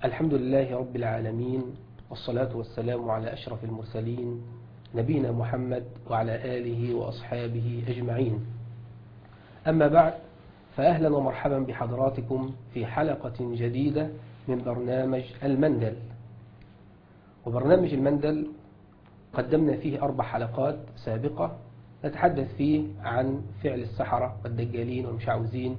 الحمد لله رب العالمين والصلاة والسلام على أشرف المرسلين نبينا محمد وعلى آله وأصحابه أجمعين أما بعد فأهلا ومرحبا بحضراتكم في حلقة جديدة من برنامج المندل وبرنامج المندل قدمنا فيه أربع حلقات سابقة نتحدث فيه عن فعل السحرة والدجالين والمشعوذين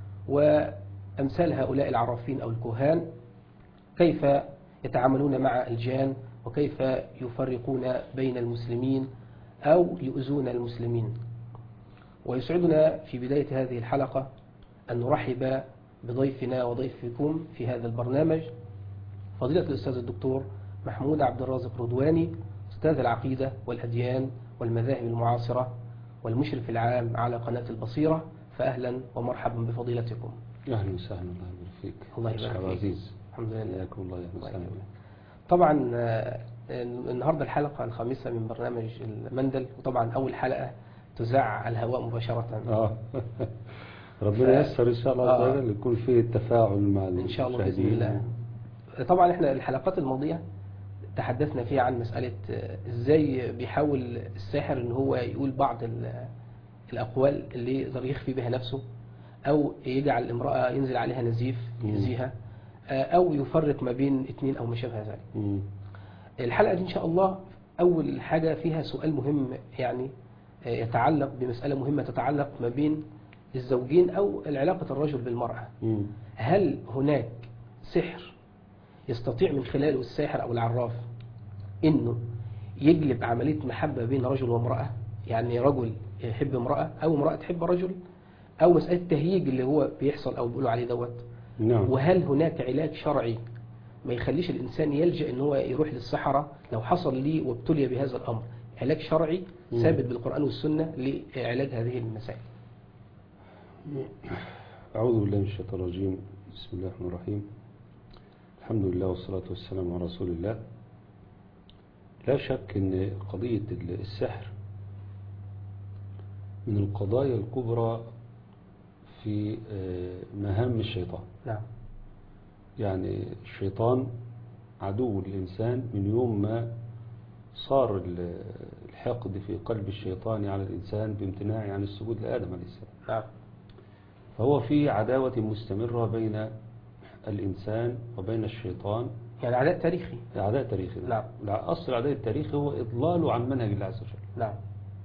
وأمثال هؤلاء العرافين أو الكهان كيف يتعاملون مع الجان وكيف يفرقون بين المسلمين أو يؤذون المسلمين ويسعدنا في بداية هذه الحلقة أن نرحب بضيفنا وضيفكم في هذا البرنامج فضيلة الأستاذ الدكتور محمود عبد الرازق رضواني أستاذ العقيدة والأديان والمذاهب المعاصرة والمشرف العام على قناة البصيرة فأهلا ومرحبا بفضيلتكم أهلا وسهلا الله يبارك فيك الله يبارك شيخ فيك. عزيز الحمد لله حياكم الله يا أهلا الله وسهلا يكرمك. طبعا آه، النهاردة الحلقة الخامسة من برنامج المندل وطبعا أول حلقة تذاع على الهواء مباشرة اه ربنا ف- ييسر ان شاء الله آه. عز وجل يكون فيه تفاعل مع إن شاء الله بإذن المشاهدين. الله طبعا احنا الحلقات الماضية تحدثنا فيها عن مسألة آه، ازاي بيحاول الساحر ان هو يقول بعض ال- الأقوال اللي يقدر يخفي بها نفسه أو يجعل امرأة ينزل عليها نزيف مم. يأذيها آه، أو يفرق ما بين اثنين أو ما شابه ذلك مم. الحلقة دي إن شاء الله أول حاجة فيها سؤال مهم يعني آه، يتعلق بمسألة مهمة تتعلق ما بين الزوجين أو علاقة الرجل بالمرأة مم. هل هناك سحر يستطيع من خلاله الساحر أو العراف إنه يجلب عملية محبة بين رجل وامرأة يعني رجل يحب امرأة أو امرأة تحب رجل أو مسألة تهييج اللي هو بيحصل أو بيقولوا عليه دوت نعم وهل هناك علاج شرعي ما يخليش الإنسان يلجأ إن هو يروح للصحراء لو حصل ليه وابتلي بهذا الأمر علاج شرعي مم. ثابت بالقرآن والسنة لعلاج هذه المسائل أعوذ بالله من الشيطان الرجيم بسم الله الرحمن الرحيم الحمد لله والصلاة والسلام على رسول الله لا شك أن قضية السحر من القضايا الكبرى في آه، مهام الشيطان نعم يعني الشيطان عدو الإنسان من يوم ما صار ال- الحقد في قلب الشيطان على الإنسان بامتناعه عن السجود لآدم عليه السلام نعم فهو في عداوة مستمرة بين الإنسان وبين الشيطان يعني عداء تاريخي عداء تاريخي نعم. أصل العداء التاريخي هو إضلاله عن منهج الله عز وجل نعم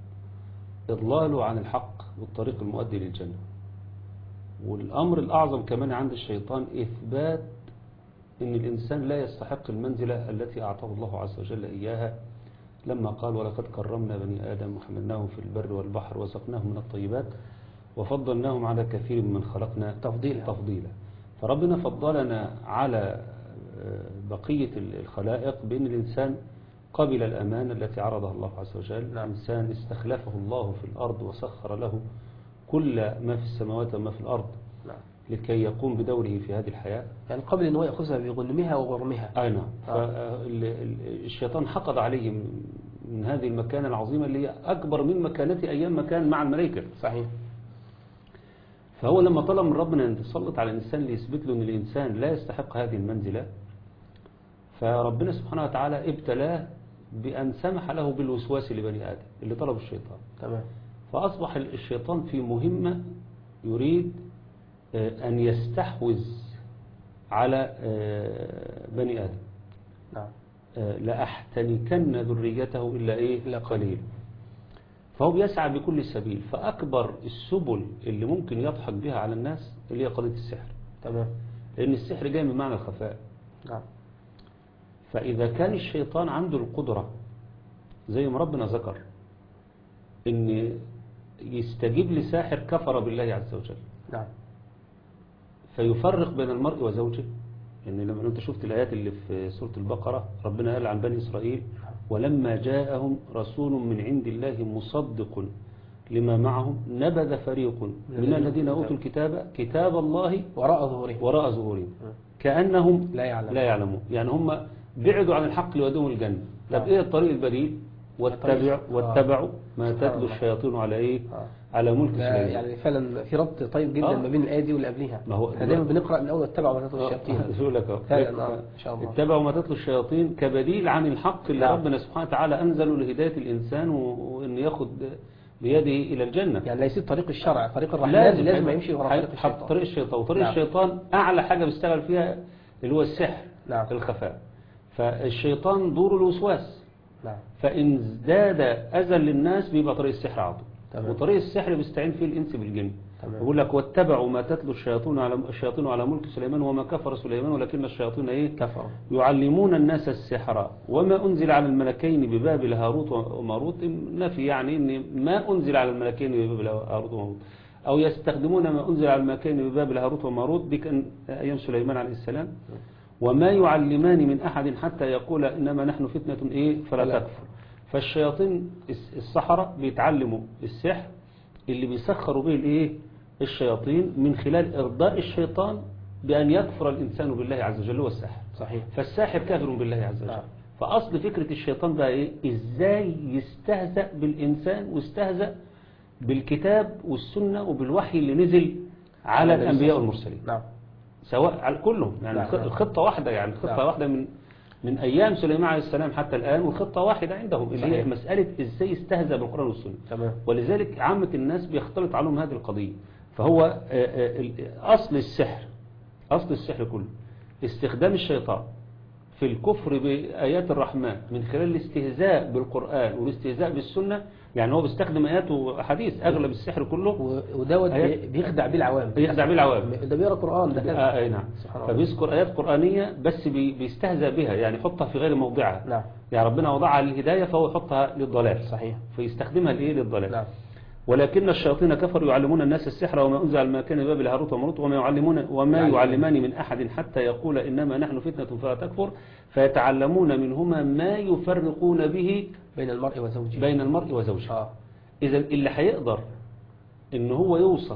إضلاله عن الحق والطريق المؤدي للجنة والأمر الأعظم كمان عند الشيطان إثبات أن الإنسان لا يستحق المنزلة التي أعطاه الله عز وجل إياها لما قال ولقد كرمنا بني آدم وحملناهم في البر والبحر وسقناهم من الطيبات وفضلناهم على كثير من خلقنا تفضيلا. تفضيلا فربنا فضلنا على آه، بقية الخلائق بأن الإنسان قبل الأمانة التي عرضها الله عز وجل نعم. إنسان استخلفه الله في الأرض وسخر له كل ما في السماوات وما في الأرض نعم لكي يقوم بدوره في هذه الحياة يعني قبل أن هو يأخذها بغنمها وغرمها أي نعم آه. فالشيطان حقد عليه من- من هذه المكانة العظيمة اللي هي أكبر من مكانته أيام ما كان مع الملائكة صحيح فهو لما طلب من ربنا أن تسلط على الإنسان ليثبت له أن الإنسان لا يستحق هذه المنزلة فربنا سبحانه وتعالى ابتلاه بأن سمح له بالوسواس لبني آدم اللي طلبه الشيطان تمام فأصبح الشيطان في مهمة يريد آه، أن يستحوذ على آه، بني آدم نعم آه، لأحتنكن ذريته إلا إيه إلا قليل فهو بيسعى بكل سبيل فأكبر السبل اللي ممكن يضحك بها على الناس اللي هي قضية السحر تمام لأن السحر جاي من معنى الخفاء نعم فإذا كان الشيطان عنده القدرة زي ما ربنا ذكر إن يستجيب لساحر كفر بالله عز وجل نعم فيفرق بين المرء وزوجه يعني لما انت شفت الآيات اللي في سورة البقرة ربنا قال عن بني إسرائيل ولما جاءهم رسول من عند الله مصدق لما معهم نبذ فريق من الذين أوتوا الكتاب كتاب الله وراء ظهورهم وراء ظهورهم كأنهم لا يعلم لا يعلمون يعني هم بعدوا عن الحق لودهم الجنة طب نعم. إيه الطريق البديل واتبعوا آه. واتبعوا ما سبحان تتلو الله. الشياطين على ايه آه. على ملك ده سليمان يعني فعلا في ربط طيب جدا آه. ما بين الآية دي واللي قبلها ما هو احنا دايما بنقرأ من أول اتبعوا ما تتلو الشياطين يقول لك أهو. فعلا آه. إن شاء الله اتبعوا ما تتلو الشياطين كبديل عن الحق اللي نعم. ربنا سبحانه وتعالى أنزله لهداية الإنسان و- وإن ياخد بيده إلى الجنة يعني لا يسيب طريق الشرع طريق الرحمن لازم لازم يمشي ورا طريق حق الشيطان طريق الشيطان وطريق نعم. الشيطان أعلى حاجة بيشتغل فيها اللي هو السحر نعم. الخفاء فالشيطان دوره الوسواس نعم فإن ازداد أذى للناس بيبقى طريق السحر على طول تمام. وطريق السحر بيستعين فيه الإنس بالجن تمام. يقول لك واتبعوا ما تتلو الشياطين على الشياطين على ملك سليمان وما كفر سليمان ولكن الشياطين ايه كفروا يعلمون الناس السحر وما أنزل على الملكين ببابل هاروت وماروت نفي يعني ان ما أنزل على الملكين ببابل هاروت وماروت أو يستخدمون ما أنزل على الملكين ببابل هاروت وماروت دي كان أيام سليمان عليه السلام وما يعلمان من أحد حتى يقول إنما نحن فتنة إيه فلا فلا. تكفر فالشياطين الس- السحرة بيتعلموا السحر اللي بيسخروا به الإيه الشياطين من خلال إرضاء الشيطان بأن يكفر الإنسان بالله عز وجل هو الساحر صحيح فالساحر كافر بالله عز وجل نعم. فأصل فكرة الشيطان بقى إيه إزاي يستهزأ بالإنسان واستهزأ بالكتاب والسنة وبالوحي اللي نزل على النبي صلى الله الأنبياء عليه والمرسلين نعم سواء على كلهم يعني نعم، الخ- نعم. الخطة واحدة يعني الخطة نعم. واحدة من من أيام سليمان عليه السلام حتى الآن والخطة واحدة عندهم اللي هي صحيح. مسألة إزاي يستهزأ بالقرآن والسنة تمام ولذلك عامة الناس بيختلط عليهم هذه القضية فهو آه، آه، ال- أصل السحر أصل السحر كله استخدام الشيطان في الكفر بآيات الرحمن من خلال الاستهزاء بالقرآن والاستهزاء بالسنة يعني هو بيستخدم آيات وحديث أغلب السحر كله و- ودوت آيات- بي- بيخدع بيه العوام بيخدع بيه العوام. ده بيقرا قرآن ده آه كذا أي نعم سبحان الله. فبيذكر آيات قرآنية بس بي- بيستهزأ بها يعني يحطها في غير موضعها نعم يعني ربنا وضعها للهداية فهو يحطها للضلال صحيح فيستخدمها لإيه للضلال نعم ولكن الشياطين كفروا يعلمون الناس السحر وما أنزل على المكان باب هاروت وماروت وما يعلمون وما يعلمون. يعلمان من أحد حتى يقول إنما نحن فتنة فلا تكفر فيتعلمون منهما ما يفرقون به بين المرء وزوجه بين المرء وزوجه اه إذا اللي هيقدر إن هو يوصل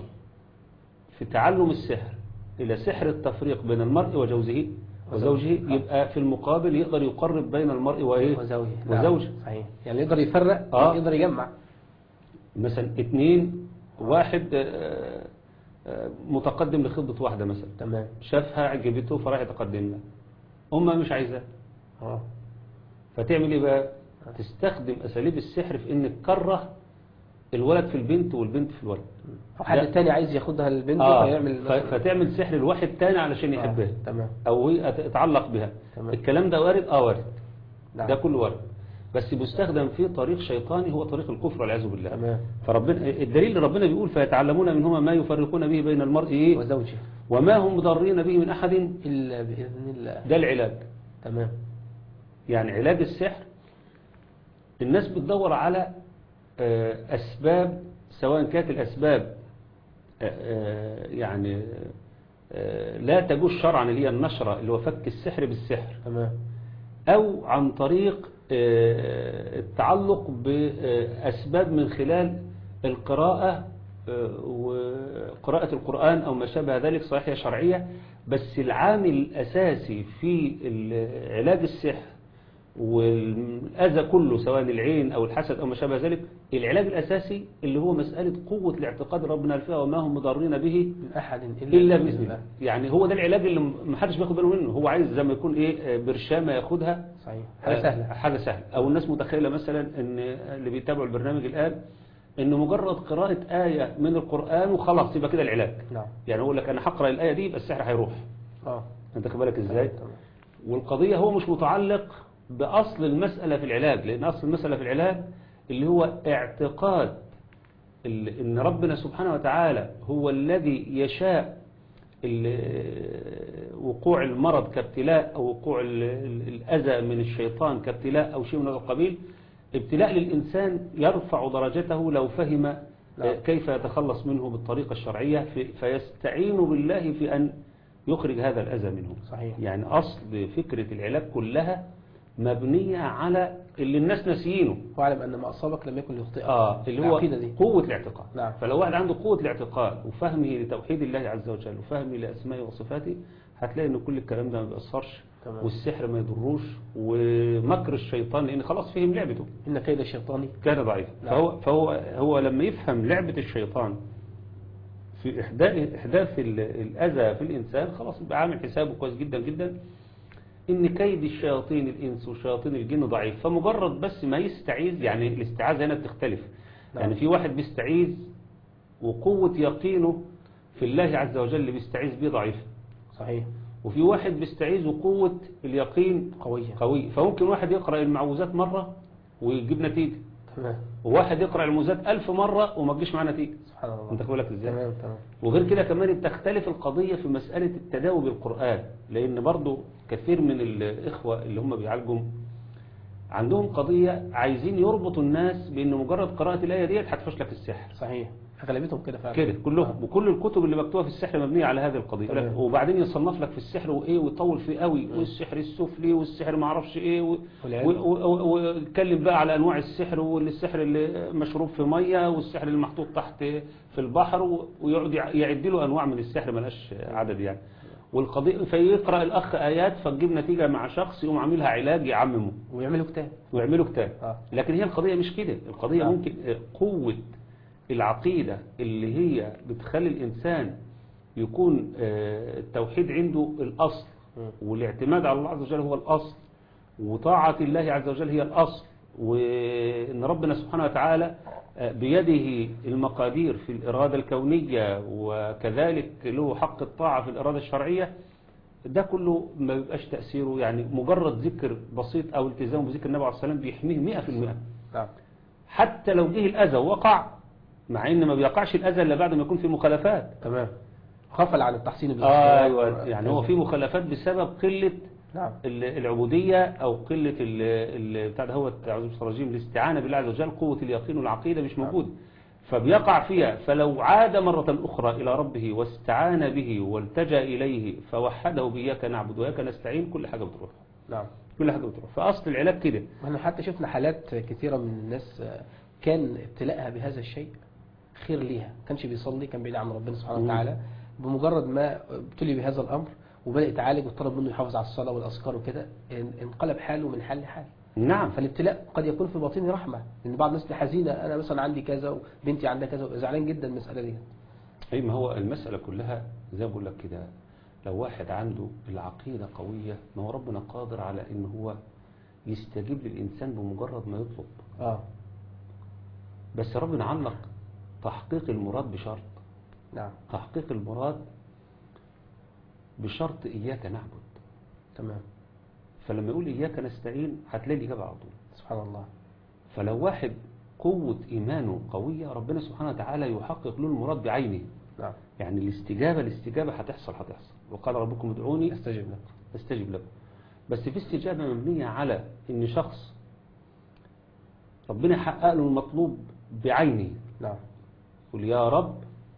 في تعلم السحر إلى سحر التفريق بين المرء وجوزه وزوجه وزوجه. يبقى في المقابل يقدر يقرب بين المرء وإيه وزوجه وزوجه نعم. صحيح يعني يقدر يفرق آه. يقدر يجمع مثلا اتنين واحد آه، آه، متقدم لخطبة واحدة مثلا تمام شافها عجبته فراح يتقدم لها أمها مش عايزاه اه فتعمل ايه بقى تستخدم أساليب السحر في إنك تكره الولد في البنت والبنت في الولد او حد لا. تاني عايز ياخدها البنت آه فيعمل ف- فتعمل سحر الواحد تاني علشان يحبها آه. تمام أو هي أت- يتعلق بها تمام. الكلام ده وارد اه وارد نعم. ده كله وارد بس بيستخدم فيه طريق شيطاني هو طريق الكفر والعياذ بالله تمام فربنا الدليل اللي ربنا بيقول فيتعلمون منهما ما يفرقون به بين المرء إيه وزوجه وما هم مضرين به من أحد إلا بإذن الله ده العلاج تمام يعني علاج السحر الناس بتدور على آه، أسباب سواء كانت الأسباب آه، آه، يعني آه، لا تجوز شرعا اللي هي النشرة اللي هو فك السحر بالسحر تمام أو عن طريق آه، التعلق بأسباب من خلال القراءة آه، وقراءة القرآن أو ما شابه ذلك صحيح هي شرعية بس العامل الأساسي في ال- علاج السحر والأذى كله سواء العين أو الحسد أو ما شابه ذلك العلاج الأساسي اللي هو مسألة قوة الاعتقاد ربنا فيها وما هم مضرين به من أحد إلا بإذن الله يعني هو ده العلاج اللي محدش بياخد باله منه هو عايز زي ما يكون إيه برشامة ياخدها صحيح حاجة سهلة حاجة سهلة أو الناس متخيلة مثلا أن اللي بيتابعوا البرنامج الآن أنه مجرد قراءة آية من القرآن وخلاص يبقى كده العلاج نعم يعني أقول لك أنا هقرأ الآية دي يبقى السحر هيروح اه أنت خد بالك إزاي تمام والقضية هو مش متعلق بأصل المسألة في العلاج لأن أصل المسألة في العلاج اللي هو اعتقاد ال- أن ربنا سبحانه وتعالى هو الذي يشاء ال- وقوع المرض كابتلاء أو وقوع ال- ال- الأذى من الشيطان كابتلاء أو شيء من هذا القبيل ابتلاء للإنسان يرفع درجته لو فهم نعم. كيف يتخلص منه بالطريقة الشرعية في- فيستعين بالله في أن يخرج هذا الأذى منه صحيح يعني أصل فكرة العلاج كلها مبنية على اللي الناس ناسيينه واعلم أن ما أصابك لم يكن ليخطئك آه اللي هو العقيدة دي قوة الاعتقاد نعم. فلو واحد عنده قوة الاعتقاد وفهمه لتوحيد الله عز وجل وفهمه لأسمائه وصفاته هتلاقي ان كل الكلام ده ما بيأثرش تمام. والسحر ما يضروش ومكر الشيطان لان خلاص فهم لعبته إن كيد الشيطان كان ضعيف نعم. فهو فهو هو لما يفهم لعبة الشيطان في إحداث إحداث ال- الأذى في الإنسان خلاص يبقى عامل حسابه كويس جدا جدا إن كيد الشياطين الإنس وشياطين الجن ضعيف فمجرد بس ما يستعيذ يعني الاستعاذة هنا بتختلف نعم. يعني في واحد بيستعيذ وقوة يقينه في الله عز وجل اللي بيستعيذ بيه ضعيف صحيح وفي واحد بيستعيذ وقوة اليقين قوية قوي فممكن واحد يقرأ المعوذات مرة ويجيب نتيجة تمام وواحد يقرأ الموزات ألف مرة وما تجيش معاه نتيجة سبحان الله انت بالك ازاي تمام تمام وغير كده كمان بتختلف القضية في مسألة التداوي بالقرآن لأن برضو كثير من الإخوة اللي هم بيعالجوا عندهم قضية عايزين يربطوا الناس بأن مجرد قراءة الآية ديت هتفش لك السحر صحيح أغلبيتهم كده فعلا كده كلهم وكل الكتب اللي مكتوبة في السحر مبنية على هذه القضية يقول لك- تمام. وبعدين يصنف لك في السحر وإيه ويطول فيه قوي والسحر السفلي والسحر ما اعرفش إيه و- والعلم. و- و- ويتكلم بقى على أنواع السحر والسحر اللي مشروب في مية والسحر اللي محطوط تحت في البحر و- ويقعد يع- يعد له أنواع من السحر ملاش عدد يعني والقضية فيقرأ الأخ آيات فتجيب نتيجة مع شخص يقوم عاملها علاج يعممه ويعملوا كتاب ويعملوا كتاب آه. لكن هي القضية مش كده القضية آه. ممكن قوة العقيدة اللي هي بتخلي الإنسان يكون آه، التوحيد عنده الأصل مم. والاعتماد على الله عز وجل هو الأصل وطاعة الله عز وجل هي الأصل وإن ربنا سبحانه وتعالى آه، بيده المقادير في الإرادة الكونية وكذلك له حق الطاعة في الإرادة الشرعية ده كله ما بيبقاش تأثيره يعني مجرد ذكر بسيط أو التزام بذكر النبي عليه الصلاة والسلام بيحميه 100% نعم حتى لو جه الأذى ووقع مع إن ما بيقعش الأذى إلا بعد ما يكون في مخالفات تمام غفل عن التحسين بالصلاة. أيوة يعني هو في مخالفات بسبب قلة نعم ال- العبودية أو قلة ال ال- بتاع ده هو أعوذ بالله الرجيم الاستعانة بالله عز وجل قوة اليقين والعقيدة مش موجودة فبيقع فيها فلو عاد مرة أخرى إلى ربه واستعان به والتجأ إليه فوحده بإياك نعبد وإياك نستعين كل حاجة بتروح نعم كل حاجة بتروح فأصل العلاج كده احنا حتى شفنا حالات كثيرة من الناس آه، كان ابتلاءها بهذا الشيء خير ليها كانش بيصلي كان بعيد عن ربنا سبحانه مم. وتعالى بمجرد ما ابتلي بهذا الأمر وبدأ يتعالج وطلب منه يحافظ على الصلاة والأذكار وكده ان- انقلب حاله من حال لحال نعم فالابتلاء قد يكون في باطنه رحمة لأن بعض الناس تبقى حزينة أنا مثلا عندي كذا وبنتي عندها كذا ويبقى زعلان جدا من المسألة دي أي ما هو المسألة كلها زي ما بقول لك كده لو واحد عنده العقيدة قوية ما هو ربنا قادر على إن هو يستجيب للإنسان بمجرد ما يطلب اه بس ربنا علق تحقيق المراد بشرط نعم تحقيق المراد بشرط إياك نعبد تمام فلما يقول إياك نستعين هتلاقي الإجابة على طول سبحان الله فلو واحد قوة إيمانه قوية ربنا سبحانه وتعالى يحقق له المراد بعينه نعم يعني الاستجابة الاستجابة هتحصل هتحصل وقال ربكم ادعوني استجب لك استجب لكم بس في استجابة مبنية على ان شخص ربنا يحقق له المطلوب بعينه نعم يقول يا رب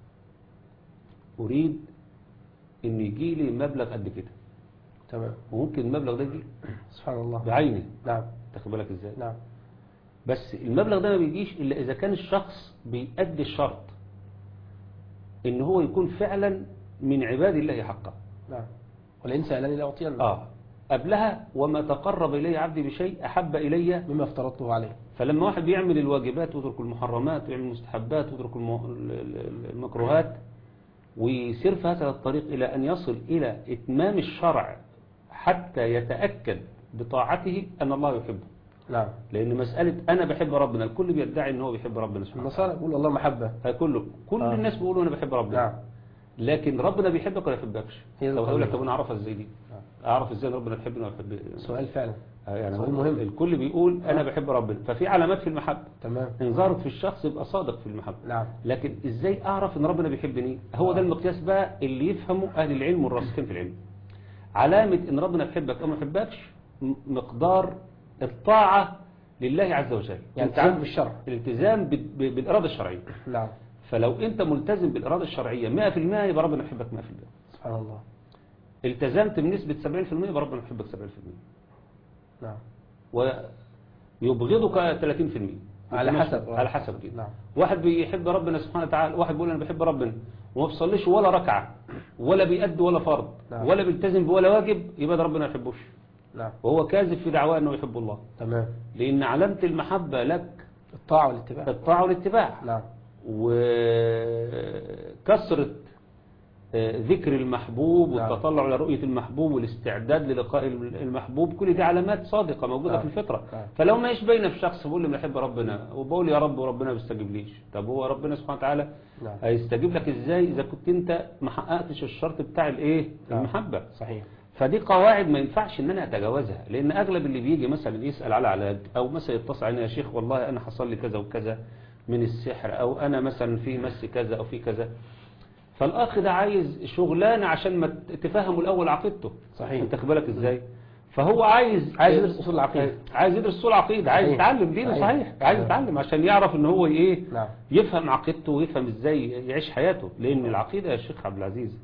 أريد ان يجي لي مبلغ قد كده تمام وممكن المبلغ ده يجي سبحان الله بعينه نعم تاخد بالك ازاي نعم بس المبلغ ده ما بيجيش الا اذا كان الشخص بيأدي الشرط ان هو يكون فعلا من عباد الله حقا نعم ولئن سألني لأعطينه اه قبلها وما تقرب إلي عبدي بشيء أحب إلي مما افترضته عليه فلما واحد بيعمل الواجبات ويترك المحرمات ويعمل المستحبات ويترك الم- ال- ال- المكروهات ويسير في هذا الطريق إلى أن يصل إلى إتمام الشرع حتى يتأكد بطاعته أن الله يحبه نعم لأن مسألة أنا بحب ربنا الكل بيدعي أن هو بيحب ربنا سبحانه وتعالى النصارى يقول الله محبة كله كل آه. الناس بيقولوا أنا بحب ربنا نعم لكن ربنا بيحبك ولا يحبكش هي دي طب هقول لك القضية. طب انا اعرفها ازاي دي نعم. اعرف ازاي ان ربنا بيحبني ولا يحبني سؤال فعلا يعني سؤال هو مهم. الكل بيقول انا بحب ربنا ففي علامات في المحبه تمام ان ظهرت في الشخص يبقى صادق في المحبه نعم لكن ازاي اعرف ان ربنا بيحبني هو ده آه. المقياس بقى اللي يفهمه اهل العلم والراسخين في العلم علامه ان ربنا بيحبك او ما يحبكش م- مقدار الطاعه لله عز وجل يعني أنت التزام عن- بالشرع الالتزام بال- ب- بالاراده الشرعيه نعم فلو انت ملتزم بالاراده الشرعيه 100% يبقى ربنا يحبك 100% سبحان الله التزمت بنسبه 70% يبقى ربنا يحبك 70% نعم ويبغضك 30% على حسب على حسب كده نعم واحد بيحب ربنا سبحانه وتعالى واحد بيقول انا بحب ربنا وما بيصليش ولا ركعة ولا بيأدي ولا فرض نعم. ولا بيلتزم بولا واجب يبقى ده ربنا ما يحبوش نعم وهو كاذب في دعواه انه يحب الله تمام لان علامة المحبة لك الطاعة والاتباع الطاعة والاتباع نعم وكثرة آه، ذكر المحبوب نعم. والتطلع على رؤية المحبوب والاستعداد للقاء المحبوب كل دي علامات صادقة موجودة نعم. في الفطرة نعم. فلو ما يشبهنا في شخص بيقول لي بحب ربنا وبقول يا رب وربنا ما بيستجيبليش طب هو ربنا سبحانه وتعالى نعم هيستجيب لك ازاي اذا كنت انت ما حققتش الشرط بتاع الايه نعم. المحبة صحيح فدي قواعد ما ينفعش ان انا اتجاوزها لان اغلب اللي بيجي مثلا يسال على علاج او مثلا يتصل علينا يا شيخ والله انا حصل لي كذا وكذا من السحر او انا مثلا في مس كذا او في كذا فالاخ ده عايز شغلانه عشان ما تفهموا الاول عقيدته صحيح. انت خد بالك ازاي فهو عايز عايز يدرس أصول العقيدة. عايز يدرس اصول العقيده عايز صحيح. يتعلم دينه صحيح. صحيح عايز نعم. يتعلم عشان يعرف ان هو ايه نعم يفهم عقيدته ويفهم ازاي يعيش حياته لان العقيده يا شيخ عبد العزيز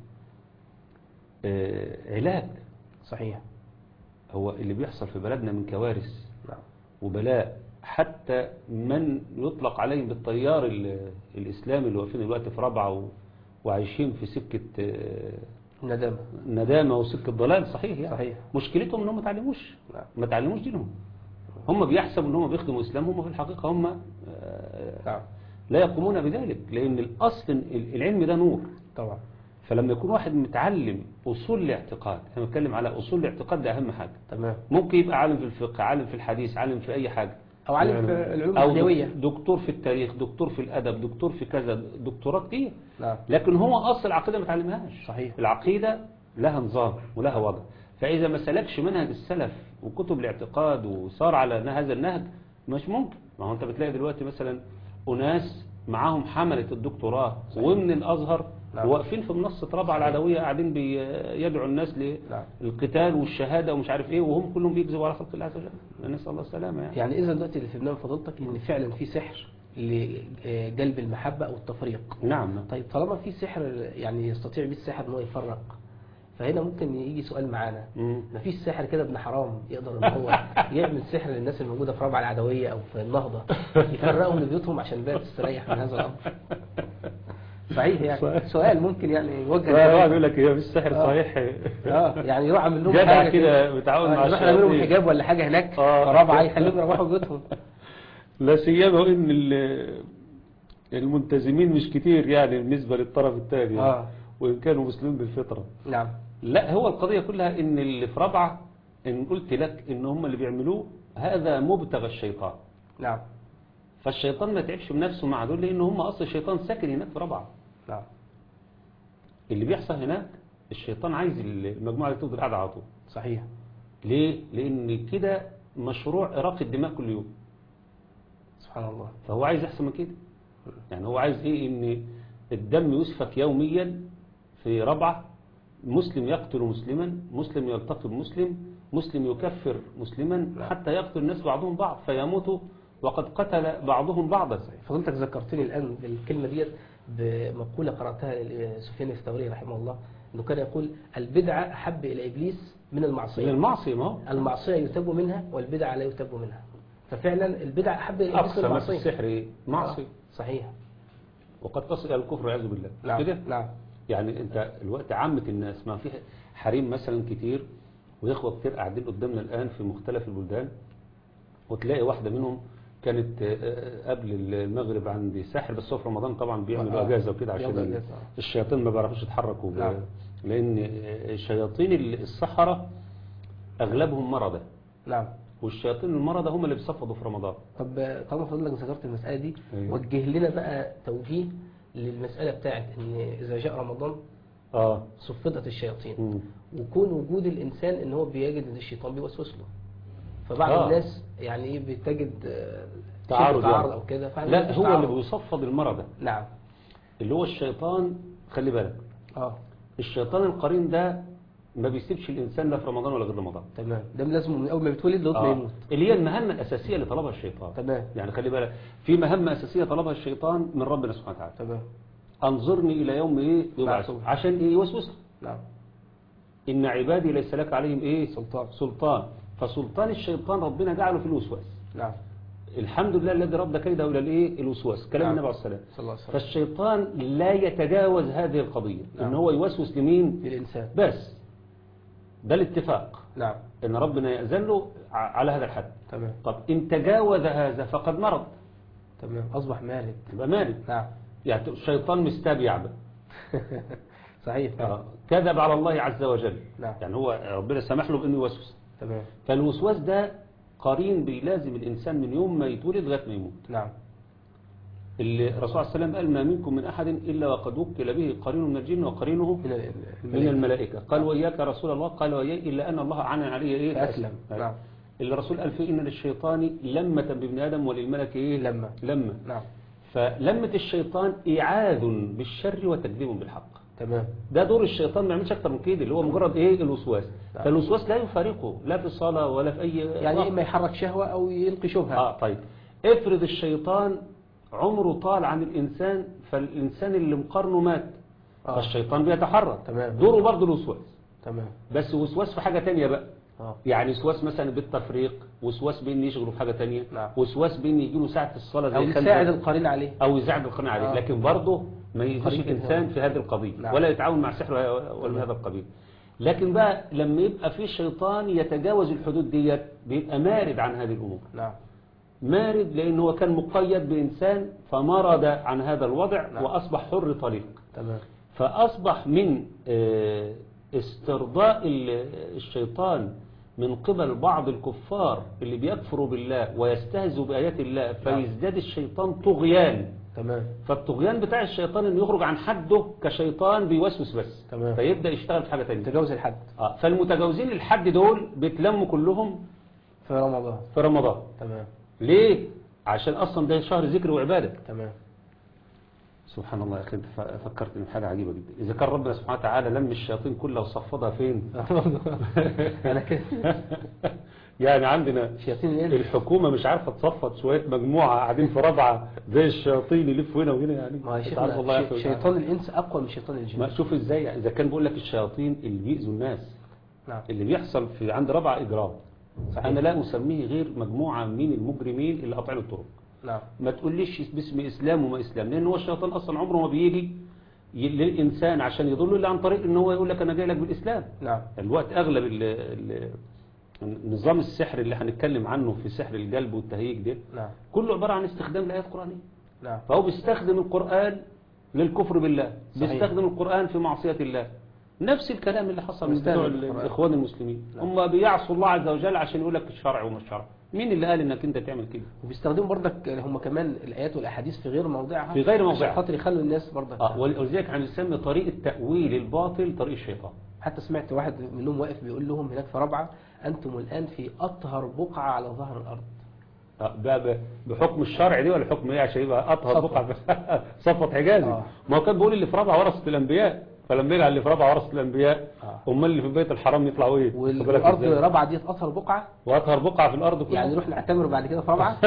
آه، علاج صحيح هو اللي بيحصل في بلدنا من كوارث نعم وبلاء حتى من يطلق عليهم بالتيار ال- الإسلامي اللي واقفين دلوقتي في رابعة و- وعايشين في سكة آه، الندامة ندامة وسكة ضلال صحيح يعني صحيح. مشكلتهم انهم ما تعلموش نعم. ما تعلموش دينهم هم بيحسبوا انهم بيخدموا الإسلام هم في الحقيقة هم آه، نعم لا يقومون بذلك لأن الأصل ال- العلم ده نور طبعا فلما يكون واحد متعلم أصول الاعتقاد احنا بنتكلم على أصول الاعتقاد ده أهم حاجة تمام ممكن يبقى عالم في الفقه عالم في الحديث عالم في أي حاجة أو عالم في العلوم أو الدنيوية دكتور في التاريخ دكتور في الأدب دكتور في كذا دكتورات كتير نعم لكن هو أصل العقيدة ما تعلمهاش صحيح. العقيدة لها نظام ولها وضع فإذا ما سلكش منهج السلف وكتب الاعتقاد وصار على هذا النهج مش ممكن ما هو أنت بتلاقي دلوقتي مثلا أناس معاهم حملة الدكتوراه ومن الأزهر نعم. واقفين في منصة رابعة العدوية قاعدين بيدعوا الناس نعم. للقتال والشهادة ومش عارف ايه وهم كلهم بيكذبوا على خلق الله عز وجل نسأل الله السلامة يعني يعني إذا دلوقتي اللي فهمناه من فضيلتك إن فعلا في سحر لجلب المحبة أو التفريق نعم طيب طالما في سحر يعني يستطيع بيه السحر ان هو يفرق فهنا ممكن يجي سؤال معانا مم. مفيش ساحر كده ابن حرام يقدر ان هو يعمل سحر للناس الموجوده في رابعه العدويه او في النهضه يفرقهم لبيوتهم عشان البلد تستريح من هذا الامر صحيح يعني سؤال ممكن يعني يوجه واحد للناس. يقول لك هي مش سحر آه. صحيح اه يعني يروح عامل لهم جدع حاجه كده بتعاون مع يروح يعمل لهم الشياطين. حجاب ولا حاجه هناك آه. في رابعه يخليهم يروحوا بيوتهم لا سيما وان ال- الملتزمين مش كتير يعني بالنسبة للطرف الثاني يعني. آه. وإن كانوا مسلمين بالفطرة نعم لا هو القضية كلها ان اللي في رابعة ان قلت لك ان هم اللي بيعملوه هذا مبتغى الشيطان نعم فالشيطان ما تعبش بنفسه مع دول لان هم اصل الشيطان ساكن هناك في رابعة نعم اللي بيحصل هناك الشيطان عايز المجموعة اللي تفضل قاعدة على طول صحيح ليه؟ لان كده مشروع إراقة الدماء كل يوم سبحان الله فهو عايز أحسن من كده يعني هو عايز إيه إن الدم يسفك يوميا في ربعة مسلم يقتل مسلما مسلم يلتقي بمسلم مسلم يكفر مسلما حتى يقتل الناس بعضهم بعض فيموتوا وقد قتل بعضهم بعضا فضلتك ذكرتني الآن بالكلمة ديت بمقولة قرأتها لسفيان الثوري رحمه الله أنه كان يقول البدعة أحب إلى إبليس من من المعصية المعصية ما هو المعصية يتب منها والبدعة لا يتب منها ففعلا البدعة أحب إلى إبليس من أقسم في المعصية السحر إيه؟ معصية آه، صحيح وقد تصل إلى الكفر والعياذ بالله نعم كده نعم يعني انت الوقت عامة الناس ما في حريم مثلا كتير وإخوة كتير قاعدين قدامنا الآن في مختلف البلدان وتلاقي واحدة منهم كانت آه، قبل المغرب عند ساحر بس هو في رمضان طبعا بيعملوا آه. اجازه وكده عشان بياخدوا ال- أجازة، آه. الشياطين ما بيعرفوش يتحركوا ب- نعم. لان آه، شياطين الصحراء اغلبهم مرضى نعم والشياطين المرضى هم اللي بيصفدوا في رمضان طب طالما فضلك ذكرت المسألة دي أيوة. وجه لنا بقى توجيه للمسألة بتاعت إن إذا جاء رمضان اه صفدت الشياطين مم. وكون وجود الإنسان إن هو بيجد إن الشيطان بيوسوس له فبعض آه. الناس يعني إيه بتجد آه، تعارض شبه تعارض يعني. أو كده فإحنا لا مفيش هو اللي تعارض. بيصفد المرضى نعم اللي هو الشيطان خلي بالك اه الشيطان القرين ده ما بيسيبش الانسان لا في رمضان ولا غير رمضان تمام ده لازم من أول ما بيتولد لغاية ما آه. يموت اللي هي المهمة الأساسية اللي طلبها الشيطان تمام يعني خلي بالك في مهمة أساسية طلبها الشيطان من ربنا سبحانه وتعالى تمام أنظرني إلى يوم إيه يبعث بعثون. عشان إيه يوسوس له. نعم إن عبادي ليس لك عليهم إيه سلطان سلطان فسلطان الشيطان ربنا جعله في الوسواس نعم الحمد لله الذي رد كيده الى الايه الوسواس كلام نعم. النبي عليه الصلاه صلى الله عليه وسلم فالشيطان لا يتجاوز هذه القضيه ان نعم. هو يوسوس لمين للإنسان بس ده الاتفاق نعم ان ربنا يأذن له ع- على هذا الحد تمام طب ان تجاوز هذا فقد مرض تمام أصبح مارد يبقى مارد نعم يعني الشيطان مستبيع بقى صحيح فعلا. آه، كذب على الله عز وجل نعم. يعني هو ربنا سمح له بانه يوسوس تمام فالوسواس ده قرين بيلازم الانسان من يوم ما يتولد لغايه ما يموت نعم اللي الرسول صلى الله عليه وسلم قال ما منكم من احد الا وقد وكل به قرين من الجن وقرينه من ال- من الملائكه قال واياك يا رسول الله قال واياي الا ان الله اعان علي ايه فأسلم. أيوة. نعم. اللي الرسول قال فيه ان للشيطان لمه بابن ادم وللملك ايه لمة. لمه نعم فلمه الشيطان ايعاذ بالشر وتكذيب بالحق تمام ده دور الشيطان ما يعملش اكتر من كده اللي هو مجرد ايه الوسواس نعم. فالوسواس لا يفارقه لا في الصلاه ولا في اي يعني وقت. إما يحرك شهوة أو يلقي شبهة اه طيب افرض الشيطان عمره طال عن الانسان فالانسان اللي مقارنه مات آه. فالشيطان بيتحرك تمام. دوره برضه الوسواس تمام بس وسواس في حاجه تانية بقى اه يعني وسواس مثلا بالتفريق وسواس بين يشغلوا في حاجه تانية نعم. وسواس بين يجي له ساعه الصلاه زي أو خمسة- يساعد القرين عليه او يساعد القناع عليه آه. لكن برضه ما يأذيش قريب الانسان الهوى. في هذه القضيه نعم. ولا يتعاون مع سحر ولا من هذا القبيل لكن بقى لما يبقى في شيطان يتجاوز الحدود ديت بيبقى مارد عن هذه الامور نعم مارد لأن هو كان مقيد بإنسان فمرض عن هذا الوضع نعم. وأصبح حر طليق تمام فأصبح من آه، استرضاء ال- الشيطان من قبل بعض الكفار اللي بيكفروا بالله ويستهزوا بآيات الله فيزداد الشيطان طغيان تمام فالطغيان بتاع الشيطان انه يخرج عن حده كشيطان بيوسوس بس تمام. فيبدأ يشتغل في حاجة تانية تجاوز الحد آه، فالمتجاوزين الحد دول بيتلموا كلهم في رمضان في رمضان تمام ليه؟ عشان أصلا ده شهر ذكر وعبادة تمام سبحان الله يا أخي أنت ف- فكرتني بحاجة عجيبة جدا إذا كان ربنا سبحانه وتعالى لم الشياطين كلها وصفدها فين أنا كده يعني عندنا شياطين الإنس الحكومة مش عارفة تصفد شوية مجموعة قاعدين في رابعة زي الشياطين يلفوا هنا وهنا يعني ما هي أنت عارف والله يا شيخنا أخي شي- شيطان الإنس أقوى من شيطان ما الجن شوف ازاي إذا كان بقول لك الشياطين اللي بيأذوا الناس نعم اللي بيحصل في عند رابعة إجرام صحيح. أنا لا أسميه غير مجموعة من المجرمين اللي قاطعين الطرق نعم ما تقوليش باسم إسلام وما إسلام لأن هو الشيطان أصلا عمره ما بيجي ي- للإنسان عشان يضله إلا عن طريق إن هو يقول لك أنا جاي لك بالإسلام نعم الوقت أغلب ال ال نظام السحر اللي هنتكلم عنه في سحر القلب والتهيج ده نعم كله عبارة عن استخدام الآيات القرآنية نعم فهو بيستخدم القرآن للكفر بالله صحيح. بيستخدم القرآن في معصية الله نفس الكلام اللي حصل من بيستخدم بتوع القرآن. الإخوان المسلمين نعم. هم بيعصوا الله عز وجل عشان يقول لك الشرع وما الشرع مين اللي قال انك انت تعمل كده وبيستخدموا برضك هم كمان الآيات والأحاديث في غير موضعها في غير موضعها. عشان خاطر يخلوا الناس برضك اه ولذلك هنسمي طريقة تأويل الباطل طريق الشيطان حتى سمعت واحد منهم واقف بيقول لهم هناك في رابعة أنتم الآن في أطهر بقعة على ظهر الأرض آه، ده ب- بحكم الشرع دي ولا حكم ايه عشان يبقى اطهر صفوة. بقعة صفت حجازي آه. ما هو كان بيقول اللي في رابعه ورثه الانبياء فلما يلعب اللي في رابعه ورثه الانبياء آه. امال اللي في بيت الحرام يطلعوا ايه خد بالك والأرض إزاي؟ رابعة ديت أطهر بقعة واطهر بقعه في الارض كلها يعني نروح نعتمر بعد كده في رابعة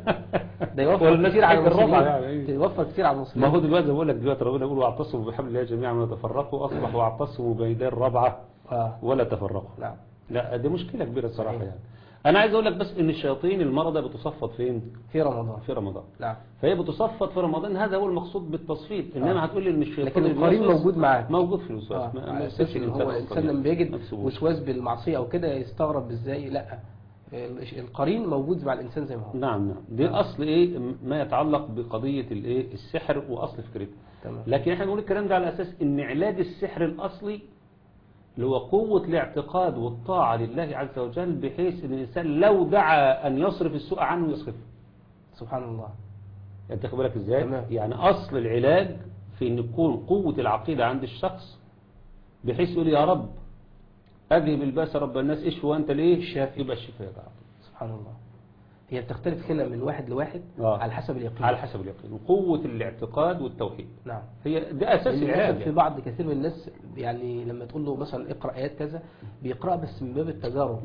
ده يوفر ولا الناس كتير على تحب الرابعة المسلمين يعني. يوفر كتير على ما المسلمين هو دلوقتي بقول لك دلوقتي ربنا يقول واعتصموا بحبل الله جميعا ولا تفرقوا اصبحوا واعتصموا بيدين الرابعه آه. ولا تفرقوا نعم لا دي مشكله كبيره الصراحه صحيح. يعني انا عايز اقول لك بس ان الشياطين المرضى بتصفد فين في رمضان في رمضان نعم فهي بتصفد في رمضان هذا هو المقصود بالتصفيد انما آه. هتقول لي ان الشيطان لكن القرين الوسوس موجود معاك موجود في الوسواس آه. ما- ما على يسيبش أساس إن الانسان هو أصلاً الإنسان يعني لما بيجد نفسه وسواس بالمعصية أو كده يستغرب إزاي لا ال- القرين موجود مع الإنسان زي ما هو نعم نعم دي اصل ايه ما يتعلق بقضيه الايه السحر واصل فكرته تمام لكن احنا بنقول الكلام ده على اساس ان علاج السحر الاصلي اللي هو قوة الاعتقاد والطاعة لله عز وجل بحيث ان الانسان لو دعا ان يصرف السوء عنه يصرفه سبحان الله انت خد بالك ازاي تمام. يعني اصل العلاج في ان تكون قوة العقيدة عند الشخص بحيث يقول يا رب اذهب الباس رب الناس اشفى وانت ليه الشافي. يبقى الشفاء بقى سبحان الله هي بتختلف هنا من واحد لواحد آه. على حسب اليقين على حسب اليقين وقوة الاعتقاد والتوحيد نعم هي ده اساس لأن العلاج للأسف في يعني. بعض كثير من الناس يعني لما تقول له مثلا اقرأ آيات كذا بيقرأ بس من باب التجارب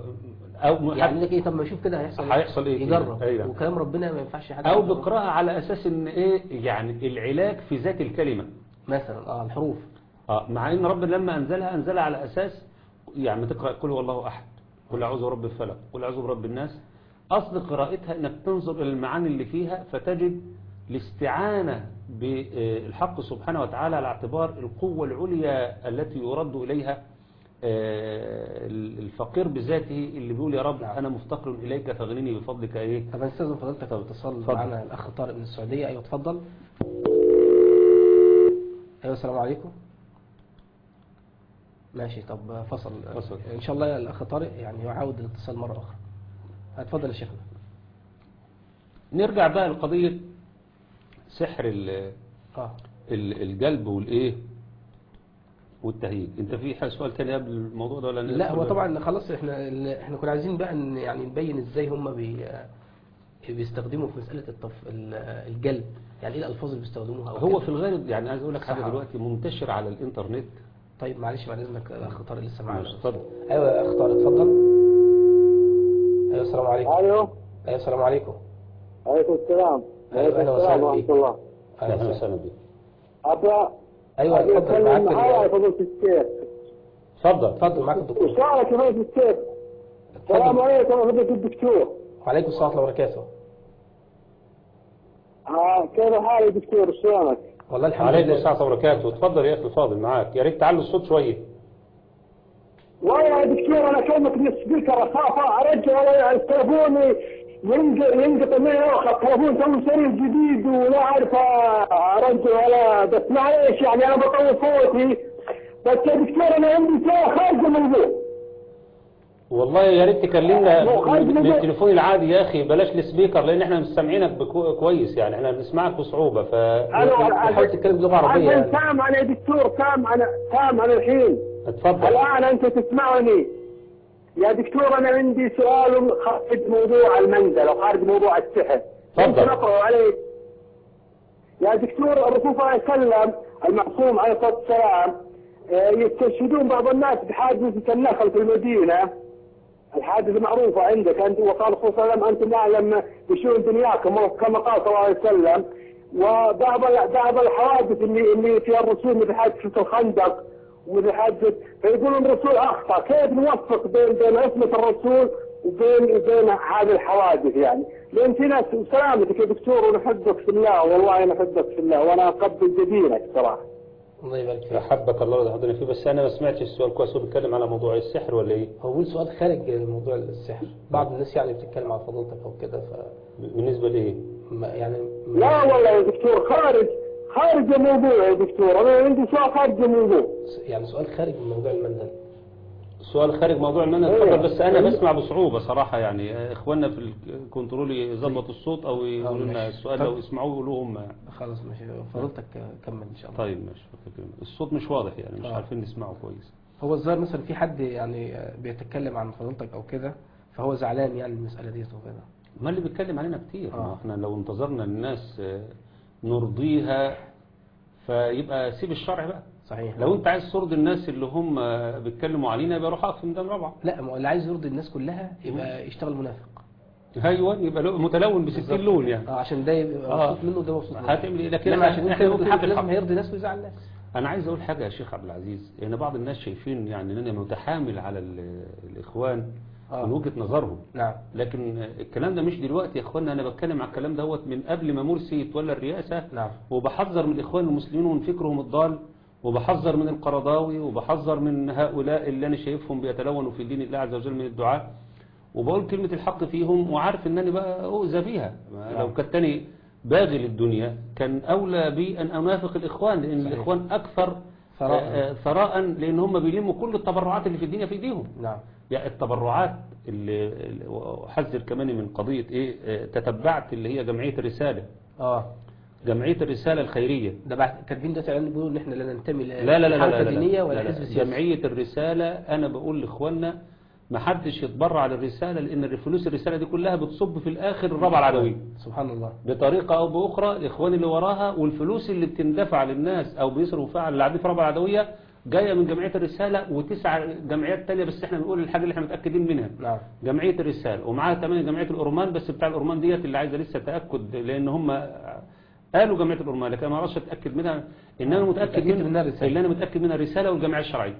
او يعني لك ايه طب ما اشوف كده هيحصل هيحصل إيه؟ يجرب أيوة. وكلام ربنا ما ينفعش حد او يجرب. بقراءة على اساس ان ايه يعني العلاج في ذات الكلمة مثلا اه الحروف اه مع ان ربنا لما انزلها انزلها على اساس يعني ما تقرا قل هو الله احد قل اعوذ برب الفلق قل اعوذ برب الناس أصل قراءتها أنك تنظر إلى المعاني اللي فيها فتجد الاستعانة بالحق سبحانه وتعالى على اعتبار القوة العليا التي يرد إليها آه، الفقير بذاته اللي بيقول يا رب أنا مفتقر إليك فاغنني بفضلك إيه طب نستاذن فضيلتك اتصال اتفضل. معنا الاخ طارق من السعوديه ايوه اتفضل ايوه السلام عليكم ماشي طب فصل فصل. ان شاء الله الاخ طارق يعني يعاود الاتصال مره اخرى اتفضل يا شيخنا نرجع بقى لقضية سحر ال- اه ال- القلب والإيه والتهيج انت في حاجة سؤال تاني قبل الموضوع ده ولا لا هو ندخل- طبعا خلاص احنا ال- احنا كنا عايزين بقى ان يعني نبين ازاي هم بي بيستخدموا في مساله الطف ال- الجلب يعني ايه الالفاظ اللي بيستخدموها أو هو كده. في الغالب يعني عايز اقول لك حاجة صح. دلوقتي منتشر على الانترنت طيب معلش بعد اذنك الاخ طارق لسه معانا ماشي، اتفضل ايوه يا اخ طارق اتفضل ايوه السلام عليكم الو ايوه السلام عليكم عليكم السلام أهلا عليكم وسهلا السلام بك. ورحمة الله أهلا اهلا وسهلا. وسهلا بك أبا ايوه أبي اتفضل معاك أتكلم معايا يا ال- فضيلة الشيخ اتفضل اتفضل معاك الدكتور وش رايك يا فضيلة الشيخ؟ السلام اتفضل عليكم يا فضيلة الدكتور وعليكم السلام ورحمه الله وبركاته آه كيف حالك يا دكتور شلونك؟ والله الحمد عليكم لله السلام وبركاته اتفضل يا اخي الفاضل معاك يا ريت تعلي الصوت شويه والله يا دكتور أنا كلمك من السبيكر أخاف أرجع والله التليفون ينق- ينقطع مني ياخذ التليفون تو شريف جديد ولا أعرف أرجع ولا بس معليش يعني أنا بطول صوتي بس يا دكتور أنا عندي سؤال خارج الموضوع والله يا ريت تكلمنا مو خارج من من- التليفون العادي يا اخي بلاش السبيكر لان احنا مش سامعينك بكو- كويس يعني احنا بنسمعك بصعوبه ف حاول تتكلم بلغه عربيه الحين يعني. سامع يا دكتور سامع أنا سامع أنا الحين اتفضل الآن أنت تسمعني يا دكتور أنا عندي سؤال خارج موضوع المنزل وخارج موضوع السحر تفضل. ممكن أقرأ عليك يا دكتور الرسول صلى الله عليه وسلم المعصوم عليه الصلاة والسلام آه، يستشهدون بعض الناس بحادثة النخل في المدينة الحادثة المعروفة عندك أنت وقال الرسول صلى الله عليه وسلم أنتم أعلم بشؤون دنياكم كما قال صلى الله عليه وسلم وبعض ال- بعض الحوادث اللي اللي فيها الرسول مثل حادثة الخندق ومثل حادثة فيقولون الرسول أخطأ كيف نوفق بين بين عصمة الرسول وبين بين هذه الحوادث يعني لأن في ناس سلامتك يا دكتور ونحبك في الله والله نحبك في الله وأنا أقبل جبينك صراحة الله يبارك فيك احبك الله ويحضرني فيه بس انا ما سمعتش السؤال كويس هو بيتكلم على موضوع السحر ولا ايه هو بيقول سؤال خارج موضوع السحر بعض الناس يعني بتتكلم عن فضيلتك او كده ف بالنسبه لايه ما- يعني لا والله يا دكتور خارج خارج الموضوع يا دكتور أنا عندي سؤال خارج الموضوع يعني سؤال خارج من موضوع المنزل السؤال خارج موضوع المنى أيوة. اتفضل بس انا أيوة. بسمع بصعوبه صراحه يعني آه، اخواننا في الكنترول يظبط الصوت او يقولوا لنا ماشي. السؤال طب. لو يسمعوه يقولوا هم خلاص ماشي فضيلتك كمل ان شاء الله طيب ماشي فكرة. الصوت مش واضح يعني مش آه. عارفين نسمعه كويس هو الظاهر مثلا في حد يعني بيتكلم عن فضيلتك او كده فهو زعلان يعني من المساله ديت وكده ما اللي بيتكلم علينا كتير آه. ما احنا لو انتظرنا الناس آه، نرضيها فيبقى سيب الشرع بقى صحيح لو انت عايز ترضي الناس اللي هم آه، بيتكلموا علينا يبقى روح اقف في ميدان رابعه لا ما هو اللي عايز يرضي الناس كلها يبقى يشتغل منافق ايوه يبقى لو- متلون ب 60 لون يعني اه عشان ده يبقى آه. مبسوط منه وده مبسوط منه هتعمل ايه لكن انما احنا عشان انت احنا يرضي ممكن الحق لازم بالحق. هيرضي ناس ويزعل ناس انا عايز اقول حاجه يا شيخ عبد العزيز ان بعض الناس شايفين يعني ان انا متحامل على ال- الاخوان آه. من وجهه نظرهم نعم لكن الكلام ده مش دلوقتي يا اخوانا انا بتكلم على الكلام دوت من قبل ما مرسي يتولى الرئاسه نعم وبحذر من الاخوان المسلمين ومن فكرهم الضال وبحذر من القرضاوي وبحذر من هؤلاء اللي انا شايفهم بيتلونوا في دين الله عز وجل من الدعاء وبقول كلمة الحق فيهم وعارف انني بقى اؤذى فيها نعم. لو كنت تاني باغي للدنيا كان اولى بي ان انافق الاخوان لان صحيح. الاخوان اكثر ثراء. آه، آه، ثراء لان هم بيلموا كل التبرعات اللي في الدنيا في ايديهم نعم يعني التبرعات اللي اللي- واحذر كمان من قضية ايه آه، تتبعت اللي هي جمعية الرسالة اه جمعية الرسالة الخيرية ده بعد كاتبين ده اعلان بيقولوا ان احنا لا ننتمي لا لا لا لا لحركه لا لا دينيه لا ولا لا حزب لا. سياسي جمعية الرسالة أنا بقول لإخواننا ما حدش يتبرع للرسالة لأن فلوس الرسالة دي كلها بتصب في الآخر الرابعة العدوية سبحان الله بطريقة أو بأخرى الإخوان اللي وراها والفلوس اللي بتندفع للناس أو بيصرفوا فيها على اللي قاعدين في الرابعة العدوية جاية من جمعية الرسالة وتسع جمعيات تانية بس احنا بنقول الحاجة اللي احنا متأكدين منها نعم جمعية الرسالة ومعاها كمان جمعية الأورمان بس بتاع الأورمان ديت اللي عايزة لسه تأكد لأن هم قالوا جمعية الأورمان لكن ما اعرفش أتأكد منها إن أنا متأكد متأكد من منها الرسالة. اللي أنا متأكد منها الرسالة والجمعية الشرعية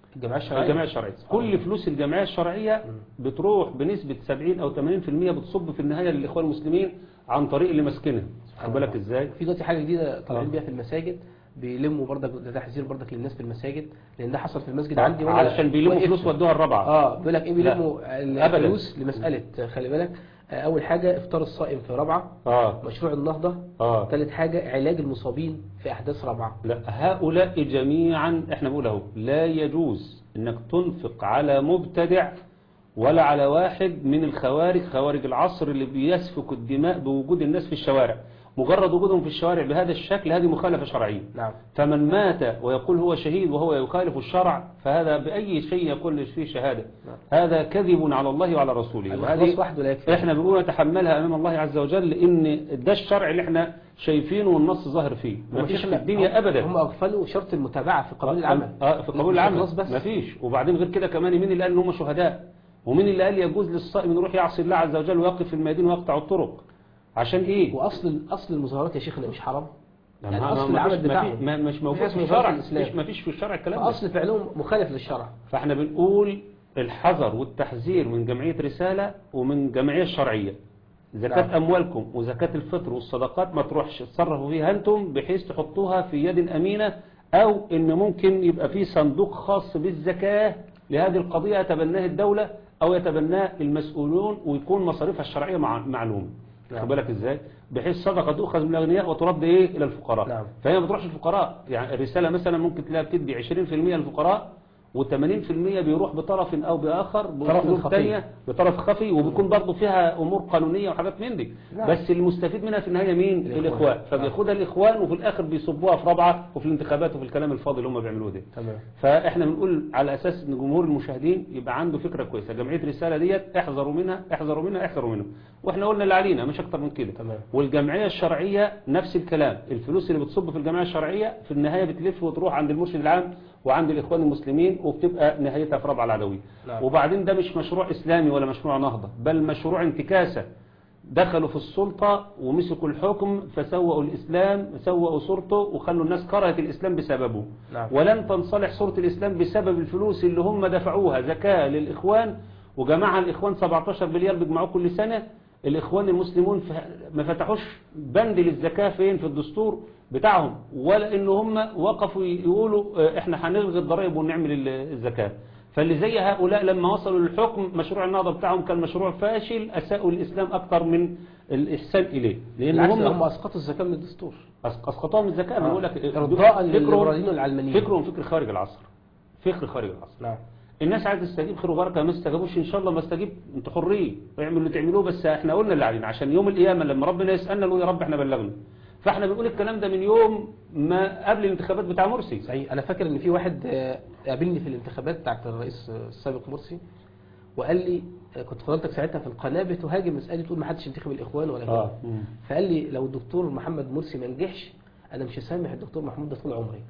الجمعية الشرعية الجمعية الشرعية كل فلوس الجمعية الشرعية بتروح بنسبة 70 أو 80% بتصب في النهاية للإخوان المسلمين عن طريق اللي ماسكينها خد بالك إزاي في دلوقتي حاجة جديدة طالعين آه. بيها في المساجد بيلموا برضك ده تحذير برضك للناس في المساجد لان ده حصل في المسجد عندي وأنا علشان بيلموا وقفت. فلوس ودوها الرابعة اه بيقول لك ايه بيلموا أبداً. الفلوس لمسألة خلي بالك آه، اول حاجة افطار الصائم في رابعة آه مشروع النهضة آه ثالث حاجة علاج المصابين في احداث رابعة لا هؤلاء جميعا احنا بنقول اهو لا يجوز انك تنفق على مبتدع ولا على واحد من الخوارج خوارج العصر اللي بيسفك الدماء بوجود الناس في الشوارع مجرد وجودهم في الشوارع بهذا الشكل هذه مخالفة شرعية نعم فمن مات ويقول هو شهيد وهو يخالف الشرع فهذا بأي شيء يقول فيه شهادة هذا كذب على الله وعلى رسوله الإخلاص وحده لا يكفي احنا بنقول نتحملها امام الله عز وجل لان ده الشرع اللي احنا شايفينه والنص ظاهر فيه ما فيش في الدنيا ابدا هم اغفلوا شرط المتابعة في قانون العمل اه في قانون مش العمل الإخلاص بس ما فيش وبعدين غير كده كمان مين اللي قال ان هم شهداء ومين اللي قال يجوز للصائم يروح يعصي الله عز وجل ويقف في الميادين ويقطع الطرق عشان ايه واصل اصل المظاهرات يا شيخنا مش حرام ما- يعني ما- أصل ما العمل فيش- ما بتاعهم. في- ما مش موجود مفيش في مظاهرة الشرع الإسلام. مش ما فيش في الشرع الكلام ده فاصل فعلهم مخالف للشرع فاحنا بنقول الحذر والتحذير من جمعية رسالة ومن جمعية الشرعية زكاة نعم. أموالكم وزكاة الفطر والصدقات ما تروحش تصرفوا فيها أنتم بحيث تحطوها في يد أمينة أو إن ممكن يبقى في صندوق خاص بالزكاة لهذه القضية يتبناه الدولة أو يتبناه المسؤولون ويكون مصاريفها الشرعية مع- معلومة نعم. خد بالك ازاي بحيث صدقه تؤخذ من الاغنياء وترد ايه الى الفقراء نعم. فهي ما بتروحش للفقراء يعني الرساله مثلا ممكن تلاقيها بتدي 20% للفقراء و80% بيروح بطرف او باخر طرف بأسلوب خفي. تانية بطرف خفي وبيكون برضه فيها امور قانونيه وحاجات من دي نعم. بس المستفيد منها في النهايه مين الإخوان. الاخوان نعم. فبياخدها الاخوان وفي الاخر بيصبوها في رابعه وفي الانتخابات وفي الكلام الفاضي اللي هم بيعملوه ده تمام فاحنا بنقول على اساس ان جمهور المشاهدين يبقى عنده فكره كويسه جمعيه رساله ديت احذروا منها احذروا منها احذروا منها واحنا قلنا اللي علينا مش اكتر من كده تمام. والجمعيه الشرعيه نفس الكلام الفلوس اللي بتصب في الجمعيه الشرعيه في النهايه بتلف وتروح عند المرشد العام وعند الاخوان المسلمين وبتبقى نهايتها في رابعه العدويه نعم. وبعدين ده مش مشروع اسلامي ولا مشروع نهضه بل مشروع انتكاسه دخلوا في السلطة ومسكوا الحكم فسوأوا الإسلام سوأوا صورته وخلوا الناس كرهت الإسلام بسببه نعم. ولن تنصلح صورة الإسلام بسبب الفلوس اللي هم دفعوها زكاة للإخوان وجماعة الإخوان 17 مليار بيجمعوه كل سنة الإخوان المسلمون ف- ما فتحوش بند للزكاة فين في الدستور بتاعهم ولا إن هم وقفوا يقولوا آه، إحنا هنلغي الضرائب ونعمل ال- الزكاة فاللي زي هؤلاء لما وصلوا للحكم مشروع النهضة بتاعهم كان مشروع فاشل أساءوا الإسلام أكثر من الإحسان إليه لأن بالعكس هم ده هم اسقطوا الزكاة من الدستور أس- اسقطوها من الزكاه بنقول لك ارضاء فكرهم- للليبراليين والعلمانيين فكرهم فكر خارج العصر فكر خارج العصر نعم الناس عايزه تستجيب خير وبركه ما استجابوش ان شاء الله ما استجيب انتوا حرين اعملوا اللي تعملوه بس احنا قلنا اللي علينا عشان يوم القيامه لما ربنا يسالنا نقول يا رب احنا بلغنا فاحنا بنقول الكلام ده من يوم ما قبل الانتخابات بتاع مرسي صحيح انا فاكر ان في واحد آه، قابلني في الانتخابات بتاعت الرئيس آه، السابق مرسي وقال لي آه، كنت فضلتك ساعتها في القناه بتهاجم مساله تقول ما حدش ينتخب الاخوان ولا كده اه مم. فقال لي لو الدكتور محمد مرسي ما نجحش انا مش هسامح الدكتور محمود ده طول عمري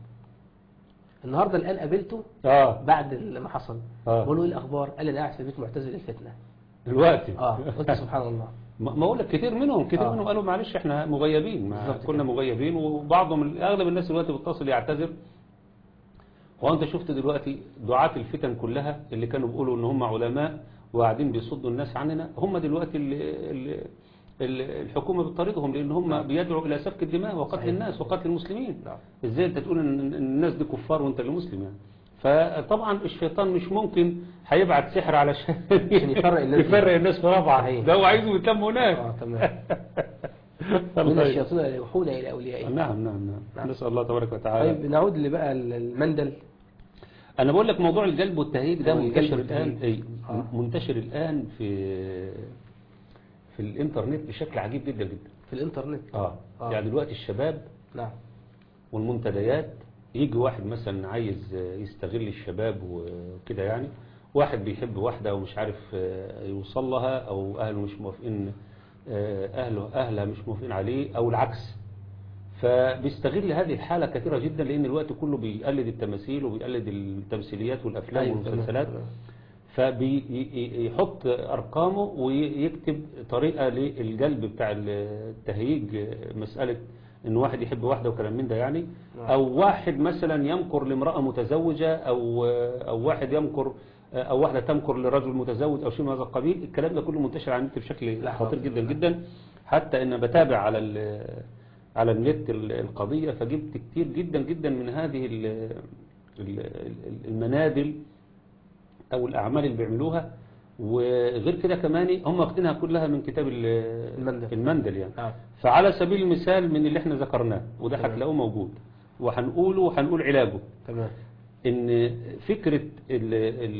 النهارده الان قابلته اه بعد ما حصل آه. بقول له ايه الاخبار قال لي انا قاعد في البيت معتزل الفتنه دلوقتي اه قلت سبحان الله ما ما اقول لك كتير منهم كتير آه. منهم قالوا معلش احنا مغيبين ما بالظبط كنا كده. مغيبين وبعضهم اغلب الناس دلوقتي بتصل يعتذر وانت شفت دلوقتي دعاة الفتن كلها اللي كانوا بيقولوا ان هم علماء وقاعدين بيصدوا الناس عننا هم دلوقتي اللي اللي اللي الحكومة بتطاردهم لان هم بيدعوا الى سفك الدماء وقتل صحيح. الناس وقتل المسلمين نعم. ازاي انت تقول ان إن الناس دي كفار وانت اللي مسلم يعني فطبعا الشيطان مش ممكن هيبعت سحر علشان عشان يفرق الناس دي. يفرق الناس في رابعه صحيح. ده هو عايزهم يتلموا هناك اه تمام من الله الشياطين اللي يوحون الى اوليائهم نعم نعم نعم نعم. نسأل الله تبارك وتعالى طيب نعود لبقى المندل أنا بقول لك موضوع الجلب والتهيج ده آه، الجلب منتشر والتهيج. الآن أي آه. منتشر الآن في في الإنترنت بشكل عجيب جدا جدا في الانترنت آه. آه. يعني دلوقتي الشباب نعم والمنتديات يجي واحد مثلا عايز يستغل الشباب وكده يعني واحد بيحب واحدة ومش عارف يوصل لها أو أهله مش موافقين أهله أهلها مش موافقين عليه أو العكس فبيستغل هذه الحالة كثيرة جدا لأن الوقت كله بيقلد التماثيل وبيقلد التمثيليات والأفلام أيوة، والمسلسلات تمام. فبيحط أرقامه ويكتب طريقة للجلب بتاع التهييج مسألة ان واحد يحب واحدة وكلام من ده يعني نعم. او واحد مثلا يمكر لامرأة متزوجة او او واحد يمكر او واحدة تمكر لرجل متزوج او شيء من هذا القبيل الكلام ده كله منتشر على النت بشكل لا خطير حول جدا ولا جدا حتى ان بتابع على ال- على النت ال- القضية فجبت كتير جدا جدا من هذه ال- ال- ال- المنادل او الاعمال اللي بيعملوها وغير كده كمان هم واخدينها كلها من كتاب ال- المندل. المندل يعني نعم فعلى سبيل المثال من اللي احنا ذكرناه وده تمام. هتلاقوه موجود وهنقوله وهنقول علاجه تمام ان فكرة ال-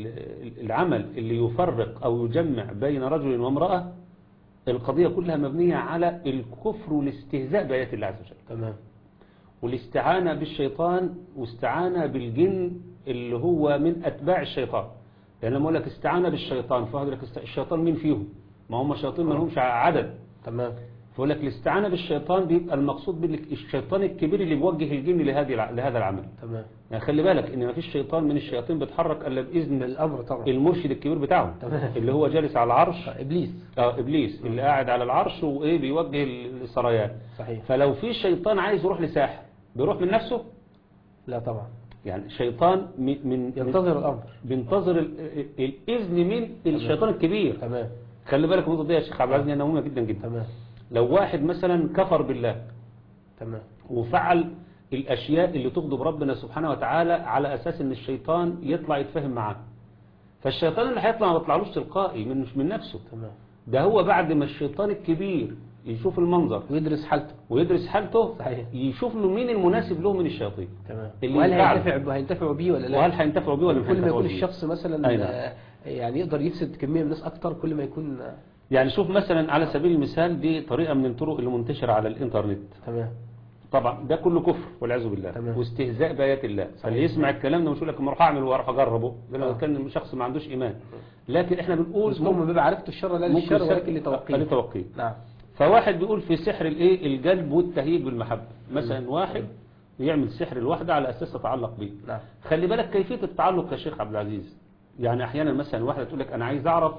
ال- العمل اللي يفرق او يجمع بين رجل وامرأة القضية كلها مبنية على الكفر والاستهزاء بآيات الله عز وجل تمام والاستعانة بالشيطان واستعانة بالجن اللي هو من أتباع الشيطان لأن لما أقول لك استعانة بالشيطان فهو لك است- الشيطان مين فيهم ما هم الشياطين ما لهمش عدد تمام فيقول لك الاستعانة بالشيطان بيبقى المقصود بالشيطان الكبير اللي بيوجه الجن لهذه الع- لهذا العمل تمام يعني خلي بالك ان ما فيش شيطان من الشياطين بيتحرك الا باذن بالامر طبعا المرشد الكبير بتاعهم تمام. اللي هو جالس على العرش ابليس اه ابليس اللي قاعد على العرش وايه بيوجه السرايات صحيح فلو في شيطان عايز يروح لساحر بيروح من نفسه لا طبعا يعني شيطان من من ينتظر الامر بينتظر ال- ال- الاذن من الشيطان الكبير تمام خلي بالك من النقطه دي يا شيخ عبد العزيز لانها مهمه جدا جدا تمام لو واحد مثلا كفر بالله تمام وفعل الاشياء اللي تغضب ربنا سبحانه وتعالى على اساس ان الشيطان يطلع يتفاهم معاه فالشيطان اللي هيطلع ما بيطلعلوش تلقائي من مش من نفسه تمام ده هو بعد ما الشيطان الكبير يشوف المنظر ويدرس حالته ويدرس حالته صحيح. يشوف له مين المناسب له من الشياطين تمام اللي وهل ينفعه. هينتفع هينتفعوا بيه ولا لا وهل هينتفعوا بيه ولا مش كل ما هينتفعوا يكون بيه؟ الشخص مثلا أي نعم. آه، يعني يقدر يفسد كمية من الناس أكتر كل ما يكون آه، يعني شوف مثلا على سبيل المثال دي طريقة من الطرق اللي منتشرة على الانترنت تمام طبعا ده كله كفر والعياذ بالله تمام. واستهزاء بآيات الله فاللي يسمع الكلام ده مش يقول لك ما اروح اعمل واروح اجربه ده لو آه. كان شخص ما عندوش ايمان لكن احنا بنقول اسمهم من باب عرفت الشر لا ممكن للشر سب- ولكن لتوقيه لتوقيه نعم فواحد بيقول في سحر الايه الجلب والتهييج بالمحبة مثلا واحد يعمل سحر الواحدة على اساس تتعلق بيه نعم خلي بالك كيفية التعلق يا شيخ عبد العزيز يعني احيانا مثلا واحدة تقول لك انا عايز اعرف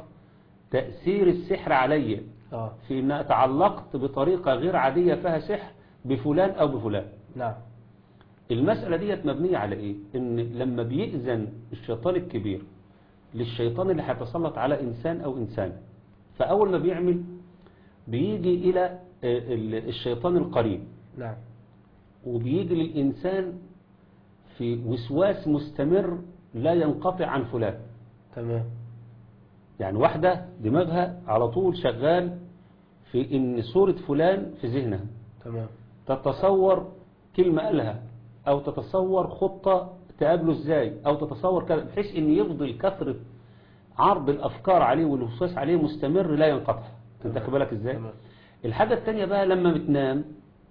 تأثير السحر عليا اه في ان تعلقت بطريقة غير عادية فيها سحر بفلان او بفلان نعم المسألة ديت مبنية على ايه ان لما بيأذن الشيطان الكبير للشيطان اللي هيتسلط على انسان او انسان فاول ما بيعمل بيجي الى آه، ال- الشيطان القريب نعم وبيجي للإنسان في وسواس مستمر لا ينقطع عن فلان تمام يعني واحدة دماغها على طول شغال في ان صورة فلان في ذهنها تمام تتصور كلمة قالها او تتصور خطة تقابله ازاي او تتصور كذا بحيث ان يفضل كثرة عرض الافكار عليه والوسواس عليه مستمر لا ينقطع انت تمام. خد بالك ازاي تمام الحاجة التانية بقى لما بتنام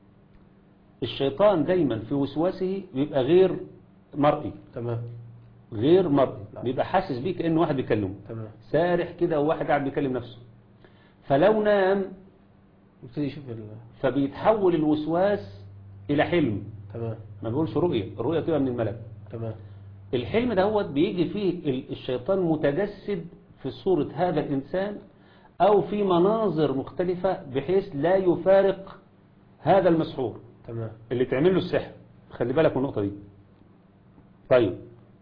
الشيطان دايما في وسواسه بيبقى غير مرئي تمام غير مرئي نعم. بيبقى حاسس بيه كأن واحد بيكلمه تمام سارح كده وواحد قاعد بيكلم نفسه فلو نام يبتدي يشوف ال... فبيتحول الوسواس إلى حلم تمام ما بيقولش رؤية الرؤية تبقى من الملك تمام الحلم دهوت بيجي فيه ال- الشيطان متجسد في صورة هذا الإنسان أو في مناظر مختلفة بحيث لا يفارق هذا المسحور تمام اللي تعمل له السحر خلي بالك من النقطة دي طيب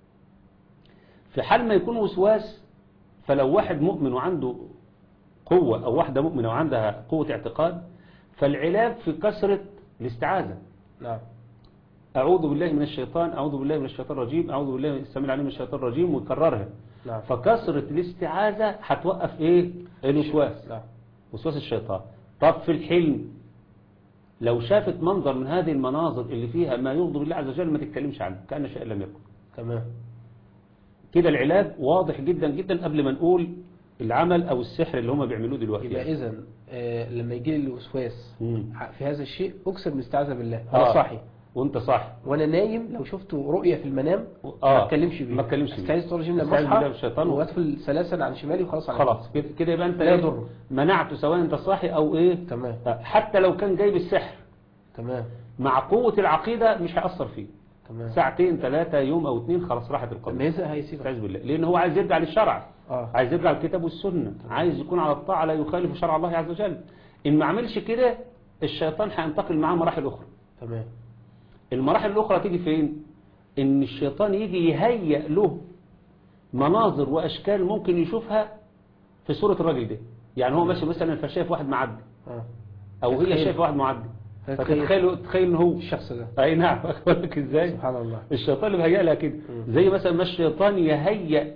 في حال ما يكون وسواس فلو واحد مؤمن وعنده قوة أو واحدة مؤمنة وعندها قوة اعتقاد فالعلاج في كثرة الاستعاذة نعم أعوذ بالله من الشيطان أعوذ بالله من الشيطان الرجيم أعوذ بالله من السميع العليم من الشيطان الرجيم ويكررها نعم فكثرة الاستعاذة هتوقف إيه الوسواس نعم وسواس الشيطان طب في الحلم لو شافت منظر من هذه المناظر اللي فيها ما يغضب الله عز وجل ما تتكلمش عنه كأن شيء لم يكن تمام كده العلاج واضح جدا جدا قبل ما نقول العمل أو السحر اللي هم بيعملوه دلوقتي يبقى يعني. إذا آه لما يجي لي الوسواس مم. في هذا الشيء أكسر من استعاذة بالله آه. أنا صاحي وانت صح وأنا نايم لو شفت رؤية في المنام آه. ما اتكلمش بيه ما اتكلمش بيه. استعيذ بالله لما استعيذ بالله من أصحى الشيطان. وأدخل سلاسل عن شمالي وخلاص على خلاص كده كده يبقى انت لا إيه؟ يضر. منعته سواء انت صاحي او ايه تمام آه، حتى لو كان جايب السحر تمام مع قوة العقيدة مش هيأثر فيه تمام ساعتين ثلاثة يوم او اتنين خلاص راحت لما القضية يزهق هيسيبك استعيذ بالله لان هو عايز يرجع للشرع اه عايز يرجع للكتاب والسنة عايز يكون على الطاعة لا يخالف شرع الله عز وجل إن ما عملش كده الشيطان هينتقل معاه مراحل أخرى تمام المراحل الأخرى تيجي فين إن الشيطان يجي يهيئ له مناظر وأشكال ممكن يشوفها في صورة الراجل ده يعني هو ماشي مثلا فشايف واحد معدي اه أو هي فتخيل. شايفة واحد معدي فتخيل. فتتخيل تخيل إن هو الشخص ده أي نعم أقول لك إزاي سبحان الله الشيطان اللي بيهيئ لها كده مم. زي مثلا ما الشيطان يهيئ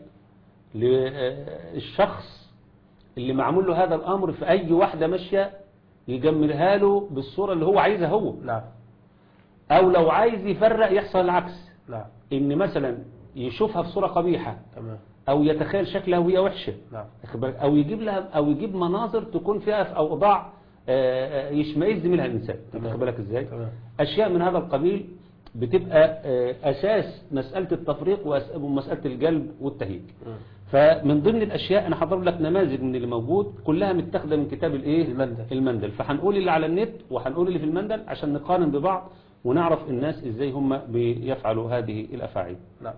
للشخص اللي معمول له هذا الأمر في أي واحدة ماشية يجملها له بالصورة اللي هو عايزها هو نعم أو لو عايز يفرق يحصل العكس نعم إن مثلا يشوفها في صورة قبيحة تمام أو يتخيل شكلها وهي وحشة نعم واخد بالك؟ أو يجيب لها أو يجيب مناظر تكون فيها في أوضاع آه، آه، يشمئز منها الإنسان تمام. واخد بالك إزاي تمام أشياء من هذا القبيل بتبقى آه، أساس مسألة التفريق وأس- ومسألة الجلب والتهيج مم. فمن ضمن الأشياء أنا حضر لك نماذج من اللي موجود كلها متاخده من كتاب الإيه المندل. المندل فهنقول اللي على النت وهنقول اللي في المندل عشان نقارن ببعض ونعرف الناس إزاي هم بيفعلوا هذه الأفاعيل نعم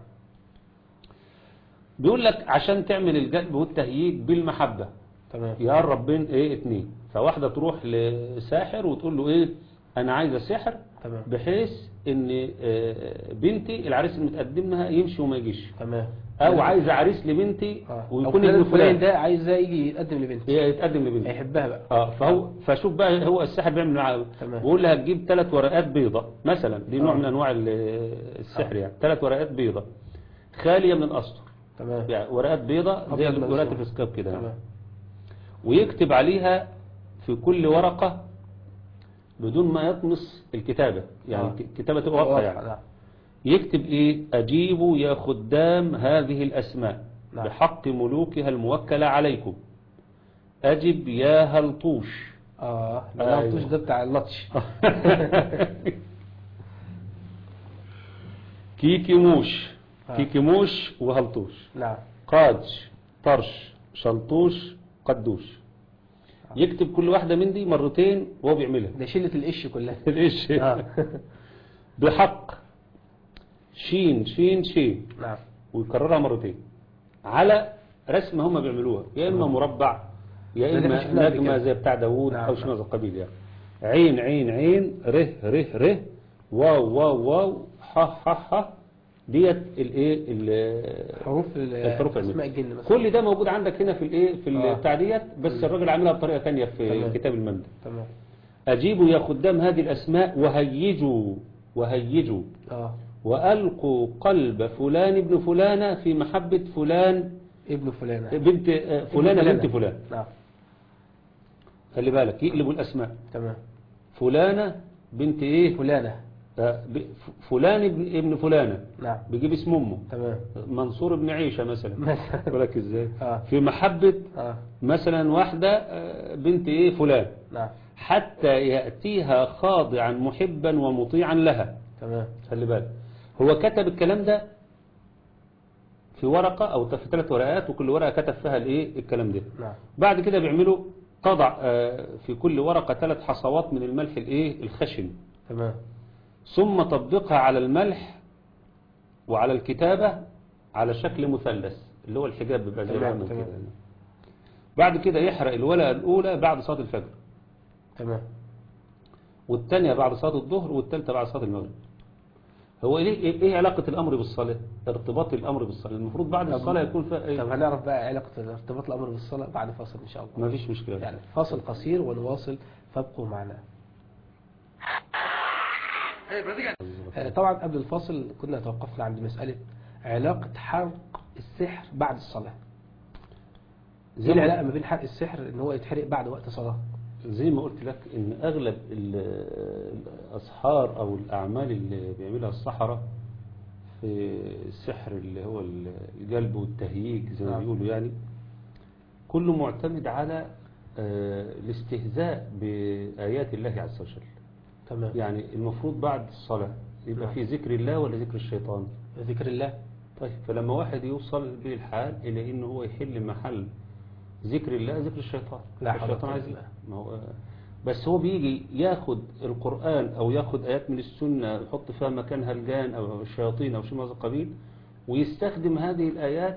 بيقول لك عشان تعمل الجلب والتهييج بالمحبة تمام يقرب بين ايه اتنين فواحدة تروح لساحر وتقول له ايه انا عايزة سحر تمام بحيث ان آه، بنتي العريس المتقدم لها يمشي وما يجيش تمام او عايزة عريس لبنتي اه ويكون فلان ابن الفلاني فلان ده عايز ده يجي يتقدم لبنتي يتقدم لبنتي هيحبها بقى اه فهو فشوف بقى هو السحر بيعمل معاه تمام. بيقول لها تجيب ثلاث ورقات بيضة مثلا دي نوع آه. من انواع ال- السحر آه. يعني ثلاث ورقات بيضة خالية من الاسطر تمام يعني ورقات بيضة زي أبيض ورقات منصور. الفسكاب كده يعني. تمام ويكتب عليها في كل ورقة بدون ما يطمس الكتابة يعني آه. الكتابة تبقى واضحة يعني نعم يكتب ايه اجيبوا يا خدام هذه الاسماء نعم. بحق ملوكها الموكلة عليكم اجب يا هلطوش اه أيوة. اللطش ده بتاع اللطش كيكي موش آه. كيكي موش وهلطوش نعم قادش طرش شلطوش قدوش يكتب كل واحدة من دي مرتين وهو بيعملها ده شلة القش كلها ايش اه بحق شين شين شين نعم ويكررها مرتين على رسمة هم بيعملوها يا إما مربع يا ده اللي إما احنا شفناه قبل نجمة كده. زي بتاع داوود نعم، أو شيء نعم. من هذا القبيل يعني عين عين عين ره ره ره واو واو واو ح ح ح ديت الايه ال- حروف ال- الحروف اسماء المد. الجن مثلا كل ده موجود عندك هنا في الايه في آه. البتاع ديت بس الراجل عاملها بطريقه ثانيه في تمام. كتاب المندل تمام اجيبوا يا خدام هذه الاسماء وهيجوا وهيجوا اه وألقوا قلب فلان ابن فلانة في محبة فلان ابن فلانة بنت آه، فلانة ابن بنت فلان نعم خلي بالك يقلبوا الأسماء تمام فلانة بنت إيه فلانة آه، ب- ف- فلان ابن ابن فلانة نعم بيجيب اسم أمه تمام منصور ابن عيشة مثلا مثلا بالك إزاي اه في محبة اه مثلا واحدة آه، بنت إيه فلان نعم حتى يأتيها خاضعا محبا ومطيعا لها تمام خلي بالك هو كتب الكلام ده في ورقة أو في ثلاث ورقات وكل ورقة كتب فيها الإيه الكلام ده نعم بعد كده بيعملوا تضع آه، في كل ورقة ثلاث حصوات من الملح الإيه الخشن تمام ثم تطبقها على الملح وعلى الكتابة على شكل مثلث اللي هو الحجاب بيبقى زي تمام، العمل تمام. كده بعد كده يحرق الورقة الأولى بعد صلاة الفجر تمام والثانية بعد صلاة الظهر والثالثة بعد صلاة المغرب هو ايه ايه إيه علاقة الامر بالصلاة ارتباط الامر بالصلاة المفروض بعد طب- الصلاة يكون فيها طب ايه هنعرف بقى علاقة ارتباط الأمر بالصلاة بعد فاصل إن شاء الله ما فيش مشكلة يعني فاصل قصير ونواصل فابقوا معنا آه، طبعا قبل الفاصل كنا توقفنا عند مسألة علاقة حرق السحر بعد الصلاة زي ايه ما- العلاقة ما بين حرق السحر ان هو يتحرق بعد وقت صلاة زي ما قلت لك ان اغلب ال- الاسحار او الاعمال اللي بيعملها السحرة في السحر اللي هو القلب والتهييج زي ما نعم. بيقولوا يعني كله معتمد على آه، الاستهزاء بآيات الله عز وجل تمام يعني المفروض بعد الصلاة يبقى نعم. في ذكر الله ولا ذكر الشيطان ذكر الله طيب فلما واحد يوصل به الحال إلى إنه هو يحل محل ذكر الله ذكر الشيطان لا حول الشيطان ولا عايز قوة إيه؟ ما هو بس هو بيجي ياخد القرآن أو ياخد آيات من السنة يحط فيها مكانها الجان أو الشياطين أو شيء من هذا القبيل ويستخدم هذه الآيات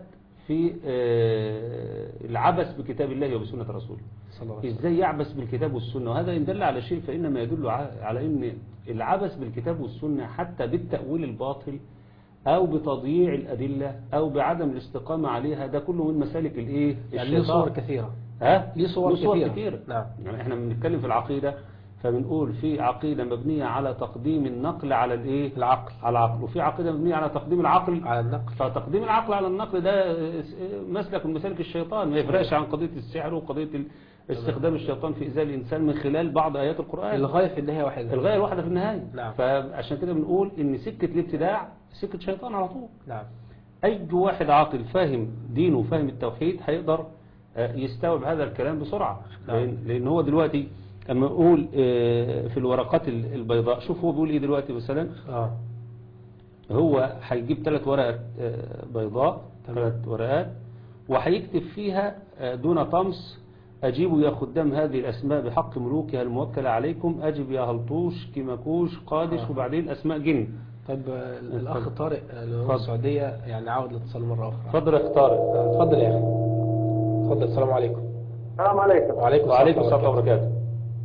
في آه، العبث بكتاب الله وبسنة رسوله صلى الله عليه وسلم ازاي يعبث بالكتاب والسنة وهذا إن دل على شيء فإنما يدل ع- على ان العبث بالكتاب والسنة حتى بالتأويل الباطل او بتضييع الأدلة او بعدم الاستقامة عليها ده كله من مسالك الايه يعني له الشيطان. صور كثيرة ها ليه صور كثيرة. كثيرة نعم. يعني احنا بنتكلم في العقيدة فبنقول في عقيدة مبنية على تقديم النقل على الايه العقل على العقل وفي عقيدة مبنية على تقديم العقل على النقل فتقديم العقل على النقل ده مسلك من مسالك الشيطان ما يفرقش عن قضية السحر وقضية ال- استخدام الشيطان في إزاء الإنسان من خلال بعض آيات القرآن الغاية في النهاية واحدة الغاية الواحدة في النهاية نعم. فعشان كده بنقول إن سكة الابتداع سكة شيطان على طول نعم أي واحد عاقل فاهم دينه وفاهم التوحيد هيقدر آه، يستوعب هذا الكلام بسرعة نعم. لأن, لأن هو دلوقتي لما يقول آه، في الورقات ال- البيضاء شوف هو بيقول إيه دلوقتي مثلا اه هو هيجيب ثلاث ورقات آه، بيضاء تمام. ثلاث ورقات وهيكتب فيها آه، دون طمس أجيبوا يا خدام هذه الأسماء بحق ملوكها الموكلة عليكم أجب يا هلطوش كمكوش قادش آه. وبعدين أسماء جن طيب آه، الأخ اتفضل. طارق آه، اللي هو اتفضل. السعودية يعني عاود الاتصال مرة أخرى اتفضل يا أخ طارق آه، اتفضل يا أخي اتفضل السلام عليكم السلام عليكم وعليكم وعليكم السلام السلام ورحمة الله وبركاته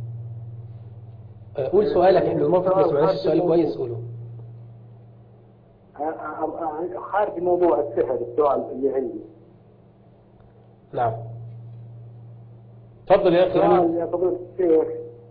آه، قول سؤالك احنا الموقف ما سمعناش السؤال كويس قوله أ- أ- أ- خارج موضوع السحر السؤال اللي عندي نعم اتفضل يا أخي السؤال يا فضيلة الشيخ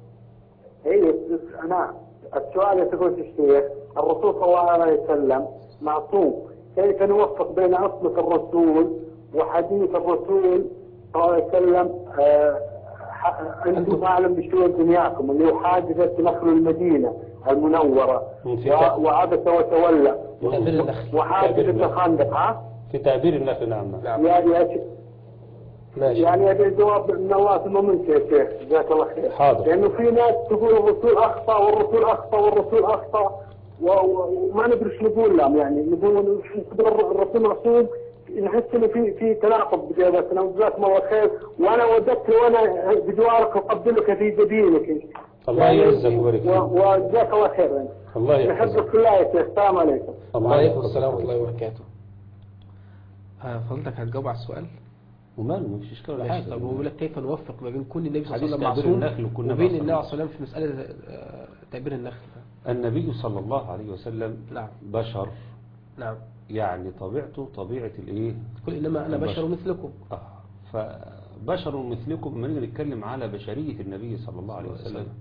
اي انا السؤال يا فضيلة الشيخ الرسول صلى الله عليه وسلم معصوم كيف نوفق بين اصلة الرسول وحديث الرسول صلى الله عليه وسلم آه، ح- انتم اعلم بشؤون دنياكم اللي هو حادثة نخل المدينة المنورة في و- تأ- وعبس وتولى تعبير النخل وحادثة تعبير الخندق ها في تعبير النخل نعم نعم نعم يا يا ماشي يعني ابي جواب من الله ثم منك يا شيخ جزاك الله خير حاضر. لانه في ناس تقول الرسول اخطا والرسول اخطا والرسول اخطا و- و- وما ندري ايش نقول لهم يعني نقول نقول الرسول معصوم نحس انه في في تناقض بجواباتنا وجزاكم الله خير وانا وددت لو انا بجوارك اقبلك في جبينك الله يعزك ويبارك فيك. و- وجزاك الله خير يعني. الله يحفظك نحبك في الله يا شيخ السلام عليكم الله وعليكم يحفظك. السلام ورحمة الله وبركاته آه، فضلتك هتجاوب على السؤال وماله مفيش اشكال ولا ماشي حاجه طب هو بيقول لك كيف نوفق ما بين كون النبي صلى الله حديث عليه وسلم تعبير معصوم النخل وكنا وبين معصومين. النبي عليه الصلاة والسلام في مسألة آه، تعبير النخل النبي صلى الله عليه وسلم نعم بشر نعم يعني طبيعته طبيعة الايه قل إنما أنا البشر. بشر مثلكم آه. فبشر مثلكم لما نيجي نتكلم على بشرية النبي صلى الله عليه صلى الله عليه وسلم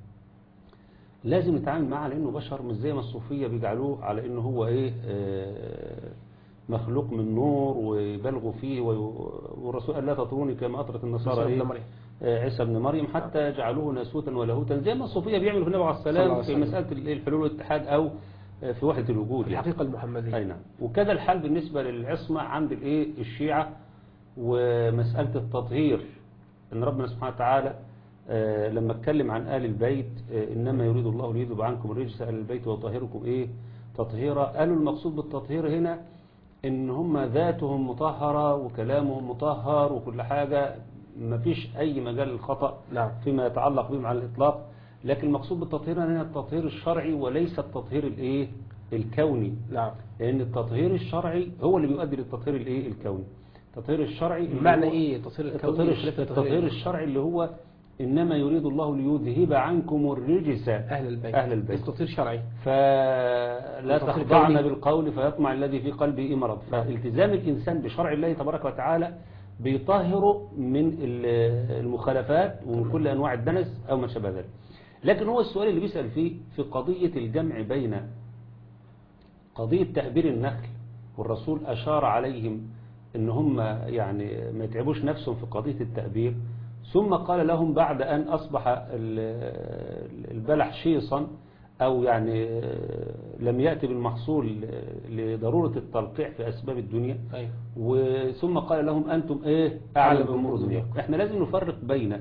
لازم نتعامل معاه لانه بشر مش زي ما الصوفية بيجعلوه على انه هو ايه آه، مخلوق من نور ويبالغوا فيه وي- والرسول قال لا تطروني كما اطرت النصارى عيسى ايه ابن مريم. آه، عيسى ابن مريم حتى جعلوه ناسوتا ولاهوتا زي ما الصوفية بيعملوا في النبي عليه صلى الله السلام عليه في وسلم. مسألة ال- الحلول والاتحاد او آه، في وحدة الوجود يعني. الحقيقة المحمدية أي نعم وكذا الحال بالنسبة للعصمة عند الايه الشيعة ومسألة التطهير ان ربنا سبحانه وتعالى آه، لما اتكلم عن آل البيت آه، إنما يريد الله ليذهب عنكم الرجس آل البيت ويطهركم إيه تطهيرا قالوا المقصود بالتطهير هنا إن هم ذاتهم مطهرة وكلامهم مطهر وكل حاجة ما فيش أي مجال للخطأ نعم فيما يتعلق بهم على الإطلاق لكن المقصود بالتطهير هنا التطهير الشرعي وليس التطهير الإيه الكوني نعم لأن التطهير الشرعي هو اللي بيؤدي للتطهير الإيه الكوني التطهير الشرعي اللي بمعنى هو- إيه تطهير الكوني التطهير, بخلاف التطهير الشرعي اللي هو إنما يريد الله ليذهب عنكم الرجس أهل البيت أهل البيت. تطهير شرعي فلا التطهير تخضعن الكوني. بالقول فيطمع الذي في قلبه مرض فالتزام الإنسان بشرع الله تبارك وتعالى بيطهره من ال- المخالفات ومن كل أنواع الدنس أو ما شابه ذلك لكن هو السؤال اللي بيسأل فيه في قضية الجمع بين قضية تعبير النخل والرسول أشار عليهم ان هم يعني ما يتعبوش نفسهم في قضية التعبير ثم قال لهم بعد أن أصبح ال- البلح شيصا أو يعني لم يأتي بالمحصول لضرورة التلقيح في أسباب الدنيا أيوه وثم قال لهم أنتم إيه أعلم بأمور دنياكم إحنا لازم نفرق بين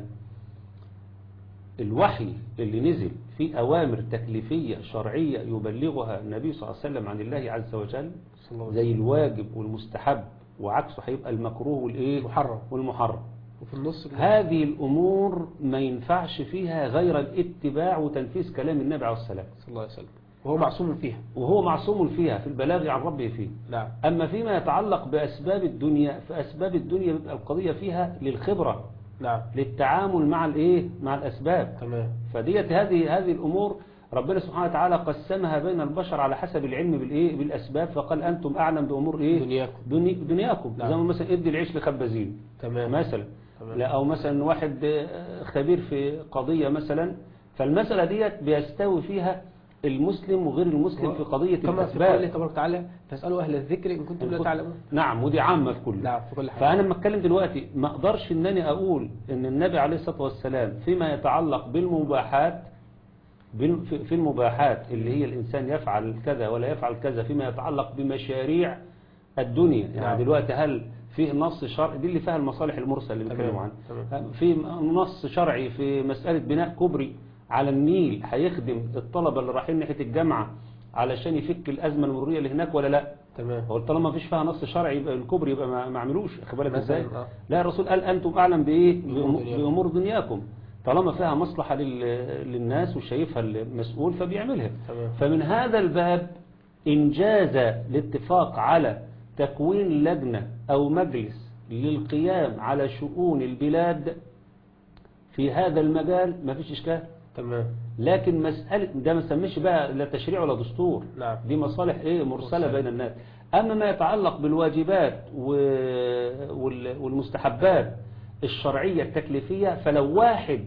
الوحي اللي نزل في أوامر تكليفية شرعية يبلغها النبي صلى الله عليه وسلم عن الله عز وجل صلى الله عليه زي الواجب والمستحب وعكسه هيبقى المكروه والايه محرم. والمحرم وفي النص هذه الأمور ما ينفعش فيها غير الاتباع وتنفيذ كلام النبي عليه السلام صلى الله عليه وسلم وهو معصوم فيها وهو معصوم فيها في البلاغ عن ربه فيه نعم أما فيما يتعلق بأسباب الدنيا فأسباب الدنيا بيبقى القضية فيها للخبرة نعم للتعامل مع الايه مع الأسباب تمام فديت هذه هذه الأمور ربنا سبحانه وتعالى قسمها بين البشر على حسب العلم بالايه بالأسباب فقال أنتم أعلم بأمور ايه دنياكم. دني دنياكم نعم. زي ما مثلا ادي العيش لخبازين تمام مثلا تمام. لا أو مثلا واحد آه، خبير في قضية مثلا فالمسألة ديت بيستوي فيها المسلم وغير المسلم في قضية كما في قوله الأسباب تبارك وتعالى فاسألوا أهل الذكر إن كنتم لا تعلمون نعم ودي عامة في كل نعم في كل حاجة فأنا لما أتكلم دلوقتي ما أقدرش إن أنا أقول إن النبي عليه الصلاة والسلام فيما يتعلق بالمباحات بال- في في المباحات اللي هي الإنسان يفعل كذا ولا يفعل كذا فيما يتعلق بمشاريع الدنيا يعني نعم. دلوقتي هل فيه نص شرعي دي اللي فيها المصالح المرسل اللي تمام، بنتكلم عنها تمام. في نص شرعي في مسألة بناء كوبري على النيل هيخدم الطلبة اللي رايحين ناحية الجامعة علشان يفك الأزمة المرورية اللي هناك ولا لا تمام هو طالما مفيش فيها نص شرعي يبقى الكبر يبقى ما ما عملوش اخد بالك مثلاً، ازاي آه. لا الرسول قال انتم اعلم بايه بأمور بأم- دنياكم. بامور دنياكم طالما فيها مصلحه لل- للناس وشايفها المسؤول فبيعملها تمام. فمن هذا الباب انجاز الاتفاق على تكوين لجنه او مجلس للقيام على شؤون البلاد في هذا المجال ما فيش اشكال تمام لكن مسألة ده ما سميش بقى لا تشريع ولا دستور نعم. دي مصالح ايه مرسلة مرسلة. بين الناس أما ما يتعلق بالواجبات و- وال- والمستحبات الشرعية التكليفية فلو واحد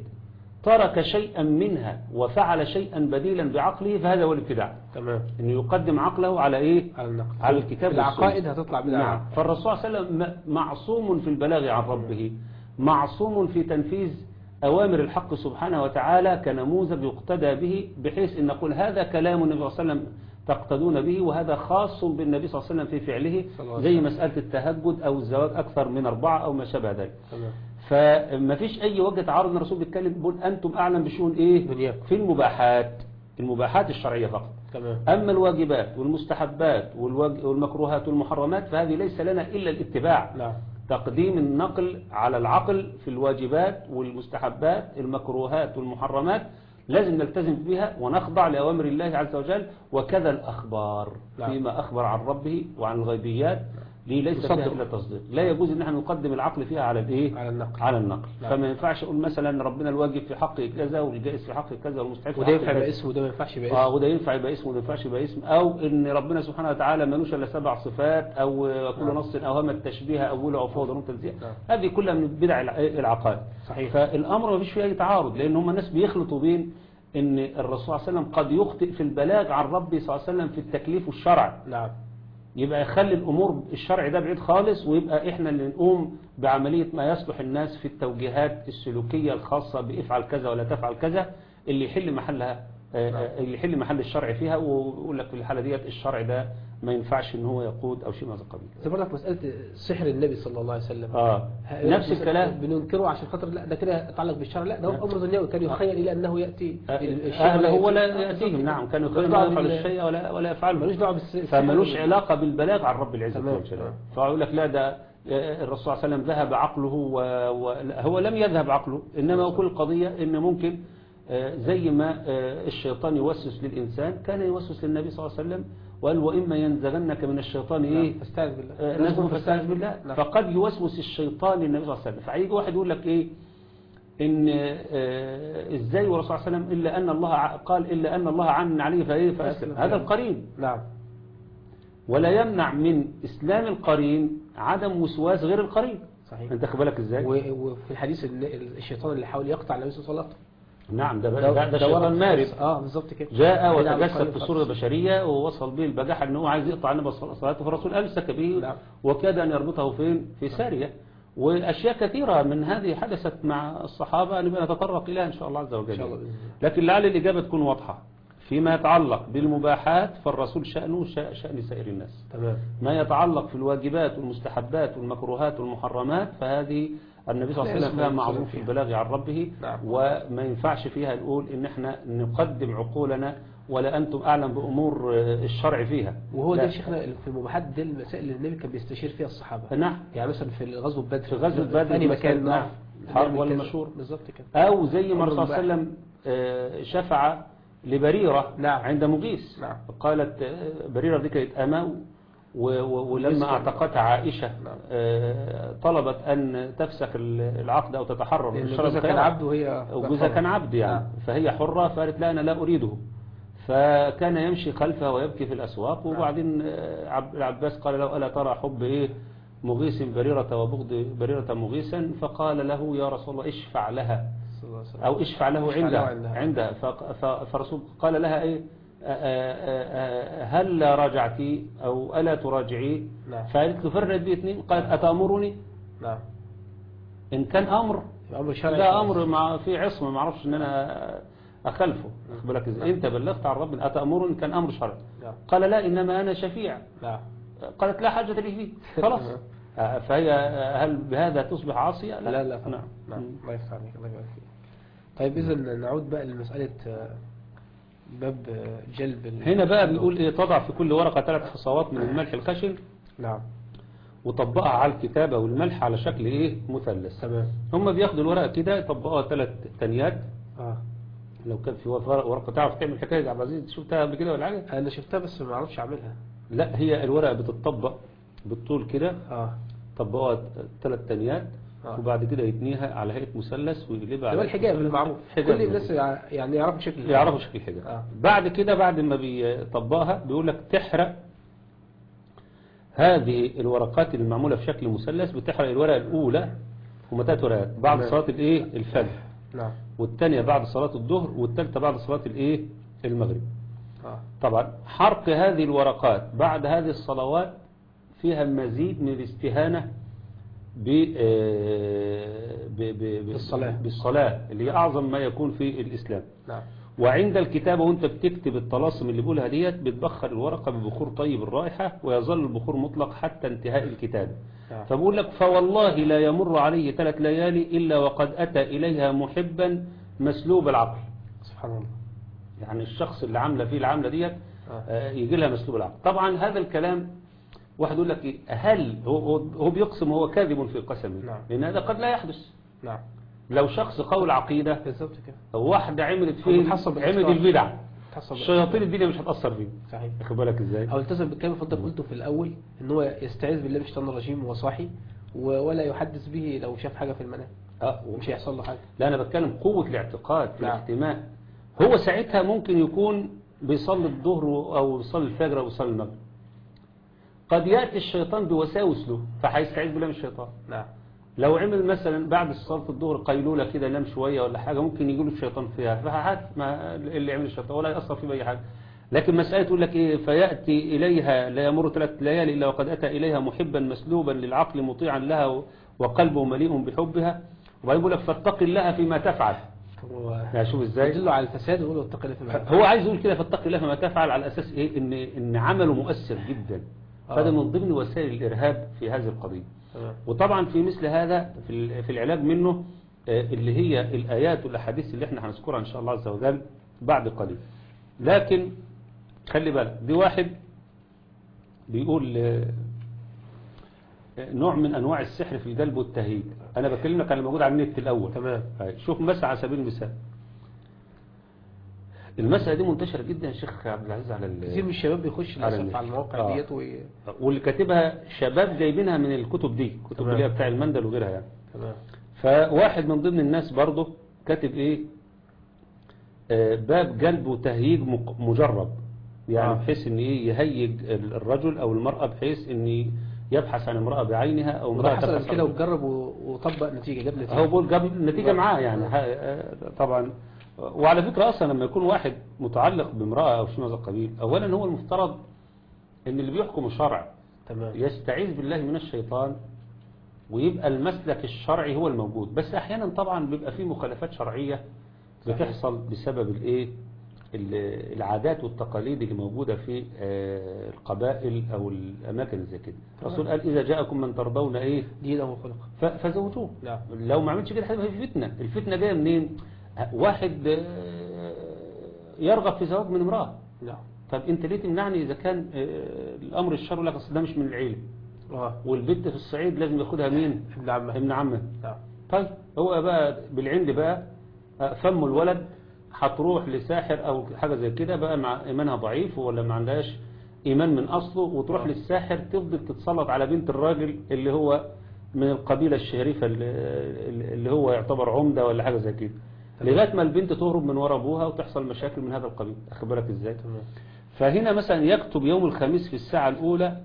ترك شيئا منها وفعل شيئا بديلا بعقله فهذا هو الابتداع تمام انه يقدم عقله على ايه على النقل على الكتاب العقائد والسنة. هتطلع بدعة نعم فالرسول صلى الله عليه وسلم م- معصوم في البلاغ عن ربه معصوم في تنفيذ أوامر الحق سبحانه وتعالى كنموذج يقتدى به بحيث أن نقول هذا كلام النبي صلى الله عليه وسلم تقتدون به وهذا خاص بالنبي صلى الله عليه وسلم في فعله صلى الله عليه زي وسلم. مسألة التهجد أو الزواج أكثر من أربعة أو ما شابه ذلك تمام فما فيش أي وجه تعارض ان الرسول بيتكلم بيقول أنتم أعلم بشؤون إيه دنياكم. في المباحات المباحات الشرعية فقط تمام أما الواجبات والمستحبات والواج- والمكروهات والمحرمات فهذه ليس لنا إلا الاتباع نعم تقديم النقل على العقل في الواجبات والمستحبات المكروهات والمحرمات لازم نلتزم بها ونخضع لأوامر الله عز وجل وكذا الأخبار نعم. فيما أخبر عن ربه وعن الغيبيات دي ليس تصدق. فيها إلا تصديق لا يجوز ان احنا نقدم العقل فيها على الايه على النقل. على النقل نعم. فما ينفعش اقول مثلا ربنا الواجب في حقه كذا والجائز في حقه كذا والمستحب في وده حقه ينفع كذا. يبقى اسم وده ما ينفعش يبقى اه اسم وده ينفع يبقى اسم وده ما ينفعش يبقى اسم او ان ربنا سبحانه وتعالى ملوش الا سبع صفات او كل نعم. نص اوهام التشبيه اوله او فوضى تنزيه نعم. هذه كلها من بدع الع- العقائد صحيح. فالامر ما فيش فيه اي تعارض لان هم الناس بيخلطوا بين ان الرسول صلى الله عليه وسلم قد يخطئ في البلاغ عن ربه صلى الله عليه وسلم في التكليف والشرع نعم يبقى يخلي الأمور الشرع ده بعيد خالص ويبقى إحنا اللي نقوم بعملية ما يصلح الناس في التوجيهات السلوكية الخاصة بافعل كذا ولا تفعل كذا اللي يحل محلها آه، آه، اللي يحل محل الشرع فيها ويقول لك في الحالة ديت الشرع ده ما ينفعش ان هو يقود او شيء من هذا القبيل زي برضك مسألة سحر النبي صلى الله عليه وسلم اه ه- نفس مسألة الكلام بننكره عشان خاطر لا ده كده يتعلق بالشرع لا ده هو امر دنيوي كان يخيل الى انه ياتي الشيء أهل ولا هو لا يأتيه. يأتيهم نعم كانوا ملوش يقولون دعوة لا يفعل بال- الشيء ولا ولا يفعله ملوش دعوه بالسحر فملوش علاقة بالبلاغ عن رب العزة تمام. والجلال فأقول لك لا ده آه، الرسول صلى الله عليه وسلم ذهب عقله و- و- هو لم يذهب عقله إنما كل قضية إن ممكن آه، زي ما آه، الشيطان يوسوس للإنسان كان يوسوس للنبي صلى الله عليه وسلم وقال وإما ينزغنك من الشيطان إيه فاستعذ بالله آه، نزغ فاستعذ بالله نعم. فقد يوسوس الشيطان للنبي صلى الله عليه وسلم فهيجي واحد يقول لك إيه إن آه، إزاي والرسول صلى الله عليه وسلم إلا أن الله ع- قال إلا أن الله عن عليه فإيه فأسلم هذا القرين نعم ولا يمنع من إسلام القرين عدم وسواس غير القرين صحيح انت خد بالك ازاي و- وفي الحديث إن الشيطان اللي حاول يقطع النبي صلى الله عليه وسلم نعم ده ده, ده, ده شيطان ورد مارد اه بالظبط كده جاء بعيد عن وتجسد القرين في خالص. صورة بشرية ووصل به البجاحة ان هو عايز يقطع النبي صلى الله عليه وسلم فالرسول امسك به نعم. وكاد ان يربطه فين في سارية واشياء كثيرة من هذه حدثت مع الصحابة نبقى نتطرق اليها ان شاء الله عز وجل إن شاء الله بإذن الله. لكن لعل الاجابة تكون واضحة فيما يتعلق بالمباحات فالرسول شأنه شأ- شأن سائر الناس تمام ما يتعلق في الواجبات والمستحبات والمكروهات والمحرمات فهذه النبي صلى الله عليه وسلم فيها معروف في البلاغ عن ربه نعم. وما ينفعش فيها نقول ان احنا نقدم عقولنا ولا انتم اعلم بامور آه، الشرع فيها وهو لا. ده يا شيخنا في المباحات دي المسائل اللي النبي كان بيستشير فيها الصحابه نعم يعني مثلا في غزوه بدر في غزوة بدر أي مثلاً، مكان نعم. نعم الحرب نعمل ولا كذا. المشهور. بالظبط كده او زي ما أمر الرسول صلى الله عليه مباح. وسلم آه، شفع لبريرة نعم. عند مغيث نعم. قالت آه، بريرة دي كانت أما و- و- ولما مسكن. اعتقتها عائشة نعم. آه، طلبت أن تفسخ ال- العقد أو تتحرر من لأن شرط جوزها كان الخيار. عبد وهي وجوزها كان عبد يعني نعم. فهي حرة فقالت لا أنا لا أريده فكان يمشي خلفها ويبكي في الأسواق وبعدين آه، عب- العباس قال له ألا ترى حب إيه مغيث بريرة وبغض بريرة مغيثا فقال له يا رسول الله اشفع لها صلى الله عليه وسلم. أو اشفع له اشفع له عندها عندها. عندها فق- ف- فرسول قال لها إيه آه، آه، آه، هل لا راجعتي أو ألا تراجعي نعم. فقالت له فرد بي اثنين قالت أتأمرني نعم إن كان أمر أمر شرعي ده خلاص. امر مع في عصمه ما اعرفش ان انا اخلفه واخد بالك ازاي انت بلغت عن ربنا اتامرني كان امر شرعي نعم قال لا انما انا شفيع نعم قالت لا حاجه لي فيه خلاص آه، فهي آه، هل بهذا تصبح عاصيه لا لا طبعا. نعم نعم الله يفتح عليك الله يبارك فيك طيب إذا نعود بقى لمسألة آه، باب آه، جلب ال- هنا بقى بيقول ايه تضع في كل ورقه ثلاث حصوات من الملح الخشن نعم وطبقها على الكتابه والملح على شكل ايه مثلث تمام هم بياخدوا الورقه كده يطبقوها ثلاث تنيات اه لو كان في ورقه ورقة تعرف تعمل الحكايه دي يا عبد العزيز شفتها قبل كده ولا حاجه أنا شفتها بس ما أعرفش أعملها لا هي الورقه بتطبق بالطول كده اه طبقوها ثلاث تنيات آه. وبعد كده يتنيها على هيئة مثلث ويقلبها ده على الحجاب المعروف حجاب كل الناس يع- يعني يعرفوا شكل يعرفوا شكل الحجاب آه. بعد كده بعد ما بيطبقها بيقول لك تحرق هذه الورقات المعمولة في شكل مثلث بتحرق الورقة الأولى هما ثلاث ورقات بعد تمام. صلاة الإيه الفجر نعم والثانية بعد صلاة الظهر والثالثة بعد صلاة الإيه المغرب اه طبعا حرق هذه الورقات بعد هذه الصلوات فيها مزيد من الاستهانة ب- آه، ب- ب- ب- بالصلاة. بالصلاة اللي هي أعظم ما يكون في الإسلام نعم وعند الكتابة وانت بتكتب الطلاسم اللي بقولها ديت بتبخر الورقة ببخور طيب الرائحة ويظل البخور مطلق حتى انتهاء الكتاب نعم. فبقول لك فوالله لا يمر عليه ثلاث ليالي إلا وقد أتى إليها محبا مسلوب العقل سبحان الله يعني الشخص اللي عامله فيه العامله ديت آه. آه، يجي لها مسلوب العقل طبعا هذا الكلام واحد يقول لك إيه، هل هو هو هو بيقسم هو كاذب في قسمه نعم. لان هذا قد لا يحدث نعم لو شخص قول عقيده بالظبط كده واحدة عملت هو فيه بيتحصل عملت بالأفكار. البدع تحصل شياطين الدنيا مش هتأثر فيه صحيح واخد بالك ازاي او التزم بالكلام اللي فضلك قلته في الاول ان هو يستعيذ بالله من الشيطان الرجيم وهو صاحي و- ولا يحدث به لو شاف حاجه في المنام اه ومش هيحصل له حاجه لا انا بتكلم قوة الاعتقاد نعم. الاحتمال هو ساعتها ممكن يكون بيصلي الظهر او بيصلي الفجر او بيصلي المغرب قد يأتي الشيطان بوساوس له فهيستعيذ بالله من الشيطان نعم لو عمل مثلا بعد صلاة الظهر قيلولة كده نام شوية ولا حاجة ممكن يجي له الشيطان فيها فهات ما اللي عمل الشيطان ولا يأثر فيه بأي حاجة لكن مسألة تقول لك إيه فيأتي إليها لا يمر ثلاث ليالي إلا وقد أتى إليها محبا مسلوبا للعقل مطيعا لها و- وقلبه مليء بحبها وبعدين يقول لك فاتق الله فيما تفعل هو يعني شوف إزاي يدل على الفساد ويقول له اتق الله فيما يفعل. هو عايز يقول كده فاتق الله فيما تفعل على أساس إيه إن إن عمله مؤثر جدا فده آه. من ضمن وسائل الإرهاب في هذه القضية تمام. وطبعا في مثل هذا في ال- في العلاج منه آه، اللي هي الآيات والأحاديث اللي احنا هنذكرها إن شاء الله عز وجل بعد قليل لكن خلي بالك دي واحد بيقول آه، آه، نوع من أنواع السحر في القلب والتهيج أنا بكلمك عن الموجود على النت الأول تمام هاي، شوف مسألة على سبيل المثال المسألة دي منتشرة جدا يا شيخ عبد العزيز على ال- كثير من الشباب بيخش على للاسف النت. على المواقع آه. ديت وي... واللي كاتبها شباب جايبينها من الكتب دي كتب تمام. اللي هي بتاع المندل وغيرها يعني تمام فواحد من ضمن الناس برضه كاتب ايه آه، باب جلب وتهييج مق- مجرب يعني آه. بحيث ان ايه يهيج ال- الرجل او المرأة بحيث ان يبحث عن امرأة بعينها او وده امرأة حصل تبحث قبل كده عن وجرب و- وطبق نتيجه جاب نتيجه هو بيقول جاب نتيجة معاه يعني ها- آه، طبعا وعلى فكرة اصلا لما يكون واحد متعلق بامرأة او شيء من هذا القبيل اولا هو المفترض ان اللي بيحكم الشرع تمام يستعيذ بالله من الشيطان ويبقى المسلك الشرعي هو الموجود بس احيانا طبعا بيبقى فيه مخالفات شرعية بتحصل بسبب الايه ال- العادات والتقاليد اللي موجودة في آه، القبائل او الاماكن اللي زي كده الرسول قال اذا جاءكم من ترضون ايه دينه وخلقه ف- فزوجوه نعم. لو ما عملتش كده هتبقى في فتنة الفتنة جاية منين ه- واحد آه، يرغب في زواج من امرأة نعم طب انت ليه تمنعني اذا كان آه، الامر الشرعي لك اصل ده مش من العيله اه والبنت في الصعيد لازم ياخدها مين ابن عمه ابن عمه نعم طيب هو بقى بالعند بقى آه، فم الولد هتروح لساحر او حاجة زي كده بقى مع ايمانها ضعيف ولا ما عندهاش ايمان من اصله وتروح آه. للساحر تفضل تتسلط على بنت الراجل اللي هو من القبيلة الشريفة اللي, اللي هو يعتبر عمدة ولا حاجة زي كده تمام. لغاية ما البنت تهرب من ورا ابوها وتحصل مشاكل من هذا القبيل اخد بالك ازاي تمام فهنا مثلا يكتب يوم الخميس في الساعة الاولى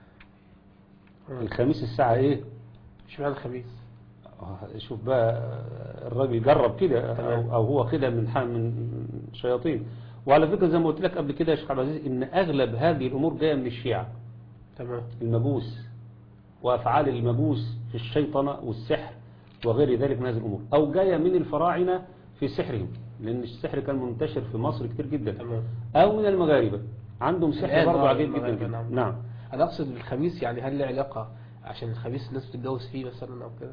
الخميس الساعة ايه مش معنى الخميس آه، شوف بقى الراجل جرب كده تمام. أو, أو هو كده من ح- من شياطين وعلى فكرة زي ما قلت لك قبل كده يا شيخ عبد العزيز إن أغلب هذه الأمور جاية من الشيعة تمام المجوس وأفعال المجوس في الشيطنة والسحر وغير ذلك من هذه الأمور أو جاية من الفراعنة في سحرهم لأن السحر كان منتشر في مصر كتير جدا تمام أو من المغاربة عندهم سحر الآن برضه آه، عجيب جدا المغاربة، جدا نعم. نعم انا اقصد بالخميس يعني هل له علاقة عشان الخميس الناس بتتجوز فيه مثلا او كده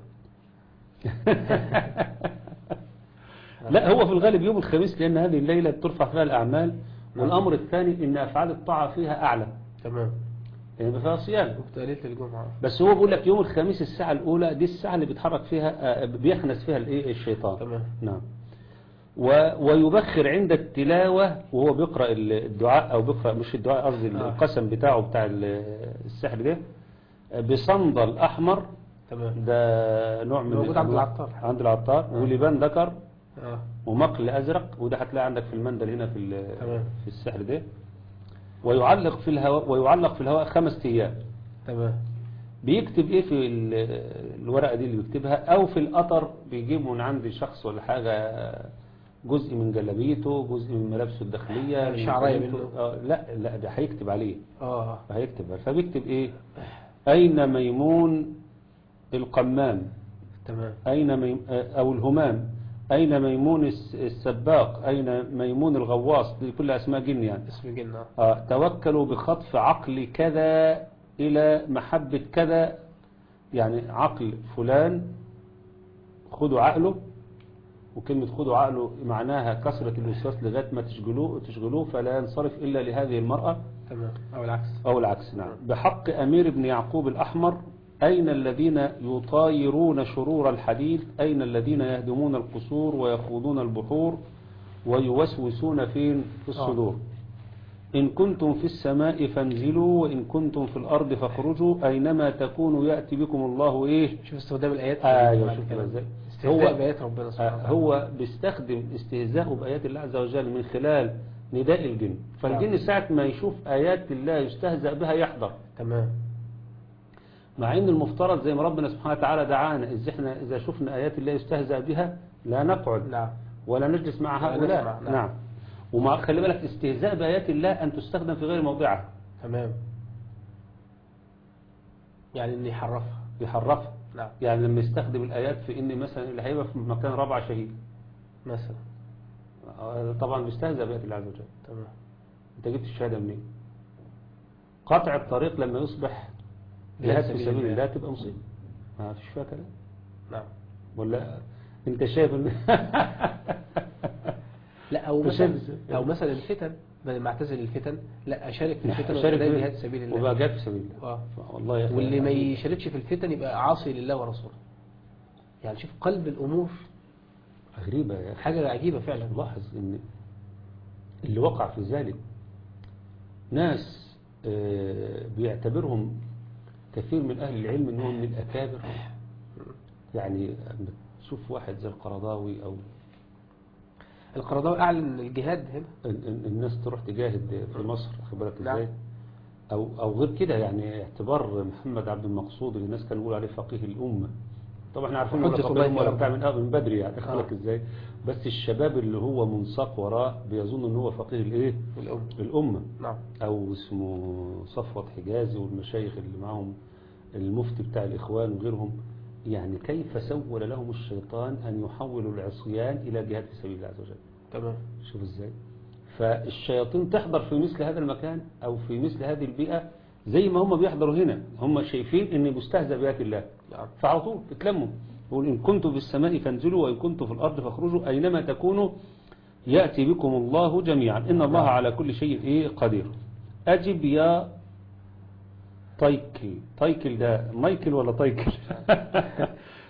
لا هو في الغالب يوم الخميس لأن هذه الليلة بترفع فيها الأعمال والأمر الثاني إن أفعال الطاعة فيها أعلى تمام يعني بيبقى فيها صيام وبتقليل الجمعة بس هو بيقول لك يوم الخميس الساعة الأولى دي الساعة اللي بيتحرك فيها آه، بيخنس فيها الإيه الشيطان تمام نعم و- ويبخر عند التلاوة وهو بيقرأ الدعاء أو بيقرأ مش الدعاء قصدي آه. القسم بتاعه بتاع ال- السحر ده بصندل أحمر تمام ده نوع من موجود عند الأنواع- العطار. عند العطار آه. ولبان ذكر اه ومقل أزرق وده هتلاقي عندك في المندل هنا في ال- تمام. في السحر ده ويعلق في الهواء ويعلق في الهواء خمس أيام تمام بيكتب ايه في ال- الورقة دي اللي بيكتبها او في القطر بيجيبه من عند شخص ولا حاجة جزء من جلابيته جزء من ملابسه الداخلية يعني من شعراية كلمته. منه. آه لا لا ده هيكتب عليه اه هيكتب فبيكتب ايه اين ميمون القمام تمام اين ميم آه، او الهمام اين ميمون الس- السباق اين ميمون الغواص دي كلها اسماء جن يعني اسم جنة آه، توكلوا بخطف عقل كذا إلى محبة كذا يعني عقل فلان خدوا عقله وكلمة خدوا عقله معناها كثرة الوسواس لغاية ما تشغلوه, تشغلوه فلا ينصرف إلا لهذه المرأة تمام او العكس أو العكس نعم بحق أمير بن يعقوب الأحمر أين الذين يطايرون شرور الحديث أين الذين يهدمون القصور ويخوضون البحور ويوسوسون فين في الصدور إن كنتم في السماء فانزلوا وإن كنتم في الأرض فاخرجوا أينما تكونوا يأتي بكم الله إيه شوف استخدام الايات ايوه بعد شوف كده. بقى ازاي استهزاء هو بايات ربنا سبحانه آه، وتعالى هو بيستخدم استهزاءه بآيات الله عز وجل من خلال نداء الجن فالجن نعم. ساعة ما يشوف آيات الله يستهزأ بها يحضر تمام مع ان المفترض زي ما ربنا سبحانه وتعالى دعانا إذا احنا إذا شفنا آيات الله يستهزأ بها لا نقعد نعم ولا نجلس مع لا هؤلاء نسمع، نعم. نعم وما خلي بالك استهزاء بآيات الله أن تستخدم في غير موضعها تمام يعني اني يحرفها يحرفها نعم يعني لما يستخدم الآيات في ان مثلا اللي هيبقى في مكان رابع شهيد مثلا آه، طبعا بيستهزأ بآيات الله عز وجل تمام انت جبت الشهادة منين قطع الطريق لما يصبح جهاد في سبيل الله تبقى مصيبة ما فيش فيها كلام نعم ولا انت شايف ان لا او فشل مثلا ازاي؟ او مثلا الفتن بدل ما اعتزل الفتن لا اشارك في الفتن شارك وابدا فيه جهاد في سبيل الله وبقى جهاد في سبيل الله اه والله يا اخي واللي ما يشاركش في الفتن يبقى عاصي لله ورسوله يعني شوف قلب الامور غريبة يا اخي حاجه عجيبه فعلا لاحظ ان اللي وقع في ذلك ناس آه، بيعتبرهم كثير من اهل العلم انهم من الاكابر يعني لما تشوف واحد زي القرضاوي او القرضاوي اعلن الجهاد هنا ال- ال- الناس تروح تجاهد في مصر خد بالك نعم. ازاي او او غير كده يعني اعتبار محمد عبد المقصود اللي الناس كانوا بيقولوا عليه فقيه الامه طبعا احنا عارفين انه حجة فقيه الله الامه ولا في بتاع من آه من بدري يعني خد آه. بالك ازاي بس الشباب اللي هو منساق وراه بيظن ان هو فقيه الايه الام الامه نعم او اسمه صفوت حجازي والمشايخ اللي معاهم المفتي بتاع الاخوان وغيرهم يعني كيف سول لهم الشيطان ان يحولوا العصيان الى جهاد في سبيل الله عز وجل تمام شوف ازاي فالشياطين تحضر في مثل هذا المكان او في مثل هذه البيئة زي ما هم بيحضروا هنا هم شايفين ان مستهزأ بآيات الله نعم فعلى طول اتلموا يقول ان كنتم في السماء فانزلوا وان كنتم في الارض فاخرجوا اينما تكونوا يأتي بكم الله جميعا ان الله على كل شيء ايه قدير اجب يا طيكل طيكل ده مايكل ولا طيكل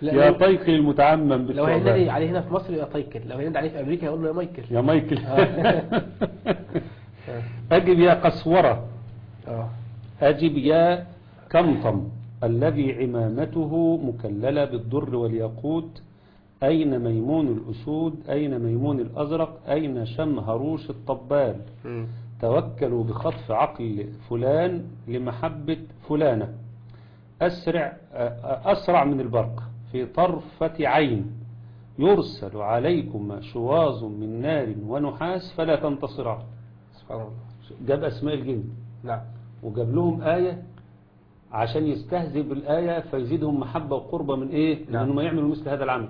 لا، يا لو- طيقي المتعمم لو بالثعبان هينادي عليه هنا في مصر يبقى تايكل لو هينادي عليه في امريكا يقول له يا مايكل يا مايكل آه. أجب يا قسورة اه أجب يا كمطم الذي عمامته مكللة بالضر والياقوت أين ميمون الأسود أين ميمون الأزرق أين شمهروش الطبال مم. توكلوا بخطف عقل فلان لمحبة فلانة أسرع أسرع من البرق في طرفة عين يرسل عليكم شواظ من نار ونحاس فلا تنتصران سبحان الله جاب أسماء الجن نعم وجاب لهم آية عشان يستهزئ بالآية فيزيدهم محبة وقربة من إيه؟ من نعم. أنهم يعملوا مثل هذا العمل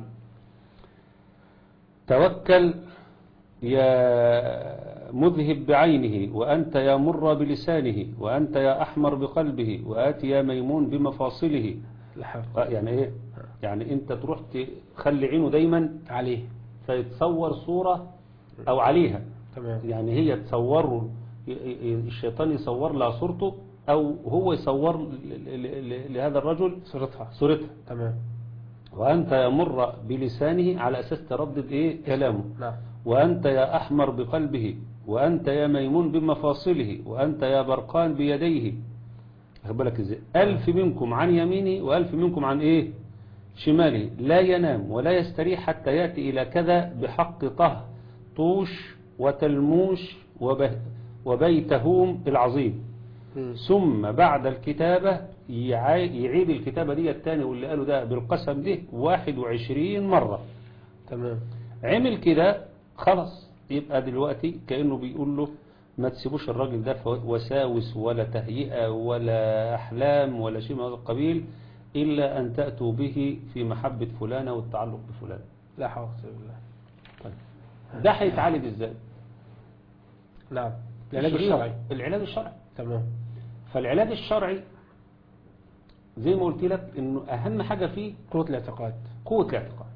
توكل يا مذهب بعينه وأنت يا مر بلسانه وأنت يا أحمر بقلبه وآتي يا ميمون بمفاصله لا حول آه، يعني إيه؟ يعني أنت تروح تخلي عينه دايما عليه فيتصور صورة أو عليها تمام يعني هي تصور ي- ي- الشيطان يصور لها صورته أو هو يصور ل- ل- ل- لهذا الرجل صورتها صورتها تمام وأنت يمر بلسانه على أساس تردد إيه كلامه نعم وأنت يا أحمر بقلبه وأنت يا ميمون بمفاصله وأنت يا برقان بيديه أخد بالك إزاي ألف منكم عن يمينه وألف منكم عن إيه شماله لا ينام ولا يستريح حتى يأتي إلى كذا بحق طه طوش وتلموش وبه وبيتهوم العظيم مم. ثم بعد الكتابة يع- يعيد الكتابة دي التاني واللي قالوا ده بالقسم ده 21 مرة تمام عمل كده خلاص يبقى دلوقتي كأنه بيقول له ما تسيبوش الراجل ده في وساوس ولا تهيئة ولا أحلام ولا شيء من هذا القبيل إلا أن تأتوا به في محبة فلانة والتعلق بفلان لا حول ولا قوة إلا بالله طيب ده هيتعالج ازاي نعم العلاج الشريعة. الشرعي العلاج الشرعي تمام فالعلاج الشرعي زي ما قلت لك انه اهم حاجة فيه قوة الاعتقاد قوة الاعتقاد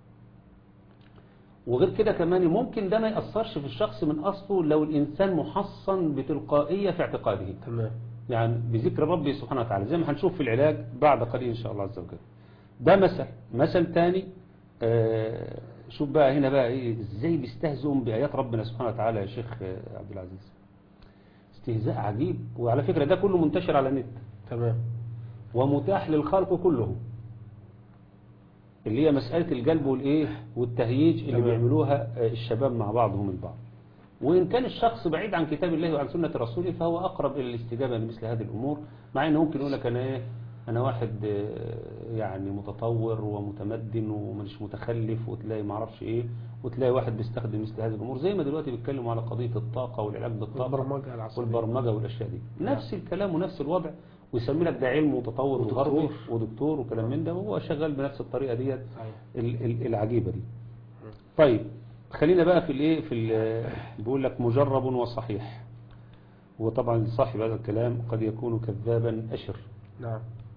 وغير كده كمان ممكن ده ما يأثرش في الشخص من أصله لو الإنسان محصن بتلقائية في اعتقاده تمام يعني بذكر ربي سبحانه وتعالى زي ما هنشوف في العلاج بعد قليل إن شاء الله عز وجل ده مثل مثل تاني آه، شوف بقى هنا بقى إيه إزاي بيستهزئوا بآيات ربنا سبحانه وتعالى يا شيخ آه، عبد العزيز استهزاء عجيب وعلى فكرة ده كله منتشر على النت تمام ومتاح للخلق كله اللي هي مسألة الجلب والإيه والتهييج اللي تمام. بيعملوها آه، الشباب مع بعضهم البعض وإن كان الشخص بعيد عن كتاب الله وعن سنة رسوله فهو أقرب إلى الاستجابة لمثل هذه الأمور مع إنه ممكن يقول لك أنا إيه أنا واحد آه، يعني متطور ومتمدن ومش متخلف وتلاقي معرفش إيه وتلاقي واحد بيستخدم مثل هذه الأمور زي ما دلوقتي بيتكلموا على قضية الطاقة والعلاج بالطاقة البرمجة العصبية والبرمجة والأشياء دي نفس الكلام ونفس الوضع ويسمي لك ده علم وتطور ودكتور. وغربي ودكتور وكلام من ده وهو شغال بنفس الطريقة ديت صحيح ال- ال- العجيبة دي طيب خلينا بقى في الايه في ال- بيقول لك مجرب وصحيح وطبعا صاحب هذا الكلام قد يكون كذابا أشر نعم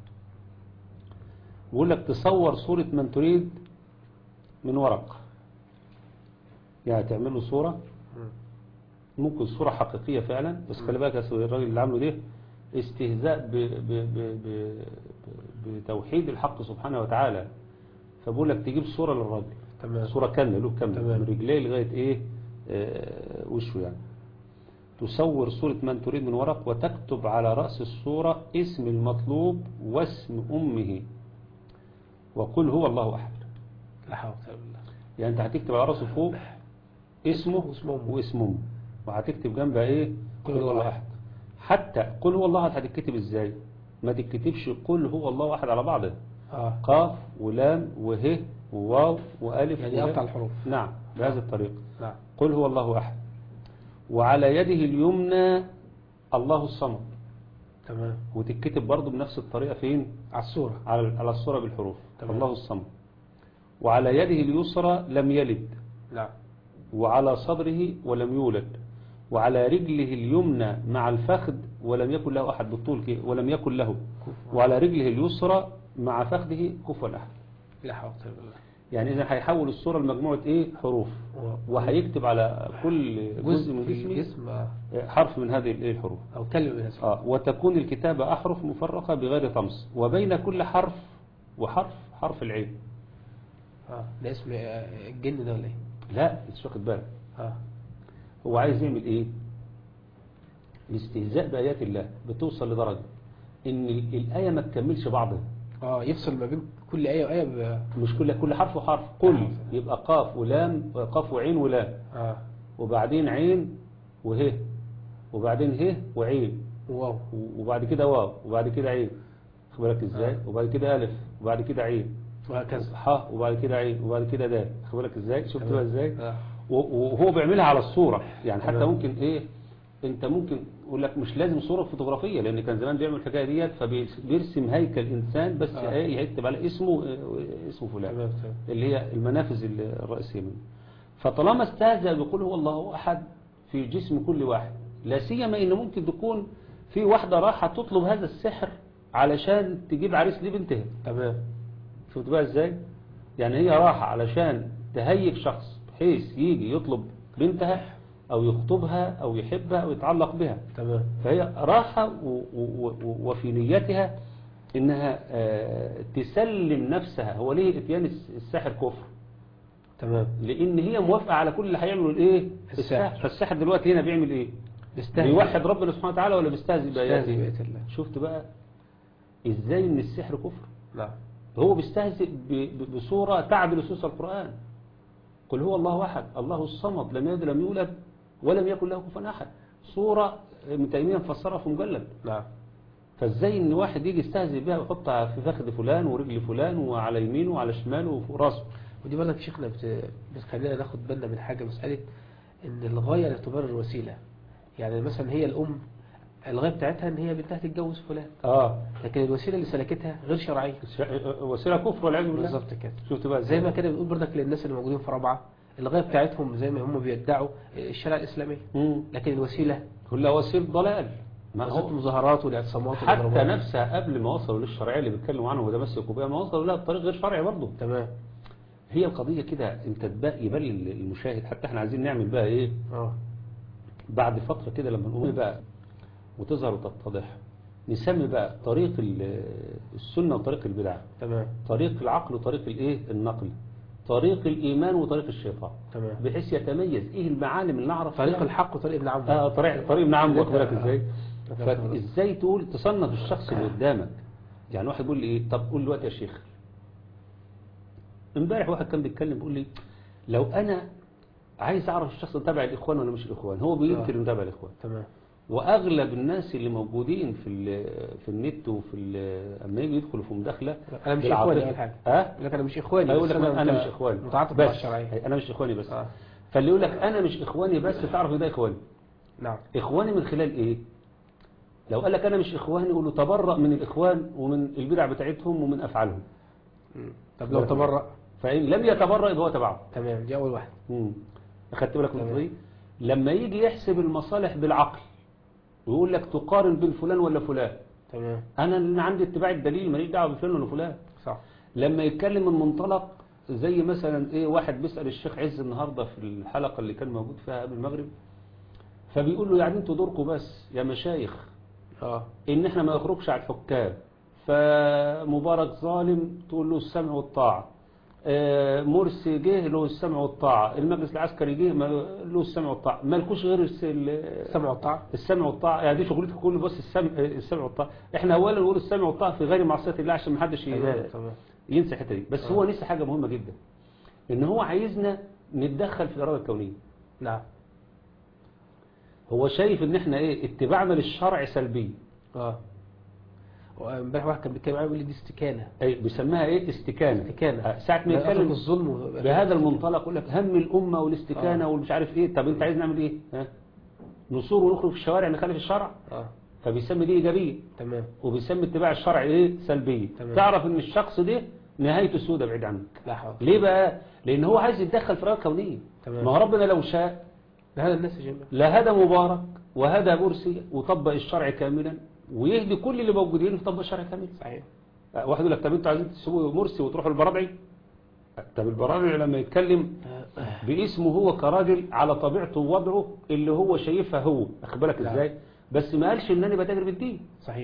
بيقول لك تصور صورة من تريد من ورق يعني تعمل له صورة مم. ممكن صورة حقيقية فعلا بس خلي بالك يا سيدي الراجل اللي عامله ده استهزاء ب ب ب ب بتوحيد الحق سبحانه وتعالى فبقول لك تجيب صورة للراجل تمام صورة كاملة له كاملة تمام. من رجليه لغاية ايه آه وشه يعني تصور صورة من تريد من ورق وتكتب على رأس الصورة اسم المطلوب واسم أمه وقل هو الله أحد لا حول ولا قوة إلا بالله يعني انت هتكتب على رأسه فوق اسمه واسم أمه. واسم أمه وهتكتب جنبها ايه قل هو الله أحد. حتى قل هو الله أحد هتتكتب ازاي ما تكتبش قل هو الله أحد على بعضه اه قاف ولام وه وواو وألف يعني وه. أقطع الحروف نعم بهذه الطريقة نعم قل هو الله أحد وعلى يده اليمنى الله الصمد تمام وتتكتب برضه بنفس الطريقة فين على الصورة على على الصورة بالحروف تمام. الله الصمد وعلى يده اليسرى لم يلد نعم وعلى صدره ولم يولد وعلى رجله اليمنى مع الفخذ ولم يكن له أحد بالطول كده ولم يكن له وعلى رجله اليسرى مع فخذه كفوا أحد لا حول ولا قوة إلا بالله يعني إذا هيحول الصورة لمجموعة إيه حروف و- وهيكتب على كل جزء من في جسمه الجسم آه. حرف من هذه الإيه الحروف أو كلمة من اسمه آه وتكون الكتابة أحرف مفرقة بغير طمس وبين كل حرف وحرف حرف العين اه ده اسم آه، الجن ده ولا ايه لا مش واخد بالك اه هو عايز يعمل ايه الاستهزاء بآيات الله بتوصل لدرجة ان ال- الآية ما تكملش بعضها اه يفصل ما بين كل آية وآية ب... مش كل كل حرف وحرف قل آه. يبقى قاف ولام قاف وعين ولام اه وبعدين عين وه وبعدين ه وعين واو وبعد كده واو وبعد كده عين خد بالك ازاي آه. وبعد كده الف وبعد كده عين وهكذا ح وبعد كده عين وبعد كده دال خد بالك ازاي شفت بقى ازاي آه. و- وهو بيعملها على الصورة يعني حتى تمام. ممكن ايه انت ممكن يقول لك مش لازم صورة فوتوغرافية لان كان زمان بيعمل الحكاية ديت فبيرسم هيكل انسان بس آه. ايه يكتب على اسمه آه، اسمه فلان تمام تمام اللي هي المنافذ الرئيسية منه فطالما استهزأ بيقول هو الله أحد في جسم كل واحد لا سيما إن ممكن تكون في واحدة راحة تطلب هذا السحر علشان تجيب عريس لبنتها تمام شفت بقى ازاي يعني هي راحة علشان تهيج شخص بحيث يجي يطلب بنتها أو يخطبها أو يحبها أو يتعلق بها تمام فهي راحة و- و- و- وفي نيتها إنها آه، تسلم نفسها هو ليه اتيان الس- الساحر كفر تمام لان هي موافقه على كل اللي هيعمله الايه الساحر. فالساحر دلوقتي هنا بيعمل ايه بيستهزئ بيوحد ربنا سبحانه وتعالى ولا بيستهزئ بيستهزئ باياته بآيات الله شفت بقى ازاي ان السحر كفر نعم هو بيستهزئ ب- ب- بصوره تعدل سوس القران قل هو الله احد الله الصمد لم يلد لم يولد ولم يكن له كفوا احد صوره ابن تيميه مفسرها في مجلد نعم فازاي ان واحد يجي يستهزئ بها ويحطها في فخذ فلان ورجل فلان وعلى يمينه وعلى شماله وفوق راسه ودي برضك شيخنا بت... بتخلينا ناخد بالنا من حاجة مسألة ان الغاية لا تبرر الوسيلة يعني مثلا هي الأم الغاية بتاعتها ان هي بنتها تتجوز فلان اه لكن الوسيلة اللي سلكتها غير شرعية وسيله كفر والعياذ بالله بالظبط كده شفت بقى زي ازاي ما كده بنقول برضك للناس اللي موجودين في رابعة الغاية بتاعتهم زي ما هم بيدعوا الشريعة الإسلامية مم. لكن الوسيلة كلها وسيله ضلال ما وسيلة هو المظاهرات والاعتصامات حتى والإضرابات. نفسها قبل ما وصلوا للشرعيه اللي بيتكلموا عنها وتمسكوا بها ما وصلوا لها بطريق غير شرعي برضه تمام هي القضيه كده انت تبقى يبان للمشاهد حتى احنا عايزين نعمل بقى ايه اه بعد فتره كده لما نقول بقى وتظهر وتتضح نسمي بقى طريق ال- السنه وطريق البدع تمام طريق العقل وطريق الايه النقل طريق الايمان وطريق الشيطان تمام بحيث يتميز ايه المعالم اللي نعرف طريق فيها الحق وطريق ابن عمرو اه طريق طريق ابن عمرو واخد بالك آه. ازاي آه. فازاي تقول تصنف الشخص اللي قدامك يعني واحد بيقول لي ايه طب قول دلوقتي يا شيخ امبارح واحد كان بيتكلم بيقول لي لو انا عايز اعرف الشخص ده تابع الاخوان ولا مش الاخوان هو بينكر آه. انه تابع الاخوان تمام واغلب الناس اللي موجودين في ال- في النت وفي ال- اما يجوا يدخلوا في مداخله انا مش بالعاطفة. اخواني اول حاجه ها لكن انا مش اخواني يقول لك بس انا مت- مش اخواني متعاطف مع بس الشرعيه انا مش اخواني بس آه. فاللي يقول لك انا مش اخواني بس تعرف إن ده اخواني نعم إخواني من خلال إيه لو قال لك أنا مش إخواني يقول له تبرأ من الإخوان ومن البدع بتاعتهم ومن أفعالهم مم. طب لو تبرأ فإن لم يتبرأ يبقى هو تبعه تمام دي اول واحده مم. أخدت بالك من تمام. النقطة دي لما يجي يحسب المصالح بالعقل ويقول لك تقارن بين فلان ولا فلان تمام أنا اللي عندي اتباع الدليل ماليش دعوة بفلان ولا فلان صح لما يتكلم من منطلق زي مثلا ايه واحد بيسأل الشيخ عز النهاردة في الحلقة اللي كان موجود فيها قبل المغرب فبيقول له يعني انتوا دوركم بس يا مشايخ اه ان احنا ما نخرجش على الحكام فمبارك ظالم تقول له السمع والطاعة آه، مرسي جه له السمع والطاعة المجلس العسكري جه ما- له السمع والطاعة مالكوش غير الس- ال- السمع والطاعه السمع والطاعة يعني دي شغلتكم كله بس السمع السمع والطاعة احنا اولا نقول السمع والطاعة في غير معصية الله عشان ما حدش ي- تمام تمام ينسى الحته دي بس آه. هو نسى حاجة مهمة جدا ان هو عايزنا نتدخل في الإرادة الكونية نعم هو شايف ان احنا ايه اتباعنا للشرع سلبي اه امبارح واحد كان بيتكلم معايا بيقول لي دي استكانه اي بيسميها ايه استكانة استكانه آه، ساعة ما لا أترك يتكلم الظلم و- بهذا المنطلق يقول لك هم الأمة والاستكانة آه. والمش عارف ايه طب انت عايز نعمل ايه ها نصور ونخرج في الشوارع نخالف الشرع اه فبيسمي دي إيجابية تمام وبيسمي اتباع الشرع ايه سلبية تمام. تعرف ان الشخص ده نهايته سودة بعيد عنك لا حول ليه بقى لان هو عايز يتدخل في الرأي الكونية تمام. ما هو ربنا لو شاء لهذا الناس جميعا لهدى مبارك وهدى مرسي وطبق الشرع كاملا ويهدي كل اللي موجودين يطبق الشرع كاملا صحيح واحد يقول لك طب انتوا عايزين تسيبوا مرسي وتروحوا البرابعي طب البرابعي لما يتكلم باسمه هو كراجل على طبيعته ووضعه اللي هو شايفها هو اخد بالك نعم. ازاي بس ما قالش ان انا بتاجر بالدين صحيح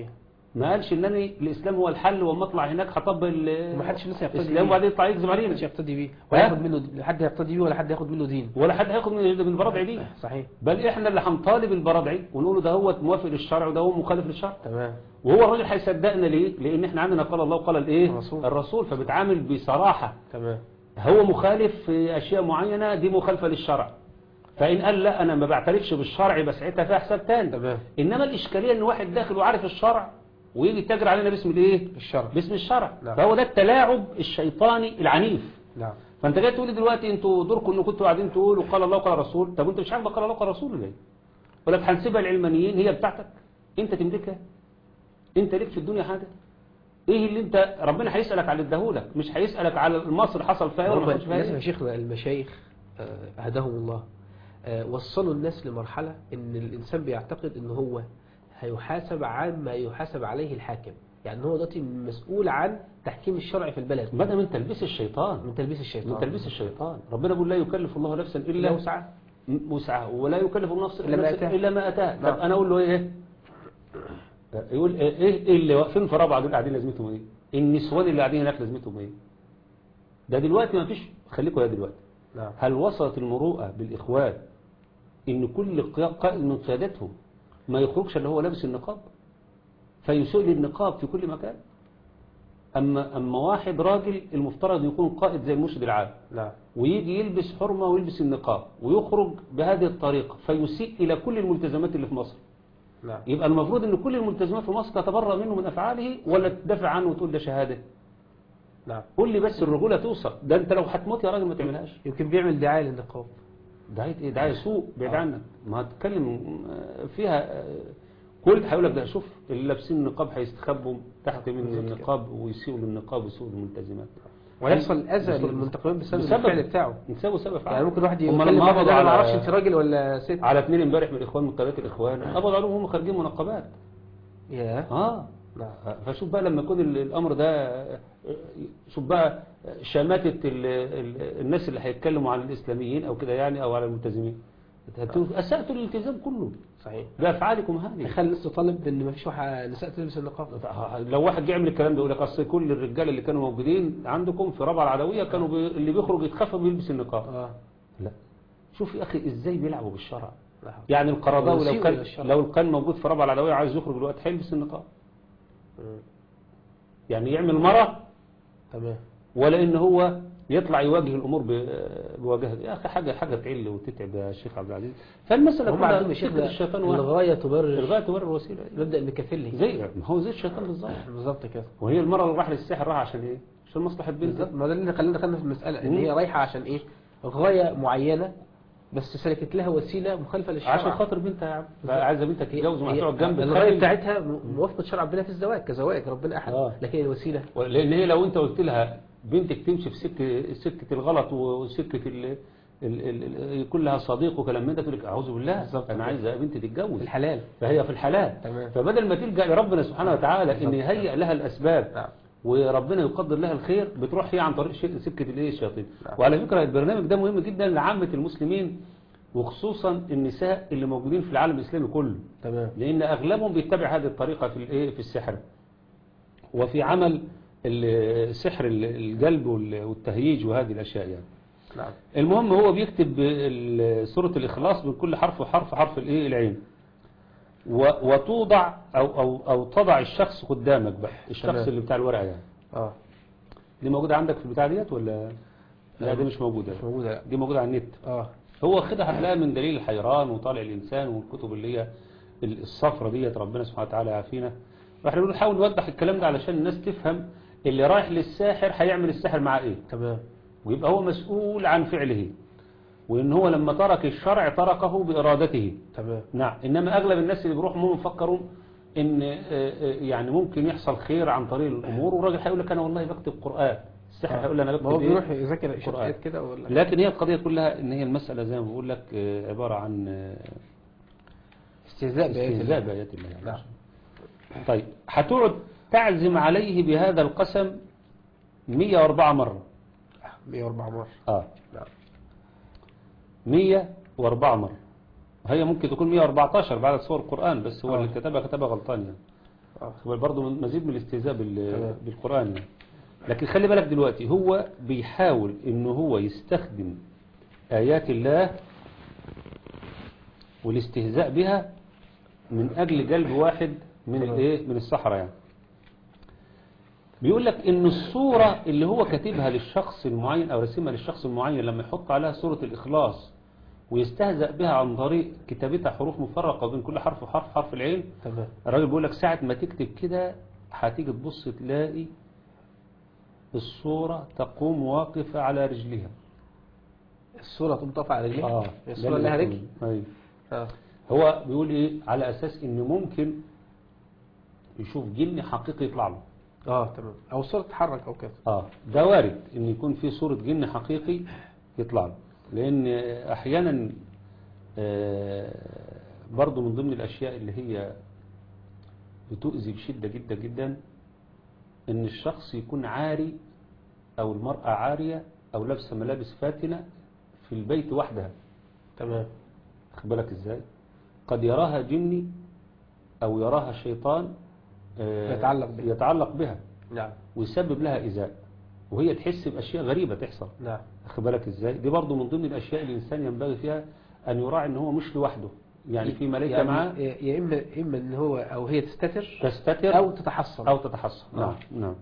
ما قالش انني الاسلام هو الحل واما اطلع هناك هطبق ال- وما حدش لسه يقتدي الاسلام بيه. وبعدين يطلع يكذب ما حدش علينا يقتدي بيه ولا ها؟ ياخد منه لا حد يقتدي بيه ولا حد ياخد منه دين ولا حد هياخد من من البرادعي دي صحيح بل احنا اللي هنطالب البرادعي ونقول له ده هو موافق للشرع وده هو مخالف للشرع تمام وهو الراجل هيصدقنا ليه لان احنا عندنا قال الله وقال الايه الرسول. الرسول فبتعامل بصراحه تمام هو مخالف في اشياء معينه دي مخالفه للشرع فان قال لا انا ما بعترفش بالشرع يبقى ساعتها فيها حساب تاني تمام انما الاشكاليه ان واحد داخل وعارف الشرع ويجي يتاجر علينا باسم الايه الشرع باسم الشرع نعم. فهو ده التلاعب الشيطاني العنيف نعم فانت جاي تقول لي دلوقتي انتوا دوركم انكم كنتوا قاعدين تقولوا قال الله وقال الرسول طب انت مش عاجبك قال الله وقال الرسول ليه ولا هنسيبها العلمانيين هي بتاعتك انت تملكها انت ليك في الدنيا حاجه ايه اللي انت ربنا هيسالك على اللي اداهولك مش هيسالك على مصر حصل فيها ولا هم ما حصلش فيها لازم يا إيه؟ شيخنا المشايخ آه، هداهم الله آه، وصلوا الناس لمرحلة ان الانسان بيعتقد ان هو هيحاسب عن ما يحاسب عليه الحاكم يعني هو دلوقتي مسؤول عن تحكيم الشرع في البلد بدأ من تلبيس الشيطان من تلبيس الشيطان من تلبيس الشيطان ربنا بيقول لا يكلف الله نفسا إلا الا وسعها وسعها ولا يكلف الله نفسا إلا ما نفساً أتاها. الا ما اتاها طب نعم. انا اقول له ايه يقول ايه ايه اللي واقفين في رابعه دول قاعدين لازمتهم ايه النسوان اللي قاعدين هناك لازمتهم ايه ده دلوقتي ما فيش خليكم يا دلوقتي نعم هل وصلت المروءه بالاخوان ان كل قيا- قائد من قيادتهم ما يخرجش اللي هو لابس النقاب فيسوء للنقاب في كل مكان اما اما واحد راجل المفترض يكون قائد زي المرشد العام نعم ويجي يلبس حرمة ويلبس النقاب ويخرج بهذه الطريقة فيسيء إلى كل الملتزمات اللي في مصر نعم يبقى المفروض أن كل الملتزمات في مصر تتبرأ منه من أفعاله ولا تدافع عنه وتقول ده شهادة نعم قول لي بس الرجولة توصل ده أنت لو هتموت يا راجل ما تعملهاش يمكن بيعمل دعاية للنقاب دعاية إيه دعاية سوء بعيد آه. عنك ما هتتكلم فيها كل هيقول لك ده شوف اللي لابسين النقاب هيستخبوا تحت من بالظبط كده. النقاب ويسيئوا للنقاب ويسيئوا للملتزمات ويحصل أذى بسبب- للمنتقمين بسبب بسبب- الفعل بتاعه نساوي سبب فعل. يعني ممكن واحد هم يتكلم لما واحد قبضوا انا ما على- اعرفش انت راجل ولا ست على اثنين امبارح من الاخوان من قناه الاخوان قبضوا عليهم وهم خارجين منقبات يا اه نعم فشوف بقى لما يكون ال- الامر ده شوف بقى شماتة ال- ال- الناس اللي هيتكلموا عن الاسلاميين او كده يعني او على الملتزمين اسأتوا الالتزام كله صحيح بافعالكم هذه يخلي الناس تطالب بان ما فيش نساء تلبس النقاب لو واحد جه يعمل الكلام ده يقول لك اصل كل الرجاله اللي كانوا موجودين عندكم في رابعه العدويه كانوا بي... اللي بيخرج يتخفى بيلبس النقاب اه لا شوف يا اخي ازاي بيلعبوا بالشرع لا حول. يعني القرضاوي لو ويسيئوا كان إلى الشرع. لو كان موجود في رابعه العدويه عايز يخرج دلوقتي هيلبس النقاب مم. يعني يعمل مرة تمام ولا ان هو يطلع يواجه الامور ب- بواجهه يا اخي حاجه حاجه تعل وتتعب يا شيخ عبد العزيز فالمساله هم كلها عندهم يا شيخ فكرة الشيطان واحد الغايه تبرر الغايه تبرر الوسيله نبدا المكافلي زي ما هو زي الشيطان بالظبط بالظبط كده وهي المرة اللي راح للسحر راح عشان ايه عشان مصلحة بالظبط بنته ما ده اللي خلينا دخلنا في المساله ان مم. هي رايحه عشان ايه غايه معينه بس سلكت لها وسيله مخالفه للشرع عشان خاطر بنتها يا عم عايزه بنتك تتجوز وما هي- تقعد جنب الغايه الخليل. بتاعتها م- موافقه شرع ربنا في الزواج كزواج ربنا احد آه. لكن الوسيله لان هي لو انت قلت لها بنتك تمشي في سكه سكه الغلط وسكه ال ال ال كلها صديق وكلام من ده تقول لك اعوذ بالله بالظبط. انا عايزه بنتي تتجوز الحلال فهي في الحلال تمام. فبدل ما تلجا لربنا سبحانه وتعالى ان بالظبط. يهيئ لها الاسباب نعم وربنا يقدر لها الخير بتروح هي عن طريق شيء- سكه الايه الشياطين نعم. وعلى فكره البرنامج ده مهم جدا لعامه المسلمين وخصوصا النساء اللي موجودين في العالم الاسلامي كله تمام لان اغلبهم بيتبع هذه الطريقه في الايه في السحر وفي عمل ال- سحر ال- القلب وال- والتهييج وهذه الاشياء يعني نعم المهم هو بيكتب ال- سورة الإخلاص من كل حرف وحرف حرف الإيه العين و- وتوضع أو, أو, أو تضع الشخص قدامك بقى الشخص تمام. اللي بتاع الورقة يعني اه دي موجودة عندك في البتاع ديت ولا لا دي مش موجودة مش موجوده لا دي موجودة على النت اه هو خدها هتلاقيها من دليل الحيران وطالع الإنسان والكتب اللي هي الصفرة ديت ربنا سبحانه وتعالى يعافينا واحنا بنحاول نوضح الكلام ده علشان الناس تفهم اللي رايح للساحر هيعمل السحر معاه ايه تمام ويبقى هو مسؤول عن فعله وإن هو لما ترك الشرع تركه بإرادته تمام نعم إنما أغلب الناس اللي بيروحوا هم مفكروا إن آه، آه، يعني ممكن يحصل خير عن طريق الأمور والراجل هيقول لك أنا والله بكتب قرآن السحر هيقول لي أنا ما هو بكتب بيروح إيه؟ يذاكر القرآن. شركات كده ولا لكن هي القضية كلها إن هي المسألة زي ما بقول لك آه، عبارة عن آه، استهزاء بآيات استهزاء الله. بآيات الله يعني. نعم طيب هتقعد تعزم عليه بهذا القسم 104 مرة 104 مرة آه نعم 104 مرة هي ممكن تكون 114 بعد صور القرآن بس هو آه. اللي كتبها كتبها غلطان يعني اه هو برضه من- مزيد من الاستهزاء بال- تمام. بالقرآن يعني. لكن خلي بالك دلوقتي هو بيحاول ان هو يستخدم آيات الله والاستهزاء بها من أجل قلب واحد من تمام. الايه من الصحراء يعني بيقول لك ان الصورة اللي هو كاتبها للشخص المعين او رسمها للشخص المعين لما يحط عليها صورة الإخلاص ويستهزأ بها عن طريق كتابتها حروف مفرقة بين كل حرف وحرف حرف العين تمام الراجل بيقول لك ساعة ما تكتب كده هتيجي تبص تلاقي الصورة تقوم واقفة على رجلها الصورة تقوم تقف على رجليها اه الصورة لها رجل أيوة. اه هو بيقول ايه على اساس ان ممكن يشوف جن حقيقي يطلع له اه تمام او الصورة تتحرك او كده اه ده وارد ان يكون في صورة جن حقيقي يطلع له لان احيانا آه، برضو من ضمن الاشياء اللي هي بتؤذي بشدة جدا جدا ان الشخص يكون عاري او المرأة عارية او لابسة ملابس فاتنة في البيت وحدها تمام خد بالك ازاي قد يراها جني او يراها شيطان آه، يتعلق بها. يتعلق بها نعم ويسبب لها إيذاء وهي تحس بأشياء غريبة تحصل نعم خد بالك ازاي دي برضو من ضمن الأشياء اللي الإنسان ينبغي فيها أن يراعي أن هو مش لوحده يعني في ملائكة يعني معاه يا إما إما إن هو أو هي تستتر تستتر أو تتحصن أو تتحصن آه. نعم نعم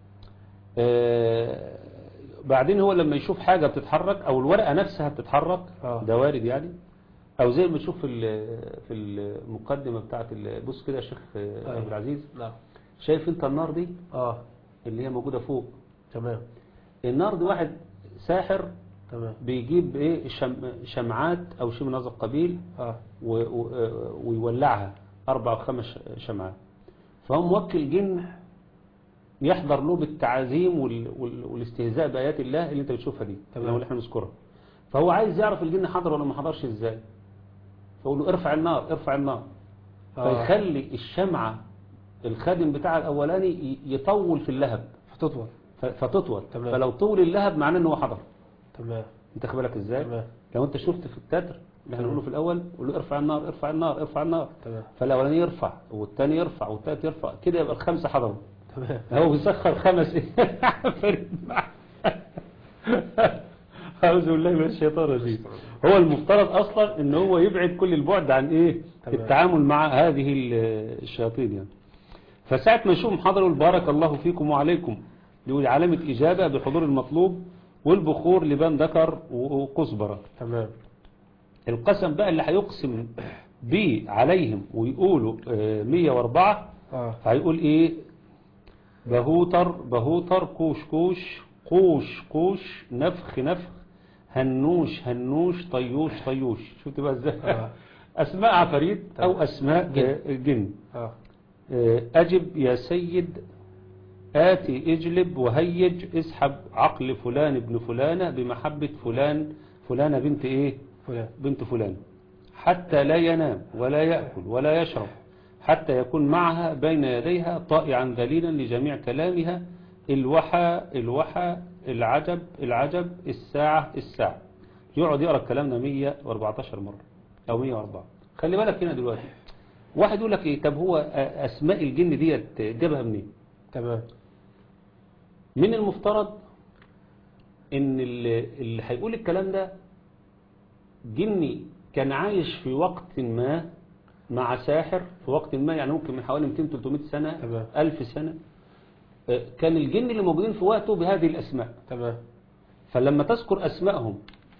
آه بعدين هو لما يشوف حاجة بتتحرك أو الورقة نفسها بتتحرك آه. ده وارد يعني أو زي ما تشوف في ال- في المقدمة بتاعت ال- بص كده يا شيخ آه، أيوة. عبد العزيز نعم شايف أنت النار دي اه اللي هي موجودة فوق تمام النار دي واحد ساحر تمام بيجيب ايه شم شمعات او شيء من هذا القبيل اه و- و- ويولعها اربع او خمس شمعات فهو موكل جن يحضر له بالتعازيم وال- وال- والاستهزاء بايات الله اللي انت بتشوفها دي تمام. اللي احنا بنذكرها فهو عايز يعرف الجن حضر ولا ما حضرش ازاي فيقول له ارفع النار ارفع النار آه. فيخلي الشمعة الخادم بتاع الاولاني ي- يطول في اللهب فتطول ف- فتطول تمام. فلو طول اللهب معناه ان هو حضر تمام انت خد بالك ازاي تمام لو انت شفت في التتر اللي احنا تمام. بنقوله في الاول قول له ارفع النار ارفع النار ارفع النار تمام فالاولاني يرفع والثاني يرفع والثالث يرفع كده يبقى الخمسه حضروا تمام هو بيسخر خمس فريد معاه. اعوذ بالله من الشيطان الرجيم هو المفترض اصلا ان هو يبعد كل البعد عن ايه تمام. التعامل مع هذه ال- الشياطين يعني فساعة ما يشوف محاضرة يقول بارك الله فيكم وعليكم يقول علامة إجابة بحضور المطلوب والبخور لبان ذكر وقصبرة تمام القسم بقى اللي هيقسم بيه عليهم ويقولوا آه، 104 اه هيقول ايه بهوتر بهوتر كوش كوش قوش قوش نفخ نفخ هنوش هنوش طيوش طيوش شفت بقى ازاي آه. اسماء عفاريت او اسماء جن. آه، جن اه آه، أجب يا سيد آتي اجلب وهيج اسحب عقل فلان ابن فلانة بمحبة فلان فلانة بنت ايه فلان بنت فلان حتى لا ينام ولا يأكل ولا يشرب حتى يكون معها بين يديها طائعا ذليلا لجميع كلامها الوحى الوحى العجب العجب الساعة الساعة يقعد يقرأ الكلام ده 114 مرة أو 104 خلي بالك هنا دلوقتي واحد يقول لك ايه طب هو أسماء الجن ديت جابها منين تمام من المفترض ان اللي, اللي هيقول الكلام ده جني كان عايش في وقت ما مع ساحر في وقت ما يعني ممكن من حوالي 200 300 سنة تمام. 1000 سنة آه، كان الجن اللي موجودين في وقته بهذه الأسماء تمام فلما تذكر أسمائهم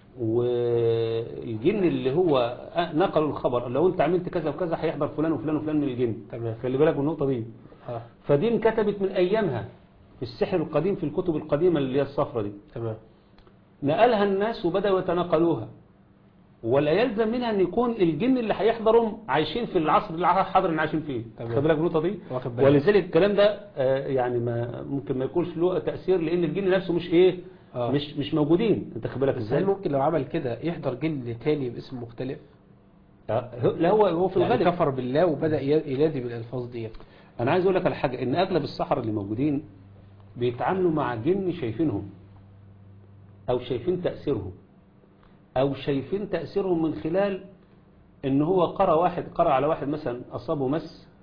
والجن اللي هو نقلوا الخبر لو انت عملت كذا وكذا هيحضر فلان وفلان وفلان من الجن تمام خلي بالك من النقطة دي اه فدي انكتبت من أيامها في السحر القديم في الكتب القديمة اللي هي الصفرة دي تمام نقلها الناس وبدأوا يتناقلوها ولا يلزم منها ان يكون الجن اللي هيحضرهم عايشين في العصر الحاضر اللي عايشين فيه تمام. خد بالك من النقطه دي واخد بالك. ولذلك الكلام ده آه، يعني ما ممكن ما يكونش له تاثير لان الجن نفسه مش ايه آه. مش مش موجودين انت خد بالك بس ازاي هل ممكن لو عمل كده يحضر جن تاني باسم مختلف آه، هو- لا هو هو في يعني الغالب كفر بالله وبدأ ي- ينادي بالألفاظ ديت انا عايز اقول لك على حاجه ان اغلب السحرة اللي موجودين بيتعاملوا مع جن شايفينهم او شايفين تاثيرهم او شايفين تاثيرهم من خلال ان هو قرأ واحد قرأ على واحد مثلا اصابه مس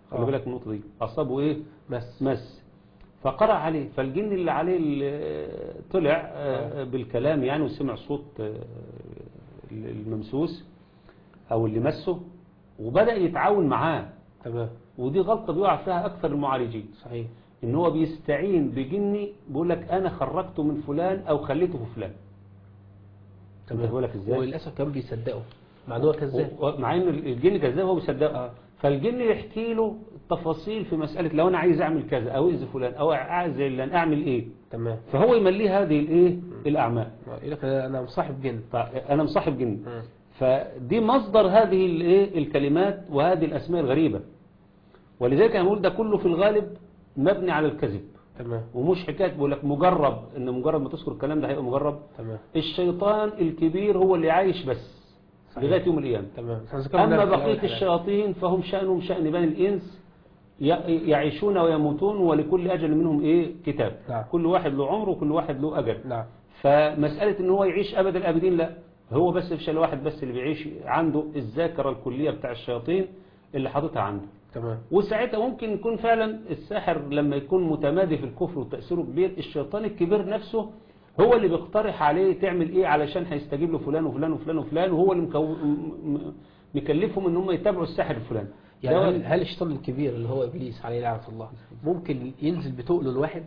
خلي آه. بالك من النقطة دي أصابه إيه مس مس فقرأ عليه فالجن اللي عليه اللي طلع آه، بالكلام يعني وسمع صوت آه، الممسوس أو اللي مسه وبدأ يتعاون معاه تمام ودي غلطة بيقع فيها أكثر المعالجين صحيح إن هو بيستعين بجني بيقول لك أنا خرجته من فلان أو خليته في فلان تمام بقول لك إزاي؟ وللاسف كان بيصدقوا مع ان هو كذاب و- مع ان الجن كذاب هو بيصدقه آه. فالجن يحكي له التفاصيل في مسألة لو انا عايز اعمل كذا او اذي فلان او عايز علان اعمل ايه تمام فهو يمليه هذه الايه الاعمال يقول لك انا مصاحب جن فانا مصاحب جن مم. فدي مصدر هذه الايه الكلمات وهذه الاسماء الغريبة ولذلك انا بقول ده كله في الغالب مبني على الكذب تمام ومش حكايه بقول لك مجرب ان مجرد ما تذكر الكلام ده هيبقى مجرب تمام الشيطان الكبير هو اللي عايش بس صحيح. لغايه يوم القيامه تمام إحنا ذكرنا أما في الأول بقية الحلقة. الشياطين فهم شأنهم شأن بني الإنس ي- يعيشون ويموتون ولكل أجل منهم إيه كتاب نعم. كل واحد له عمر وكل واحد له أجل نعم فمسألة إن هو يعيش أبد الأبدين لا هو بس فيش واحد بس اللي بيعيش عنده الذاكرة الكلية بتاع الشياطين اللي حاططها عنده تمام وساعتها ممكن يكون فعلا الساحر لما يكون متمادي في الكفر وتأثيره كبير الشيطان الكبير نفسه هو اللي بيقترح عليه تعمل ايه علشان هيستجيب له فلان وفلان وفلان وفلان وهو اللي مكو... م- م- مكلفهم ان هم يتابعوا الساحر الفلاني يعني ده هل, هل الشيطان الكبير اللي هو ابليس عليه لعنه الله ممكن ينزل بتقله الواحد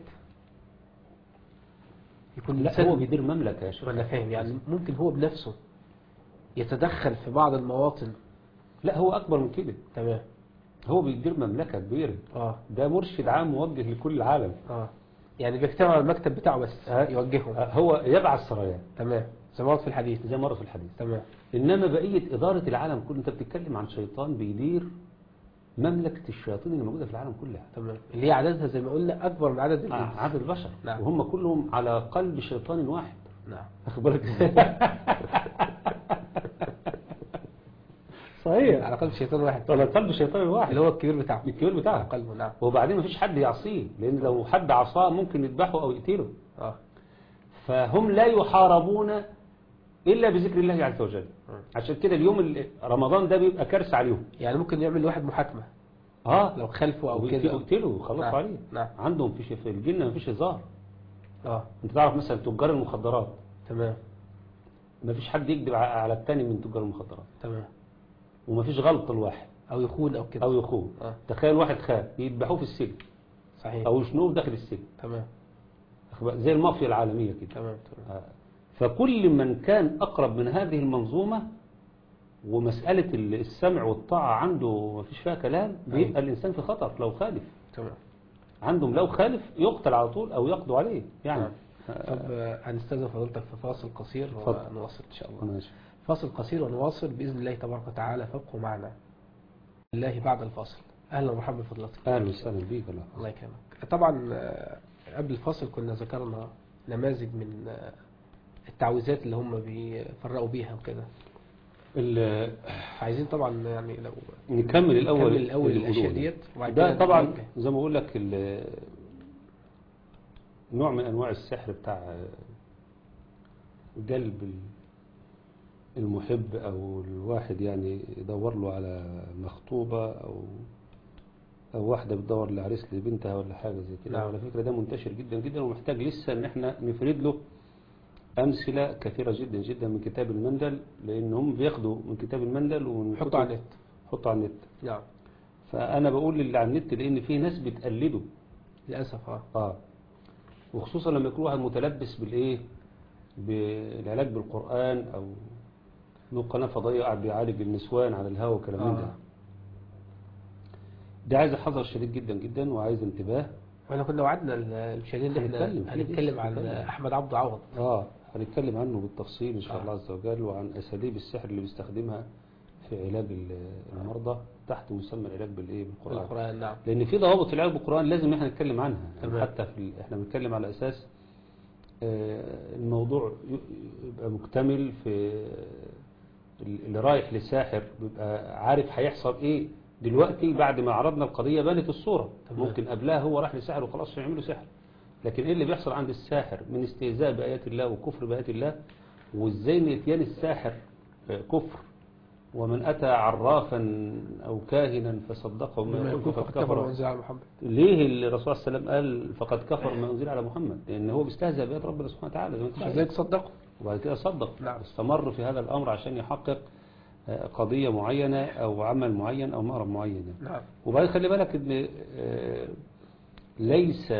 يكون لا إنسان- هو بيدير مملكة يا شيخ ما انا فاهم يعني ممكن هو بنفسه يتدخل في بعض المواطن لا هو اكبر من كده تمام هو بيدير مملكة كبيرة اه ده مرشد عام موجه لكل العالم اه يعني بيجتمع على المكتب بتاعه بس آه. يوجههم آه، هو يبعث سرايا تمام زي ما ورد في الحديث زي مرة في الحديث تمام انما بقية ادارة العالم كله انت بتتكلم عن شيطان بيدير مملكة الشياطين اللي موجودة في العالم كلها تمام اللي هي عددها زي ما قلنا اكبر من عدد آه، الانس عدد البشر نعم. وهم كلهم على قلب شيطان واحد نعم واخد بالك ازاي صحيح على قلب شيطان واحد على قلب شيطان واحد اللي هو الكبير بتاعه الكبير على بتاعه قلبه نعم وبعدين مفيش حد يعصيه لان لو حد عصاه ممكن يذبحه او يقتله اه فهم لا يحاربون الا بذكر الله عز وجل مم. عشان كده اليوم ال- رمضان ده بيبقى كارثه عليهم يعني ممكن يعمل واحد محاكمة اه لو خلفه او ويقتلوا- كده يقتلوا خلصوا نعم. عليه نعم عندهم في في الجنه مفيش هزار اه انت تعرف مثلا تجار المخدرات تمام مفيش حد يكذب ع- على التاني من تجار المخدرات تمام ومفيش غلط الواحد او يخون او كده او يخون اه تخيل واحد خان يذبحوه في السجن صحيح او يشنوه داخل السجن تمام واخد بالك؟ زي المافيا العالميه كده تمام تمام آه. فكل من كان أقرب من هذه المنظومة ومسألة ال- السمع والطاعة عنده ما فيش فيها كلام بيبقى الإنسان في خطر لو خالف تمام عندهم لو خالف يقتل على طول أو يقضوا عليه يعني نعم. طب آه، هنستاذن فضيلتك في فاصل قصير اتفضل. ونواصل ان شاء الله ماشي فاصل قصير ونواصل باذن الله تبارك وتعالى فابقوا معنا الله بعد الفاصل اهلا ومرحبا بفضلتك أهلا وسهلا بيك الله الله يكرمك طبعا آه، قبل الفاصل كنا ذكرنا نماذج من آه، التعويذات اللي هم بيفرقوا بيها وكده ال- عايزين طبعا يعني لو نكمل الأول نكمل الاول اللي الاشياء بيقولوه ديت وبعد ده كده طبعا نوجه. زي ما بقول لك ال- نوع من أنواع السحر بتاع قلب ال- المحب أو الواحد يعني يدور له على مخطوبة أو أو واحدة بتدور لعريس لبنتها ولا حاجة زي كده نعم. على فكرة ده منتشر جدا جدا ومحتاج لسه إن احنا نفرد له أمثلة كثيرة جدا جدا من كتاب المندل لأن هم بياخدوا من كتاب المندل ومن حطوا على النت حطوا على النت نعم فأنا بقول للي على النت لأن في ناس بتقلده للاسف اه اه وخصوصا لما يكون واحد متلبس بالايه بالعلاج بالقرآن او له قناة فضائية قاعد بيعالج النسوان على الهواء وكلام من ده آه. ده عايز حذر شديد جدا جدا وعايز انتباه واحنا كنا وعدنا المشاهدين ان احنا هنتكلم فيه هنتكلم لسه عن هنتكلم. احمد عبد عوض اه هنتكلم عنه بالتفصيل ان شاء آه. الله عز وجل وعن اساليب السحر اللي بيستخدمها في علاج ال- المرضى تحت مسمى العلاج بالايه بالقرآن القرآن نعم لان في ضوابط العلاج بالقرآن لازم احنا نتكلم عنها يعني تمام. حتى في ال- احنا بنتكلم على اساس آه، الموضوع ي- يبقى مكتمل في ال- اللي رايح لساحر بيبقى عارف هيحصل ايه دلوقتي بعد ما عرضنا القضية بانت الصورة تمام. ممكن قبلها هو راح لساحر وخلاص يعملوا سحر لكن ايه اللي بيحصل عند الساحر من استهزاء بآيات الله وكفر بآيات الله وازاي ان اتيان الساحر آه، كفر ومن أتى عرافا أو كاهنا فصدقه بما ما يقول يقول فقد فقد كفر كفر وانزل على محمد ليه الرسول صلى الله عليه وسلم قال فقد كفر ما أنزل على محمد لأن هو بيستهزأ بآيات ربنا سبحانه وتعالى زي ما انت شايف. لذلك صدقوا وبعد كده صدق نعم. استمر في هذا الأمر عشان يحقق آه، قضية معينة أو عمل معين أو مأرب معين يعني. نعم وبعدين خلي بالك ان آه، ليس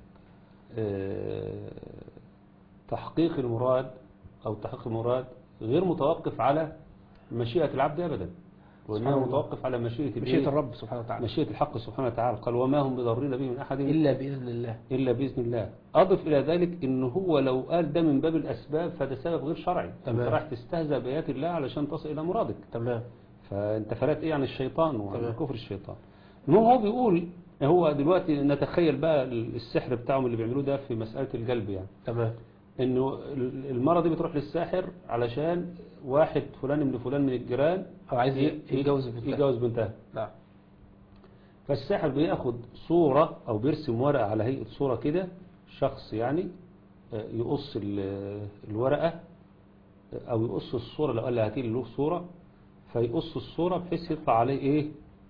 آه، تحقيق المراد او تحقيق المراد غير متوقف على مشيئة العبد ابدا وانما سبحان الله. متوقف على مشيئة مشيئة الإيه؟ الرب سبحانه وتعالى مشيئة الحق سبحانه وتعالى قال وما هم بضرين به من احد إلا بإذن الله الا باذن الله اضف الى ذلك ان هو لو قال ده من باب الاسباب فده سبب غير شرعي انت تمام. راح تستهزأ بايات الله علشان تصل الى مرادك تمام فانت فرقت ايه عن الشيطان وعن تمام. كفر الشيطان المهم هو بيقول هو دلوقتي نتخيل بقى السحر بتاعهم اللي بيعملوه ده في مسألة القلب يعني تمام انه المرة دي بتروح للساحر علشان واحد فلان من فلان من الجيران هو عايز ي- يتجوز بنتها يتجوز بنتها نعم فالساحر بياخد صورة او بيرسم ورقة على هيئة صورة كده شخص يعني آه، يقص ال- الورقة آه، او يقص الصورة لو قال له هاتي لي له صورة فيقص الصورة بحيث يطلع عليه ايه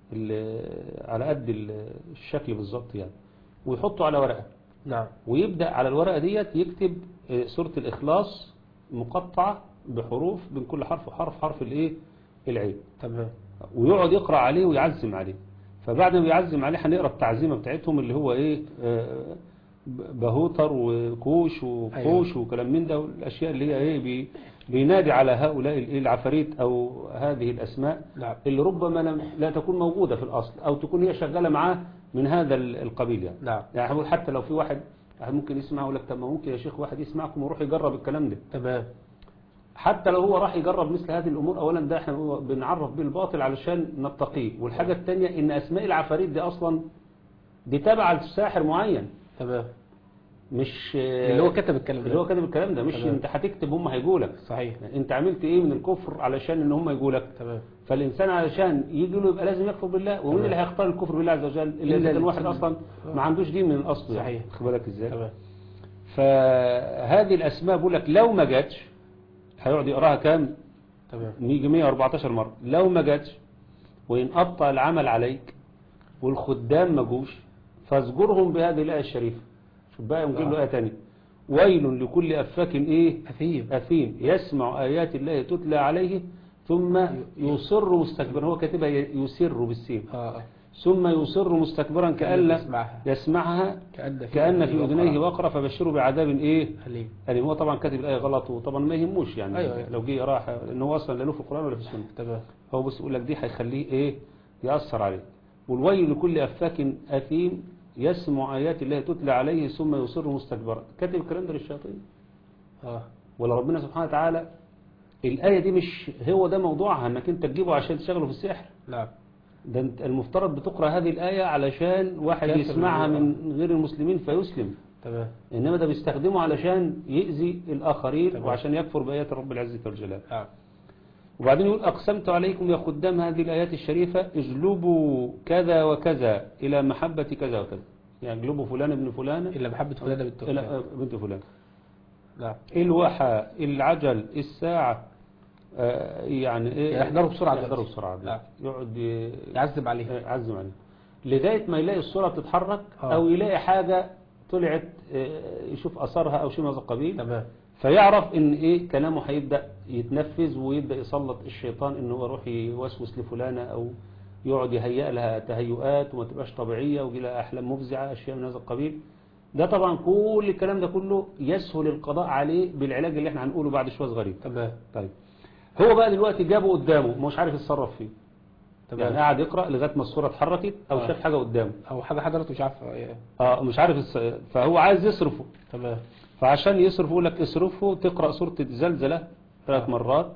ال- على قد ال- الشكل بالظبط يعني ويحطه على ورقة نعم ويبدأ على الورقة ديت يكتب آه، سورة الإخلاص مقطعة بحروف بين كل حرف وحرف حرف الايه العين تمام ويقعد يقرأ عليه ويعزم عليه فبعد ما يعزم عليه هنقرأ التعزيمة بتاعتهم اللي هو ايه آه، ب- بهوتر وكوش وفوش أيوة. وكلام من ده والأشياء اللي هي ايه بي بينادي على هؤلاء الإيه العفاريت أو هذه الأسماء نعم اللي ربما لم لا تكون موجودة في الأصل أو تكون هي شغالة معاه من هذا ال- القبيل يعني نعم يعني هقول حتى لو في واحد واحد ممكن يسمع يقول لك طب ما ممكن يا شيخ واحد يسمعكم ويروح يجرب الكلام ده تمام حتى لو هو راح يجرب مثل هذه الأمور أولا ده احنا هو بنعرف بالباطل علشان نتقيه والحاجة الثانية إن أسماء العفاريت دي أصلا دي تابعة لساحر معين تمام مش اللي هو كتب الكلام اللي هو ده كاتب الكلام ده مش تمام. انت هتكتب هم هيجولك صحيح انت عملت ايه من الكفر علشان ان هم يجولك تمام فالإنسان علشان يجي له يبقى لازم يكفر بالله ومين تمام. اللي هيختار الكفر بالله عز وجل إلا إلا إذا كان واحد الإنسان. أصلا آه. ما عندوش دين من الأصل يعني. صحيح. خد بالك إزاي تمام فهذه الأسماء بقول لك لو ما جاتش هيقعد يقراها كام تمام يجي 114 مرة لو ما جاتش وإن أبطأ العمل عليك والخدام ما جوش فاذكرهم بهذه الآية الشريفة شوف بقى نجيب له آه. آية تانية ويل لكل أفاك إيه أثيم أثيم يسمع آيات الله تتلى عليه ثم يصر مستكبرا هو كاتبها يسر بالسين اه آه. ثم يصر مستكبرا كأن لا يسمعها يسمعها كأن في كأن في أذنيه أذنيه وقرا. وقرا فبشره بعذاب إيه أليم يعني هو طبعا كاتب الآية غلط وطبعا ما يهموش يعني أيوة، أيوة. لو جه يقراها لأن هو أصلا لا له في القرآن ولا في السنة تمام هو بس يقول لك دي هيخليه إيه يأثر عليه والويل لكل أفاك أثيم يسمع آيات الله تتلى عليه ثم يصر مستكبرا كاتب الكلام ده للشياطين اه ولا ربنا سبحانه وتعالى الآية دي مش هو ده موضوعها انك انت تجيبه عشان تشغله في السحر نعم ده انت المفترض بتقرأ هذه الآية علشان واحد كافر يسمعها بالله. من غير المسلمين فيسلم تمام إنما ده بيستخدمه علشان يأذي الآخرين تمام. وعشان يكفر بآيات رب العزة والجلال نعم وبعدين يقول أقسمت عليكم يا خدام هذه الآيات الشريفة اجلبوا كذا وكذا إلى محبة كذا وكذا يعني اجلبوا فلان ابن فلان إلا محبة فلانة بنت فلان. إلى بنت فلان نعم الوحى العجل الساعة آه، يعني ايه يعني يحضروا بسرعة يحضروا دلوقتي. بسرعة نعم. دلوقتي. يقعد ي- يعذب عليه يعزم عليه لغاية ما يلاقي الصورة بتتحرك آه. او يلاقي حاجة طلعت آه، يشوف اثرها او شيء من هذا القبيل تمام فيعرف ان ايه كلامه هيبدأ يتنفذ ويبدأ يسلط الشيطان ان هو يروح يوسوس لفلانة او يقعد يهيئ لها تهيؤات وما تبقاش طبيعية ويجي لها احلام مفزعة اشياء من هذا القبيل ده طبعا كل الكلام ده كله يسهل القضاء عليه بالعلاج اللي احنا هنقوله بعد شوية صغيرين تمام طيب هو بقى دلوقتي جابه قدامه مش عارف يتصرف فيه تمام يعني قاعد يقرأ لغاية ما الصورة اتحركت او آه. شاف حاجة قدامه أو حاجة حضرت مش عارف إيه. اه مش عارف الص- فهو عايز يصرفه تمام فعشان يصرف يقول لك اصرفه تقرأ سورة الزلزلة ثلاث آه. مرات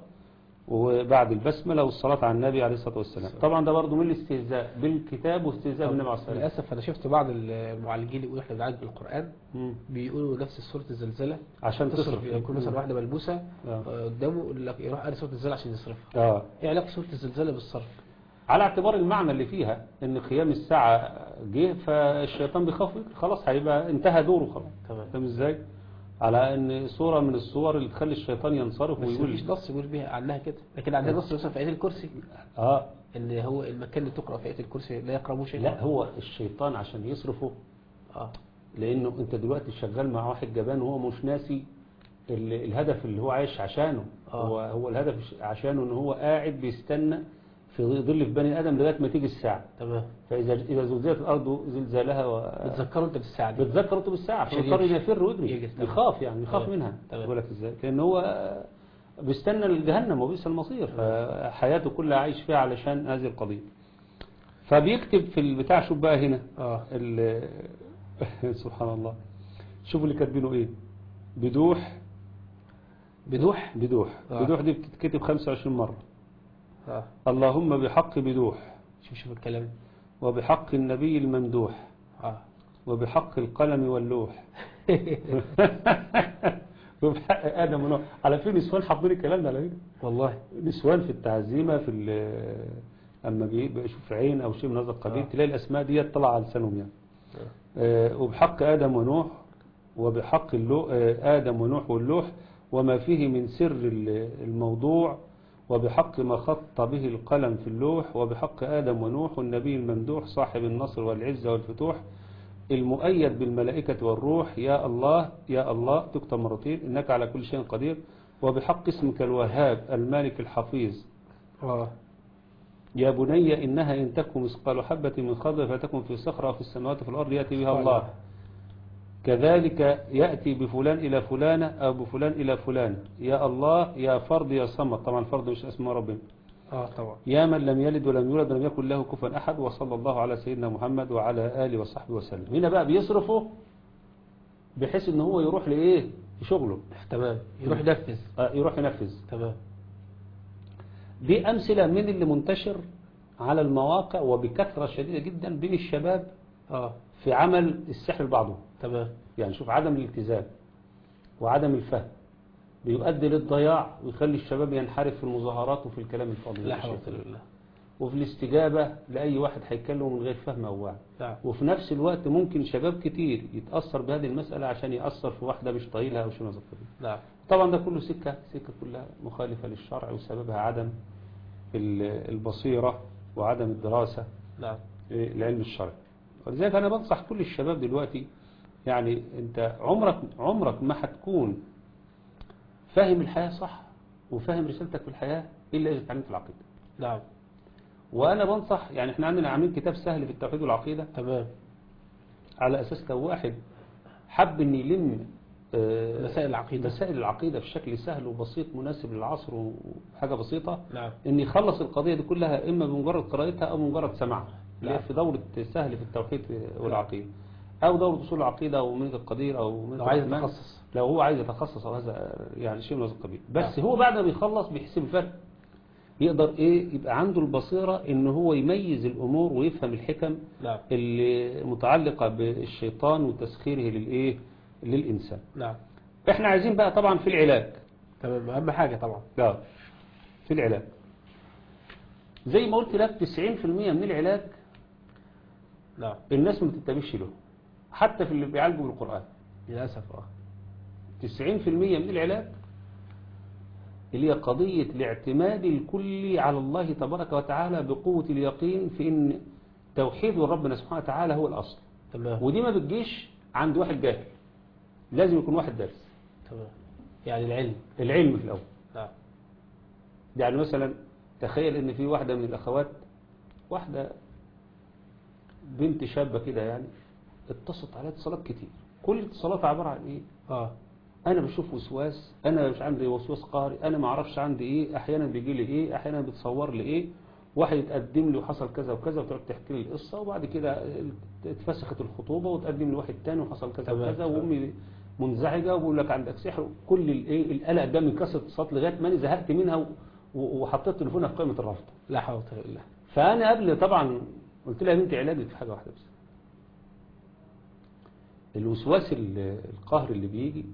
وبعد البسملة والصلاة على النبي عليه الصلاة والسلام طبعا ده برضه من الاستهزاء بالكتاب واستهزاء بالنبي عليه الصلاة والسلام للأسف أنا شفت بعض المعالجين اللي يقولوا إحنا بنعالج بالقرآن مم. بيقولوا نفس سورة الزلزلة عشان تصرف تصرف يكون مثلا واحدة ملبوسة آه. آه، قدامه يقول لك يروح قاري سورة الزلزلة عشان يصرفها اه إيه علاقة سورة الزلزلة بالصرف على اعتبار المعنى اللي فيها ان قيام الساعة جه فالشيطان بيخاف يجري. خلاص هيبقى انتهى دوره خلاص تمام فاهم ازاي على ان صورة من الصور اللي تخلي الشيطان ينصرف بس ويقول مفيش نص يقول بيها عنها كده لكن عندنا نص مثلا في آية الكرسي اه ان هو المكان اللي تقرأ في آية الكرسي لا يقربوا شيئا لا هو الشيطان عشان يصرفه اه لانه انت دلوقتي شغال مع واحد جبان وهو مش ناسي ال- الهدف اللي هو عايش عشانه آه. هو هو الهدف عشانه ان هو قاعد بيستنى في ظل في بني ادم لغايه ما تيجي الساعه تمام فاذا اذا زلزلت الارض زلزالها و... بتذكروا انت بالساعة دي بتذكر انت بالساعه عشان فيضطر يمشي. يفر ويجري يجري، تمام. يخاف يعني يخاف تمام. منها تمام. بقول لك ازاي لان هو بيستنى الجهنم وبئس المصير فحياته كلها عايش فيها علشان هذه القضيه فبيكتب في البتاع شوف بقى هنا اه ال- سبحان الله شوفوا اللي كاتبينه ايه بدوح بدوح بدوح آه. بدوح دي بتتكتب 25 مرة اه اللهم بحق بدوح شوف شوف الكلام وبحق النبي الممدوح اه وبحق القلم واللوح وبحق آدم ونوح على فين نسوان حافظين الكلام ده على فكرة والله نسوان في التعزيمة في ال- أما بيشوف عين أو شيء من هذا القبيل آه. تلاقي الأسماء دي طلع على لسانهم يعني آه، وبحق آدم ونوح وبحق اللو... آه، آدم ونوح واللوح وما فيه من سر ال- الموضوع وبحق ما خط به القلم في اللوح وبحق آدم ونوح والنبي الممدوح صاحب النصر والعزة والفتوح المؤيد بالملائكة والروح يا الله يا الله تكتب مرتين إنك على كل شيء قدير وبحق اسمك الوهاب المالك الحفيظ اه يا بني إنها إن تكن مثقال حبة من خردل فتكن في صخرة أو في السماوات وفي الأرض يأتي بها الله كذلك يأتي بفلان إلى فلانة أو بفلان إلى فلان يا الله يا فرد يا صمد طبعا الفرد مش اسمه ربنا اه طبعا يا من لم يلد ولم يولد ولم يكن له كفوا أحد وصلى الله على سيدنا محمد وعلى آله وصحبه وسلم هنا بقى بيصرفه بحيث ان هو يروح لإيه لشغله تمام يروح ينفذ آه، يروح ينفذ تمام دي أمثلة من اللي منتشر على المواقع وبكثرة شديدة جدا بين الشباب اه في عمل السحر لبعضهم تمام يعني شوف عدم الالتزام وعدم الفهم بيؤدي للضياع ويخلي الشباب ينحرف في المظاهرات وفي الكلام الفاضي لا والشيء. حول ولا قوة الا بالله وفي الاستجابة لأي واحد هيتكلم من غير فهم أو وعي نعم وفي نفس الوقت ممكن شباب كتير يتأثر بهذه المسألة عشان يأثر في واحدة مش طايلها أو شيء من هذا القبيل. نعم طبعا ده كله سكة سكة كلها مخالفة للشرع وسببها عدم ال- البصيرة وعدم الدراسة نعم العلم الشرعي ولذلك أنا بنصح كل الشباب دلوقتي يعني أنت عمرك عمرك ما هتكون فاهم الحياة صح وفاهم رسالتك في الحياة إلا إذا اتعلمت العقيدة نعم وأنا بنصح يعني إحنا عندنا عاملين كتاب سهل في التوحيد والعقيدة تمام على أساس لو واحد حب إن يلم آه، مسائل العقيدة. مسائل العقيدة بشكل سهل وبسيط مناسب للعصر وحاجة بسيطة نعم ان يخلص القضية دي كلها اما بمجرد قراءتها او بمجرد سماعها اللي هي نعم. في دورة سهل في التوحيد والعقيدة او دورة اصول العقيدة او منهج القدير او منهج لو عايز الرحمن. يتخصص. لو هو عايز يتخصص او هذا يعني شيء من هذا القبيل بس نعم. هو بعد ما بيخلص بيحسب الفرق يقدر ايه يبقى عنده البصيرة ان هو يميز الامور ويفهم الحكم نعم اللي متعلقة بالشيطان وتسخيره للايه للانسان نعم احنا عايزين بقى طبعا في العلاج تمام اهم حاجة طبعا لا في العلاج زي ما قلت لك 90% من العلاج نعم الناس ما بتتبعش له حتى في اللي بيعالجوا بالقرآن للأسف اه 90% من العلاج اللي هي قضية الاعتماد الكلي على الله تبارك وتعالى بقوة اليقين في ان توحيد ربنا سبحانه وتعالى هو الأصل تمام ودي ما بتجيش عند واحد جاهل لازم يكون واحد دارس تمام يعني العلم العلم في الأول نعم يعني مثلا تخيل ان في واحدة من الاخوات واحدة بنت شابة كده يعني اتصلت عليها اتصالات كتير كل اتصالاتها عبارة عن ايه اه انا بشوف وسواس انا مش عندي وسواس قهري انا ما اعرفش عندي ايه احيانا بيجي لي ايه احيانا بتصور لي ايه واحد يتقدم لي وحصل كذا وكذا وتقعد تحكي لي القصه وبعد كده اتفسخت الخطوبه وتقدم لي واحد تاني وحصل كذا تمام، وكذا تمام. وامي منزعجه وبقول لك عندك سحر كل الايه القلق ده من كثره الاتصالات لغايه ما انا زهقت منها و- و- وحطيت تليفونها في قائمه الرفض لا حول ولا قوة الا بالله فانا قبل طبعا قلت لها يا بنتي علاجك في حاجه واحده بس الوسواس ال- القهر اللي بيجي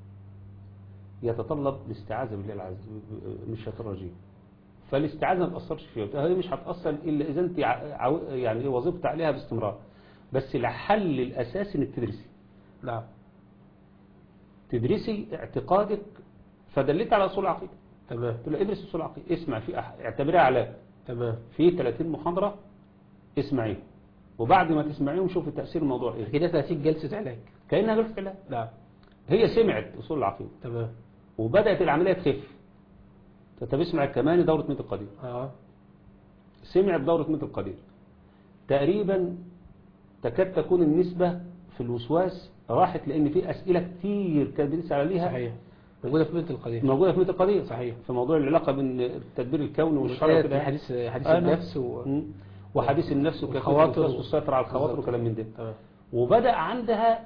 يتطلب الاستعاذة بالله العز من الشيطان الرجيم فالاستعاذة ما تأثرش فيها هي مش هتأثر إلا إذا أنت ع- عو- يعني إيه وظبت عليها باستمرار بس الحل الأساسي إنك تدرسي نعم تدرسي اعتقادك فدلت على اصول العقيده تمام قلت له ادرس اصول العقيده اسمع في أح... اعتبرها علاج تمام في 30 محاضره اسمعيهم وبعد ما تسمعيهم شوفي تاثير الموضوع ايه كده 30 جلسة علاج كانها جلسه علاج نعم هي سمعت اصول العقيده تمام وبدات العمليه تخف طب اسمع كمان دوره ميت القدير اه سمعت دورة ميت القدير تقريبا تكاد تكون النسبة في الوسواس راحت لأن في أسئلة كتير كانت بنسأل عليها صحيح موجودة في بنت القدير موجودة في ميت القدير صحيح. في موضوع العلاقة بين التدبير الكوني والشرع والآيات وكده حديث حديث آه، النفس و... مم. وحديث النفس وكيف والخواطر الوسواس والسيطرة على الخواطر بالظبط. وكلام من ده تمام وبدأ عندها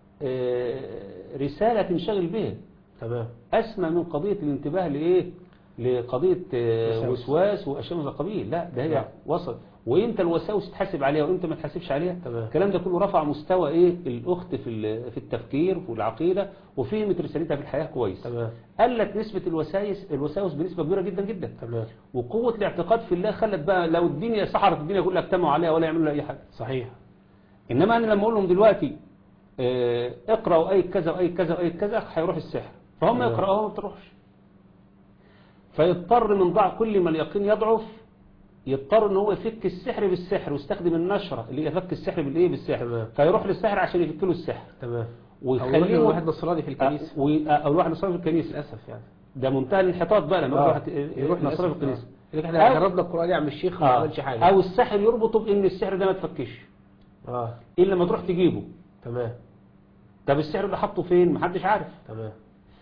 آه، رسالة تنشغل بها تمام أسمى من قضية الانتباه لإيه لقضية آه، وساوس. وسواس وأشياء من هذا القبيل لا ده هي نعم. وصل وإمتى الوساوس تحاسب عليها وإمتى ما تحاسبش عليها تمام. الكلام ده كله رفع مستوى إيه الأخت في ال- في التفكير والعقيدة وفهمت رسالتها في الحياة كويس تمام قلت نسبة الوسايس الوساوس بنسبة كبيرة جدا جدا تمام وقوة الاعتقاد في الله خلت بقى لو الدنيا سحرت الدنيا كلها اجتمعوا عليها ولا يعملوا لها أي حاجة صحيح إنما أنا لما أقول لهم دلوقتي آه، اقرأوا أي كذا وأي كذا وأي كذا هيروح السحر فهم تمام. يقرأوها وما بتروحش فيضطر من ضعف كل ما اليقين يضعف يضطر ان هو يفك السحر بالسحر ويستخدم النشرة اللي هي فك السحر بالايه بالسحر تمام. فيروح للسحر عشان يفك له السحر تمام ويخليه أو واحد نصراني في الكنيسة أه، وي- او الواحد نصراني في الكنيسة للأسف يعني ده منتهى الانحطاط بقى لما آه. واحد يروح نصراني في للأسف. الكنيسة آه. يقول لك احنا أو- جربنا القرآن يا عم الشيخ ما آه. عملش حاجة او السحر يربطه بان السحر ده ما تفكش اه الا لما تروح تجيبه تمام طب السحر ده حطه فين محدش عارف تمام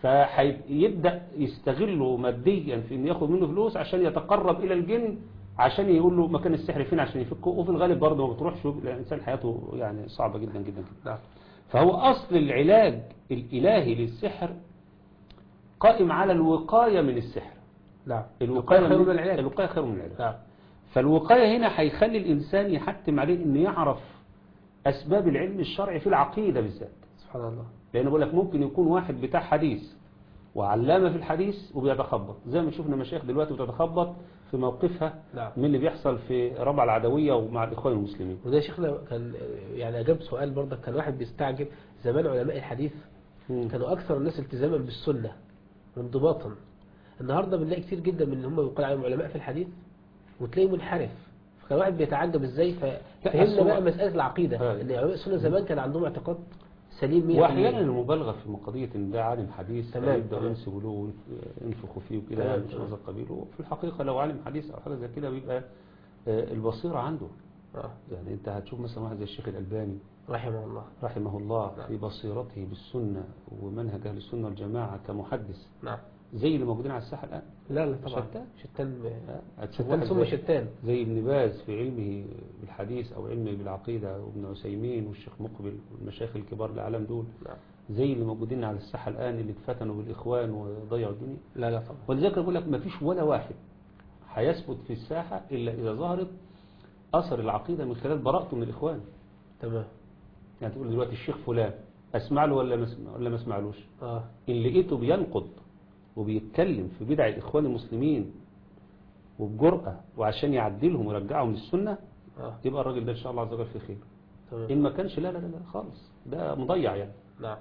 فيبدأ يستغله ماديا في انه ياخد منه فلوس عشان يتقرب الى الجن عشان يقول له مكان السحر فين عشان يفكه وفي الغالب برضه ما بتروحش لأن الانسان حياته يعني صعبة جدا جدا جدا نعم فهو اصل العلاج الالهي للسحر قائم على الوقاية من السحر نعم الوقاية خير من العلاج الوقاية خير من العلاج نعم فالوقاية هنا هيخلي الانسان يحتم عليه انه يعرف اسباب العلم الشرعي في العقيدة بالذات سبحان الله لأن بقول لك ممكن يكون واحد بتاع حديث وعلامة في الحديث وبيتخبط زي ما شفنا مشايخ دلوقتي بتتخبط في موقفها نعم. من اللي بيحصل في ربع العدوية ومع الإخوان المسلمين وده يا شيخنا كان يعني أجاب سؤال برضك كان واحد بيستعجب زمان علماء الحديث كانوا أكثر الناس التزاما بالسنة وانضباطا النهاردة بنلاقي كتير جدا من اللي هم يقال عليهم علماء في الحديث وتلاقيه منحرف فكان واحد بيتعجب ازاي ففهمنا أصل هو- بقى مسألة العقيدة آه. ان علماء السنة زمان كان عندهم اعتقاد سليم 100% وأحيانا المبالغة في قضية إن ده عالم حديث تمام. يبدأ ينسبوا له وينفخوا فيه وكده تمام. يعني مش هذا القبيل وفي الحقيقة لو عالم حديث أو حاجة زي كده بيبقى آه، البصيرة عنده آه. يعني أنت هتشوف مثلا واحد زي الشيخ الألباني رحمه الله رحمه الله نعم. في بصيرته بالسنة ومنهج أهل السنة والجماعة كمحدث نعم زي اللي موجودين على الساحة الآن لا لا طبعا شتان. شتان هتشوف شتان واحد ثم زي- شتان زي ابن باز في علمه بالحديث أو علمه بالعقيدة وابن عثيمين والشيخ مقبل والمشايخ الكبار العالم دول نعم زي اللي موجودين على الساحة الآن اللي اتفتنوا بالإخوان وضيعوا الدنيا لا لا طبعا ولذلك أنا بقول لك ما فيش ولا واحد هيثبت في الساحة إلا إذا ظهرت أثر العقيدة من خلال براءته من الإخوان تمام يعني تقول دلوقتي الشيخ فلان أسمع له ولا ما أسمع- ولا ما أسمعلوش اه إن لقيته بينقض وبيتكلم في بدع الإخوان المسلمين وبجرأة وعشان يعدلهم ويرجعهم للسنة اه يبقى الراجل ده إن شاء الله عز وجل في خير تمام إن ما كانش لا لا لا لا خالص ده مضيع يعني نعم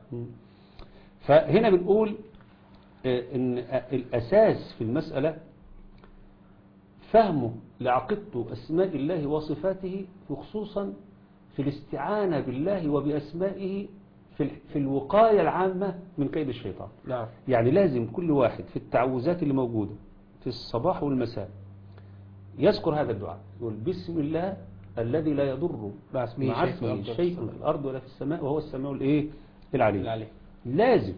فهنا بنقول آه، إن الأساس في المسألة فهمه لعقيدته أسماء الله وصفاته وخصوصا في الاستعانة بالله وبأسمائه في ال- في الوقاية العامة من كيد الشيطان نعم يعني لازم كل واحد في التعوذات اللي موجودة في الصباح والمساء يذكر هذا الدعاء يقول بسم الله الذي لا يضر مع اسمه مع شيء في الأرض اسمه ولا في شيء السماء. في الأرض ولا في السماء وهو السميع الإيه العليم العلي لازم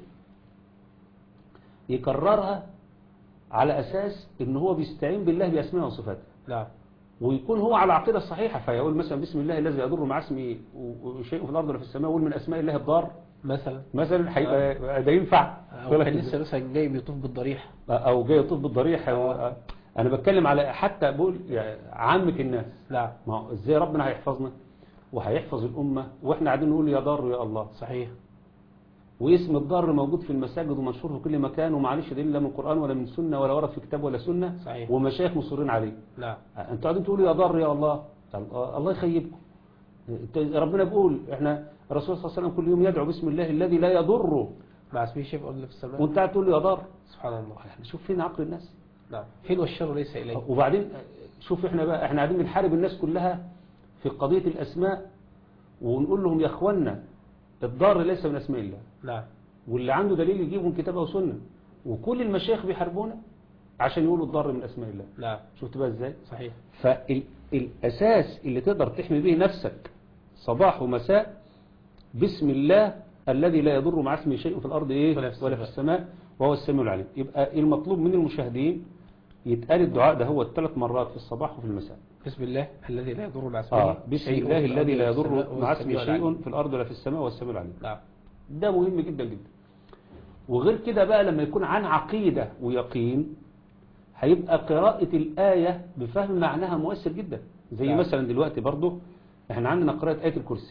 يكررها على أساس إن هو بيستعين بالله بأسمائه وصفاته نعم ويكون هو على عقيدة صحيحة فيقول مثلا بسم الله الذي يضر مع اسمه وشيء في الأرض ولا في السماء يقول من أسماء الله الضار مثلا مثلا هيبقى ده ينفع او كان لسه مثلا جاي بيطوف بالضريح او جاي يطوف بالضريح أو انا بتكلم على حتى بقول يعني عامة الناس نعم ما هو ازاي ربنا هيحفظنا وهيحفظ الأمة واحنا قاعدين نقول يا ضار يا الله صحيح واسم الضار موجود في المساجد ومشهور في كل مكان ومعلش دليل لا من قرآن ولا من سنة ولا ورد في كتاب ولا سنة صحيح. ومشايخ مصرين عليه نعم انتوا قاعدين تقولوا يا ضار يا الله الله الله يخيبكم انت- ربنا بيقول احنا الرسول صلى الله عليه وسلم كل يوم يدعو بسم الله الذي لا يضر مع اسمه شيء اللي في السماء وانت قاعد تقول لي يا دار سبحان الله احنا شوف فين عقل الناس نعم فين والشر ليس إليه وبعدين شوف احنا بقى احنا قاعدين بنحارب الناس كلها في قضية الأسماء ونقول لهم يا اخوانا الضار ليس من أسماء الله نعم واللي عنده دليل يجيبه من كتابه وسنة وكل المشايخ بيحاربونا عشان يقولوا الضر من أسماء الله نعم شفت بقى ازاي صحيح فالأساس اللي تقدر تحمي به نفسك صباح ومساء بسم الله الذي لا يضر مع اسمه شيء في الأرض إيه ولا في ولا في السماء. السماء وهو السميع العليم يبقى المطلوب من المشاهدين يتقال الدعاء ده هو الثلاث مرات في الصباح وفي المساء بسم الله الذي لا يضر مع اسمه آه بسم شيء الله في الذي لا الأرض يضر والسماء مع اسمه والسميع العليم. شيء في الأرض ولا في السماء والسميع العليم نعم ده مهم جدا جدا وغير كده بقى لما يكون عن عقيدة ويقين هيبقى قراءة الآية بفهم معناها مؤثر جدا زي نعم. مثلا دلوقتي برضو احنا عندنا قراءة آية الكرسي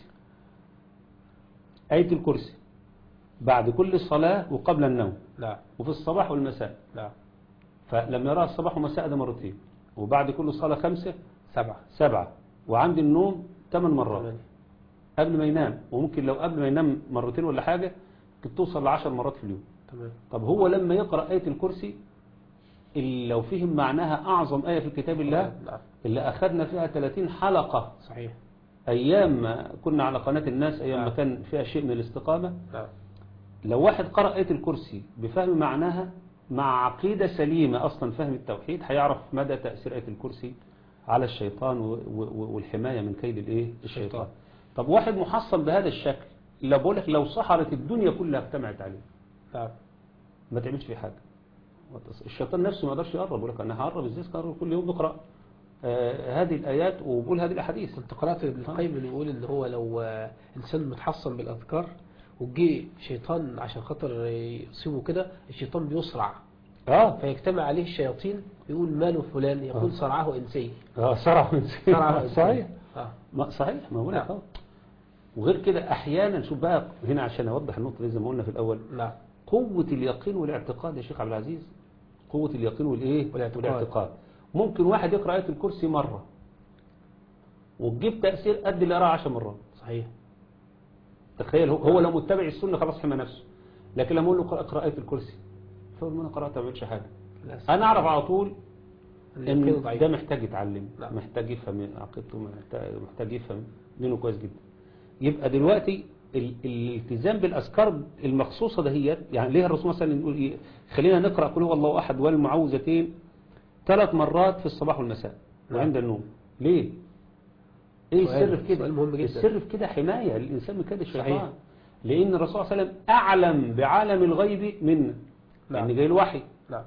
آية الكرسي بعد كل صلاة وقبل النوم نعم وفي الصباح والمساء نعم فلما يراها الصباح والمساء ده مرتين وبعد كل صلاة خمسة سبعة سبعة وعند النوم ثمان مرات ثمانية. قبل ما ينام وممكن لو قبل ما ينام مرتين ولا حاجة كنت توصل لعشر مرات في اليوم تمام طب هو لما يقرأ آية الكرسي اللي لو فهم معناها أعظم آية في كتاب الله نعم اللي أخذنا فيها 30 حلقة صحيح أيام ما كنا على قناة الناس أيام ما نعم. كان فيها شيء من الاستقامة نعم لو واحد قرأ آية الكرسي بفهم معناها مع عقيدة سليمة أصلا فهم التوحيد هيعرف مدى تأثير آية الكرسي على الشيطان و- و- والحماية من كيد الإيه الشيطان الشيطان. طب واحد محصل بهذا الشكل لا بقولك لو سحرت الدنيا كلها اجتمعت عليه نعم ما تعملش فيه حاجة الشيطان نفسه ما يقدرش يقرب يقول لك انا هقرب ازاي قرب كل يوم بقرا آه هذه الايات وبقول هذه الاحاديث كنت قرأت ابن القيم اللي بيقول ان هو لو آه، انسان متحصن بالاذكار وجي شيطان عشان خاطر يصيبه كده الشيطان بيسرع اه فيجتمع عليه الشياطين يقول ماله فلان يقول آه. صرعه انسي اه صرع من صرعه إنسي. صحيح اه ما صحيح ما بقول لك نعم. اه وغير كده احيانا شوف بقى هنا عشان اوضح النقطه دي زي ما قلنا في الاول نعم قوه اليقين والاعتقاد يا شيخ عبد العزيز قوه اليقين والايه والاعتقاد. والاعتقاد ممكن واحد يقرا ايه الكرسي مره وتجيب تاثير قد اللي قراها 10 مرات صحيح تخيل هو, هو لو متبع السنة خلاص حمى نفسه لكن لما اقول له اقرا اقرا آية الكرسي فاقول له انا قرأت ما عملتش حاجة للأسف. انا اعرف على طول اليقين ان ضعيف ده محتاج يتعلم نعم. محتاج يفهم عقيدته محتاج- محتاج يفهم دينه كويس جدا يبقى دلوقتي ال- الالتزام بالاذكار المخصوصه دهيت يعني ليه الرسول مثلا يقول ايه خلينا نقرا قل هو الله احد والمعوذتين ثلاث مرات في الصباح والمساء نعم. وعند النوم ليه ايه سؤال- السر في كده سؤال مهم جدا. السر في كده حمايه للانسان من كيد الشيطان صحيح. لان الرسول صلى الله عليه وسلم اعلم بعالم الغيب منا نعم. لان جاي الوحي نعم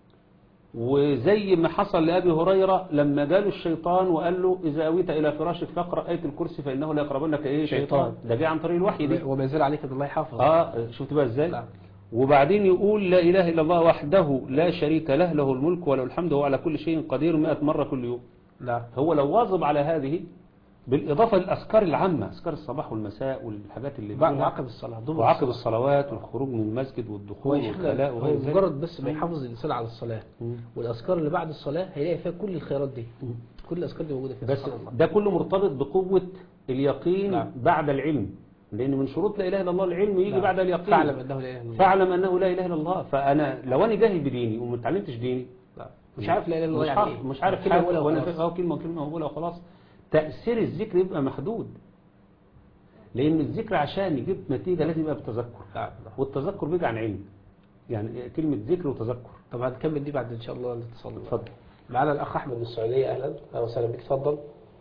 وزي ما حصل لأبي هريرة لما جاله الشيطان وقال له إذا أويت إلى فراشك فاقرأ آية الكرسي فإنه لا يقربنك إيه شيطان. شيطان ده جاي عن طريق الوحي دي وما يزال عليك ان الله يحافظ آه شفت بقى إزاي نعم. وبعدين يقول لا إله إلا الله وحده لا شريك له له الملك وله الحمد وهو على كل شيء قدير مئة مرة كل يوم نعم هو لو واظب على هذه بالإضافة للأذكار العامة أذكار الصباح والمساء والحاجات اللي بعد بيقولها. عقب الصلاة ضمن وعقب الصلاة. الصلاة والخروج من المسجد هو والدخول يا شيخنا والخلاء هو وغير ذلك مجرد بس ما يحافظ الإنسان على الصلاة مم. والأذكار اللي بعد الصلاة هيلاقي فيها كل الخيرات دي مم. كل الأذكار دي موجودة فيها بس سبحان الله ده كله مرتبط بقوة اليقين نعم. بعد العلم لأن من شروط لا إله إلا الله العلم يجي نعم. بعد اليقين فاعلم أنه لا إله إلا الله فاعلم أنه لا إله إلا الله فأنا لو أنا جاهل بديني وما اتعلمتش ديني نعم. مش عارف لا إله إلا الله مش يعني عارف إيه مش عارف كلمة حاجة أولى وأنا وخلاص. فاهم أهو كلمة كلمة أولى وخلاص تأثير الذكر يبقى محدود لأن الذكر عشان يجيب نتيجة لازم يبقى بتذكر نعم نعم. والتذكر بيجي عن علم يعني كلمة ذكر وتذكر طب هنكمل دي بعد إن شاء الله الاتصال اتفضل معانا الأخ أحمد من السعودية أهلا أهلا وسهلا بك اتفضل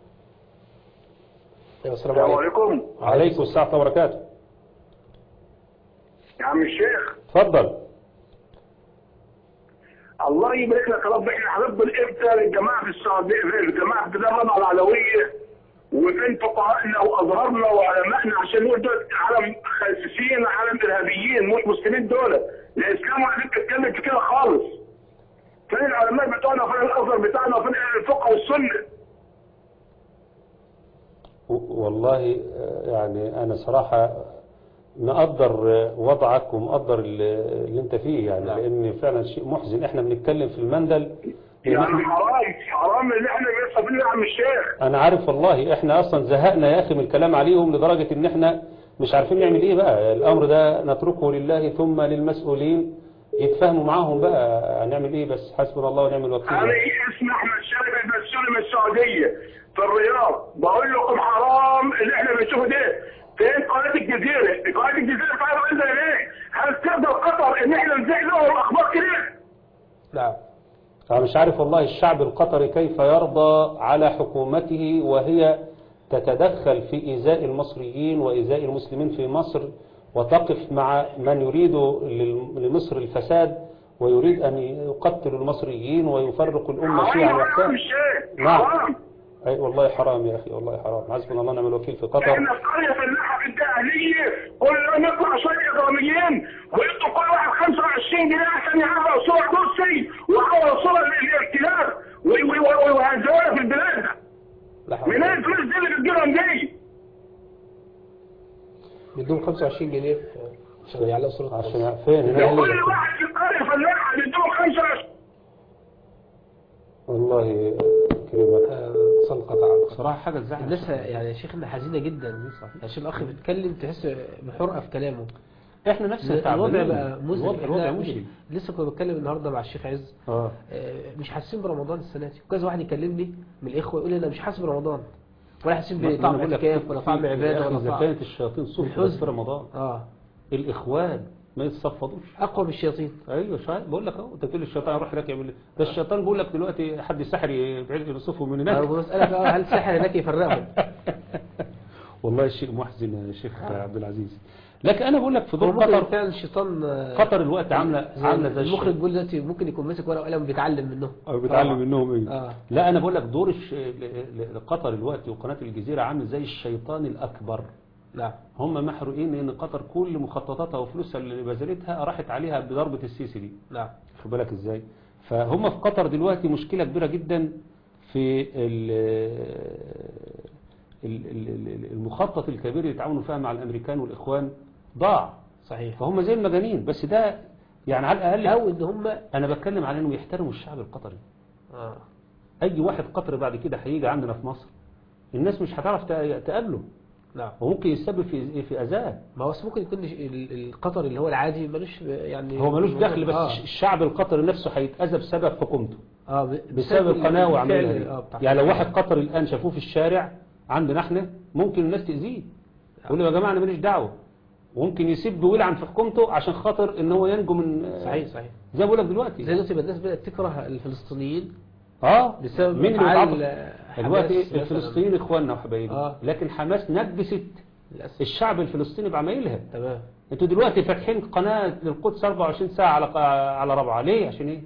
أيوة السلام السلام عليكم عليكم عليكم السلام وبركاته يا عم الشيخ اتفضل الله يبارك لك يا رب احنا هنفضل امتى للجماعه في السعوديه الجماعه في الرابعه العلويه وفين فقهائنا وازهرنا وعلمائنا عشان نقول دول عالم خاسسين عالم ارهابيين مش مسلمين دول الاسلام ولا بتتكلم في كده خالص فين العلماء بتوعنا وفين الازهر بتاعنا وفين الفقه والسنه و- والله آه، يعني أنا صراحة مقدر آه، وضعك ومقدر اللي اللي انت فيه يعني نعم. لان فعلا شيء محزن احنا بنتكلم في المندل لأن يعني إحنا- حرام حرام اللي احنا بنصف يا عم الشيخ انا عارف والله احنا اصلا زهقنا يا اخي من الكلام عليهم لدرجة ان احنا مش عارفين نعمل ايه بقى الامر ده نتركه لله ثم للمسؤولين يتفاهموا معاهم بقى هنعمل ايه بس حسبنا الله ونعم الوكيل انا اسمي احمد شلبي بسوني من السعوديه في الرياض بقول لكم حرام اللي احنا بنشوفه ده فين قناه الجزيره؟ قناه الجزيره بتاعت عندنا ليه؟ هل تقدر قطر ان احنا نزيح لهم اخبار كده؟ نعم أنا مش عارف والله الشعب القطري كيف يرضى على حكومته وهي تتدخل في إيذاء المصريين وإيذاء المسلمين في مصر وتقف مع من يريد لل- لمصر الفساد ويريد أن يقتل المصريين ويفرق الأمة شيعا حرام وحساب شيء نعم. حرام أي والله حرام يا أخي والله حرام حسبنا الله ونعم الوكيل في قطر احنا في قريه في الناحيه الداخليه كل يوم يطلع شويه اجراميين ويدوا كل واحد 25 جنيه عشان يعرفوا صور كرسي ويعرفوا صور الاختلاف وي- وي- وي- ويهزقونا في البلاد لا حول منين ولا الفلوس دي اللي بتجيلهم دي؟ بدهم 25 جنيه عشان يعلقوا صورة عشان فين ده هنا كل واحد في القريه في الناحيه بيدوهم 25 والله كلمة آه، اتصال قطع صراحة حاجة تزعل الناس يعني يا شيخنا حزينة جدا عشان الأخ بيتكلم تحس بحرقة في كلامه احنا نفسنا الوضع تعبانين بقى مزعج الوضع, الوضع إحنا مزعج لسه كنت بتكلم النهارده مع الشيخ عز اه آه، مش حاسين برمضان السنة دي كذا واحد يكلمني من الإخوة يقول لي أنا مش حاسس برمضان ولا حاسين ما- ما بطعم أنا بقول لك اعتكاف ولا في- طعم يا عبادة أخي ولا إذا طعم كانت الشياطين صفت الحزن. في رمضان اه الإخوان ما يتصفدوش أقوى من الشياطين ايوه شايف بقول لك اهو انت تقول الشيطان يروح هناك يعمل ايه ده الشيطان بيقول لك دلوقتي حد سحر يبعد يصفه من أنا هناك بسألك آه، هل سحر هناك يفرقهم والله شيء محزن يا شيخ عبد العزيز لكن انا بقول لك في هو دور ممكن قطر فعلا الشيطان آه، قطر الوقت عامله زي عامله زي المخرج الشيء. بيقول دلوقتي ممكن يكون ماسك ورقه وقلم بيتعلم منهم او بيتعلم منهم ايه آه. لا انا بقول لك دور الش... ل- ل- قطر الوقت وقناه الجزيره عامل زي الشيطان الاكبر نعم هم محروقين لان قطر كل مخططاتها وفلوسها اللي بذلتها راحت عليها بضربه السيسي دي نعم خد بالك ازاي فهم في قطر دلوقتي مشكلة كبيرة جدا في ال- ال- ال- ال- المخطط الكبير اللي يتعاونوا فيها مع الامريكان والاخوان ضاع صحيح فهم زي المجانين بس ده يعني على الاقل او ان هم انا بتكلم على انهم يحترموا الشعب القطري آه. اي واحد قطري بعد كده هيجي عندنا في مصر الناس مش هتعرف تق- تقابله نعم وممكن يسبب في في اذاه ما هو بس ممكن يكون ال- القطر اللي هو العادي ملوش يعني هو ملوش دخل بس آه. الشعب القطري نفسه هيتاذى بسبب حكومته اه ب- بسبب ال- القناة الفعل- وعملها دي آه، بتاع يعني لو الفعل. واحد قطري الآن شافوه في الشارع عندنا احنا ممكن الناس تأذيه يقول له يا جماعة أنا ماليش دعوة وممكن يسب ويلعن في حكومته عشان خاطر ان هو ينجو من صحيح صحيح زي ما بقول لك دلوقتي زي دلوقتي بقى الناس بدأت تكره الفلسطينيين اه بسبب مين اللي أفعال بيتعاطف حماس دلوقتي مثلاً. الفلسطينيين اخواننا وحبايبنا آه. لكن حماس نكبست للأسف الشعب الفلسطيني بعمايلها تمام انتوا دلوقتي فاتحين قناة للقدس 24 ساعة على على ربعة ليه عشان ايه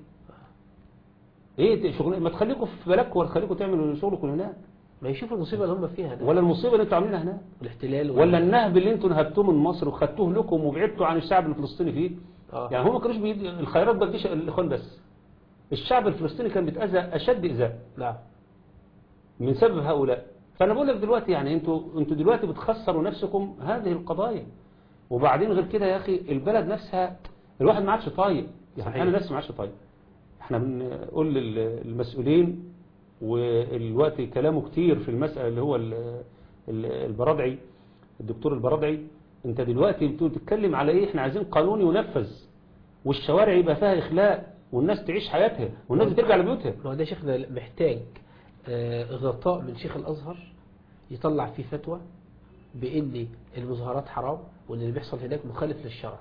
ايه شغل ما تخليكم في بالكم ولا تخليكم تعملوا شغلكم هناك ما يشوفوا المصيبة اللي هم فيها ده ولا المصيبة اللي انتوا عاملينها هناك والاحتلال وال- ولا النهب اللي انتوا نهبتوه من مصر وخدتوه لكم وبعدتوا عن الشعب الفلسطيني فيه آه. يعني هم ما كانوش بيد... الخيرات ما تجيش الاخوان بس الشعب الفلسطيني كان بيتأذى اشد اذى نعم من سبب هؤلاء فانا بقول لك دلوقتي يعني انتوا انتوا دلوقتي بتخسروا نفسكم هذه القضايا وبعدين غير كده يا اخي البلد نفسها الواحد ما عادش طايق يعني صحيح. انا نفسي ما عادش طايق احنا بنقول للمسؤولين والوقت كلامه كتير في المسألة اللي هو ال- ال- البرادعي الدكتور البرادعي انت دلوقتي بتتكلم على ايه احنا عايزين قانون ينفذ والشوارع يبقى فيها اخلاء والناس تعيش حياتها والناس بترجع لبيوتها ما هو ده شيخنا محتاج آه، غطاء من شيخ الأزهر يطلع فيه فتوى بإن المظاهرات حرام وإن اللي بيحصل هناك مخالف للشرع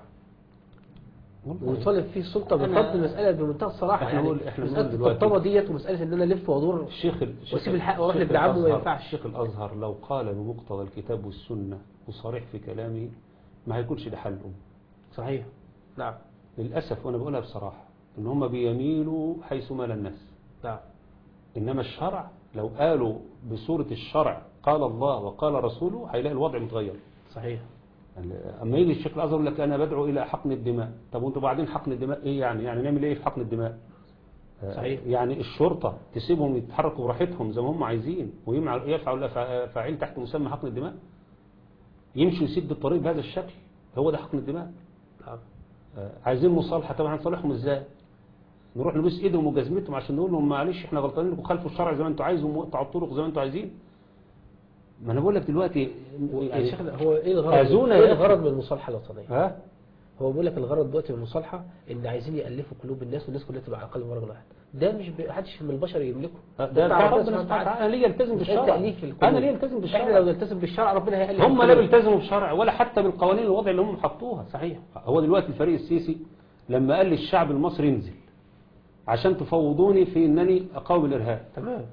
ويطالب فيه السلطة أنا- بفضل المسألة بمنتهى الصراحة إحنا يعني نقول- إحنا مسألة نقول دلوقتي- الطبطبة ديت ومسألة إن أنا ألف وأدور الشيخ الشيخ واسيب الحق واروح الشيخ لابن عمه ما الأزهر- ينفعش. الشيخ الأزهر لو قال بمقتضى الكتاب والسنة وصريح في كلامه ما هيكونش ده حلهم صحيح نعم للأسف وأنا بقولها بصراحة إن هم بيميلوا حيث مال الناس نعم إنما الشرع لو قالوا بصورة الشرع قال الله وقال رسوله هيلاقي الوضع متغير صحيح يعني أما يجي الشيخ الأزهر يقول لك أنا بدعو إلى حقن الدماء طب وأنتوا بعدين حقن الدماء إيه يعني يعني نعمل إيه في حقن الدماء آه، صحيح. يعني الشرطة تسيبهم يتحركوا براحتهم زي ما هم عايزين ويفعلوا الأفاعيل تحت مسمى حقن الدماء يمشوا يسد الطريق بهذا الشكل هو ده حقن الدماء نعم آه، عايزين مصالحة طبعا هنصالحهم ازاي نروح نبوس ايدهم وجزمتهم عشان نقول لهم معلش احنا غلطانين لكم خالفوا الشرع زي ما انتوا عايزين وقطعوا الطرق زي ما انتوا عايزين ما انا بقول لك دلوقتي يا يعني شيخنا هو ايه الغرض أذونا ايه يا أخي. الغرض من المصالحه الوطنيه ها هو بيقول لك الغرض دلوقتي من المصالحه ان عايزين يالفوا قلوب الناس والناس كلها تبقى على قلب رجل واحد ده مش ب- حدش من البشر يملكه ده بتاع بتاع ربنا ربنا سبحانه سبحانه وتعالى. وتعالى انا ليه التزم مش بالشرع تأليف القلوب. انا ليه التزم احنا بالشرع لو نلتزم بالشرع ربنا هيألف هم لا القلوب. بيلتزموا بالشرع ولا حتى بالقوانين الوضع اللي هم حطوها صحيح هو دلوقتي الفريق السيسي لما قال للشعب المصري انزل عشان تفوضوني في انني اقاوم الارهاب تمام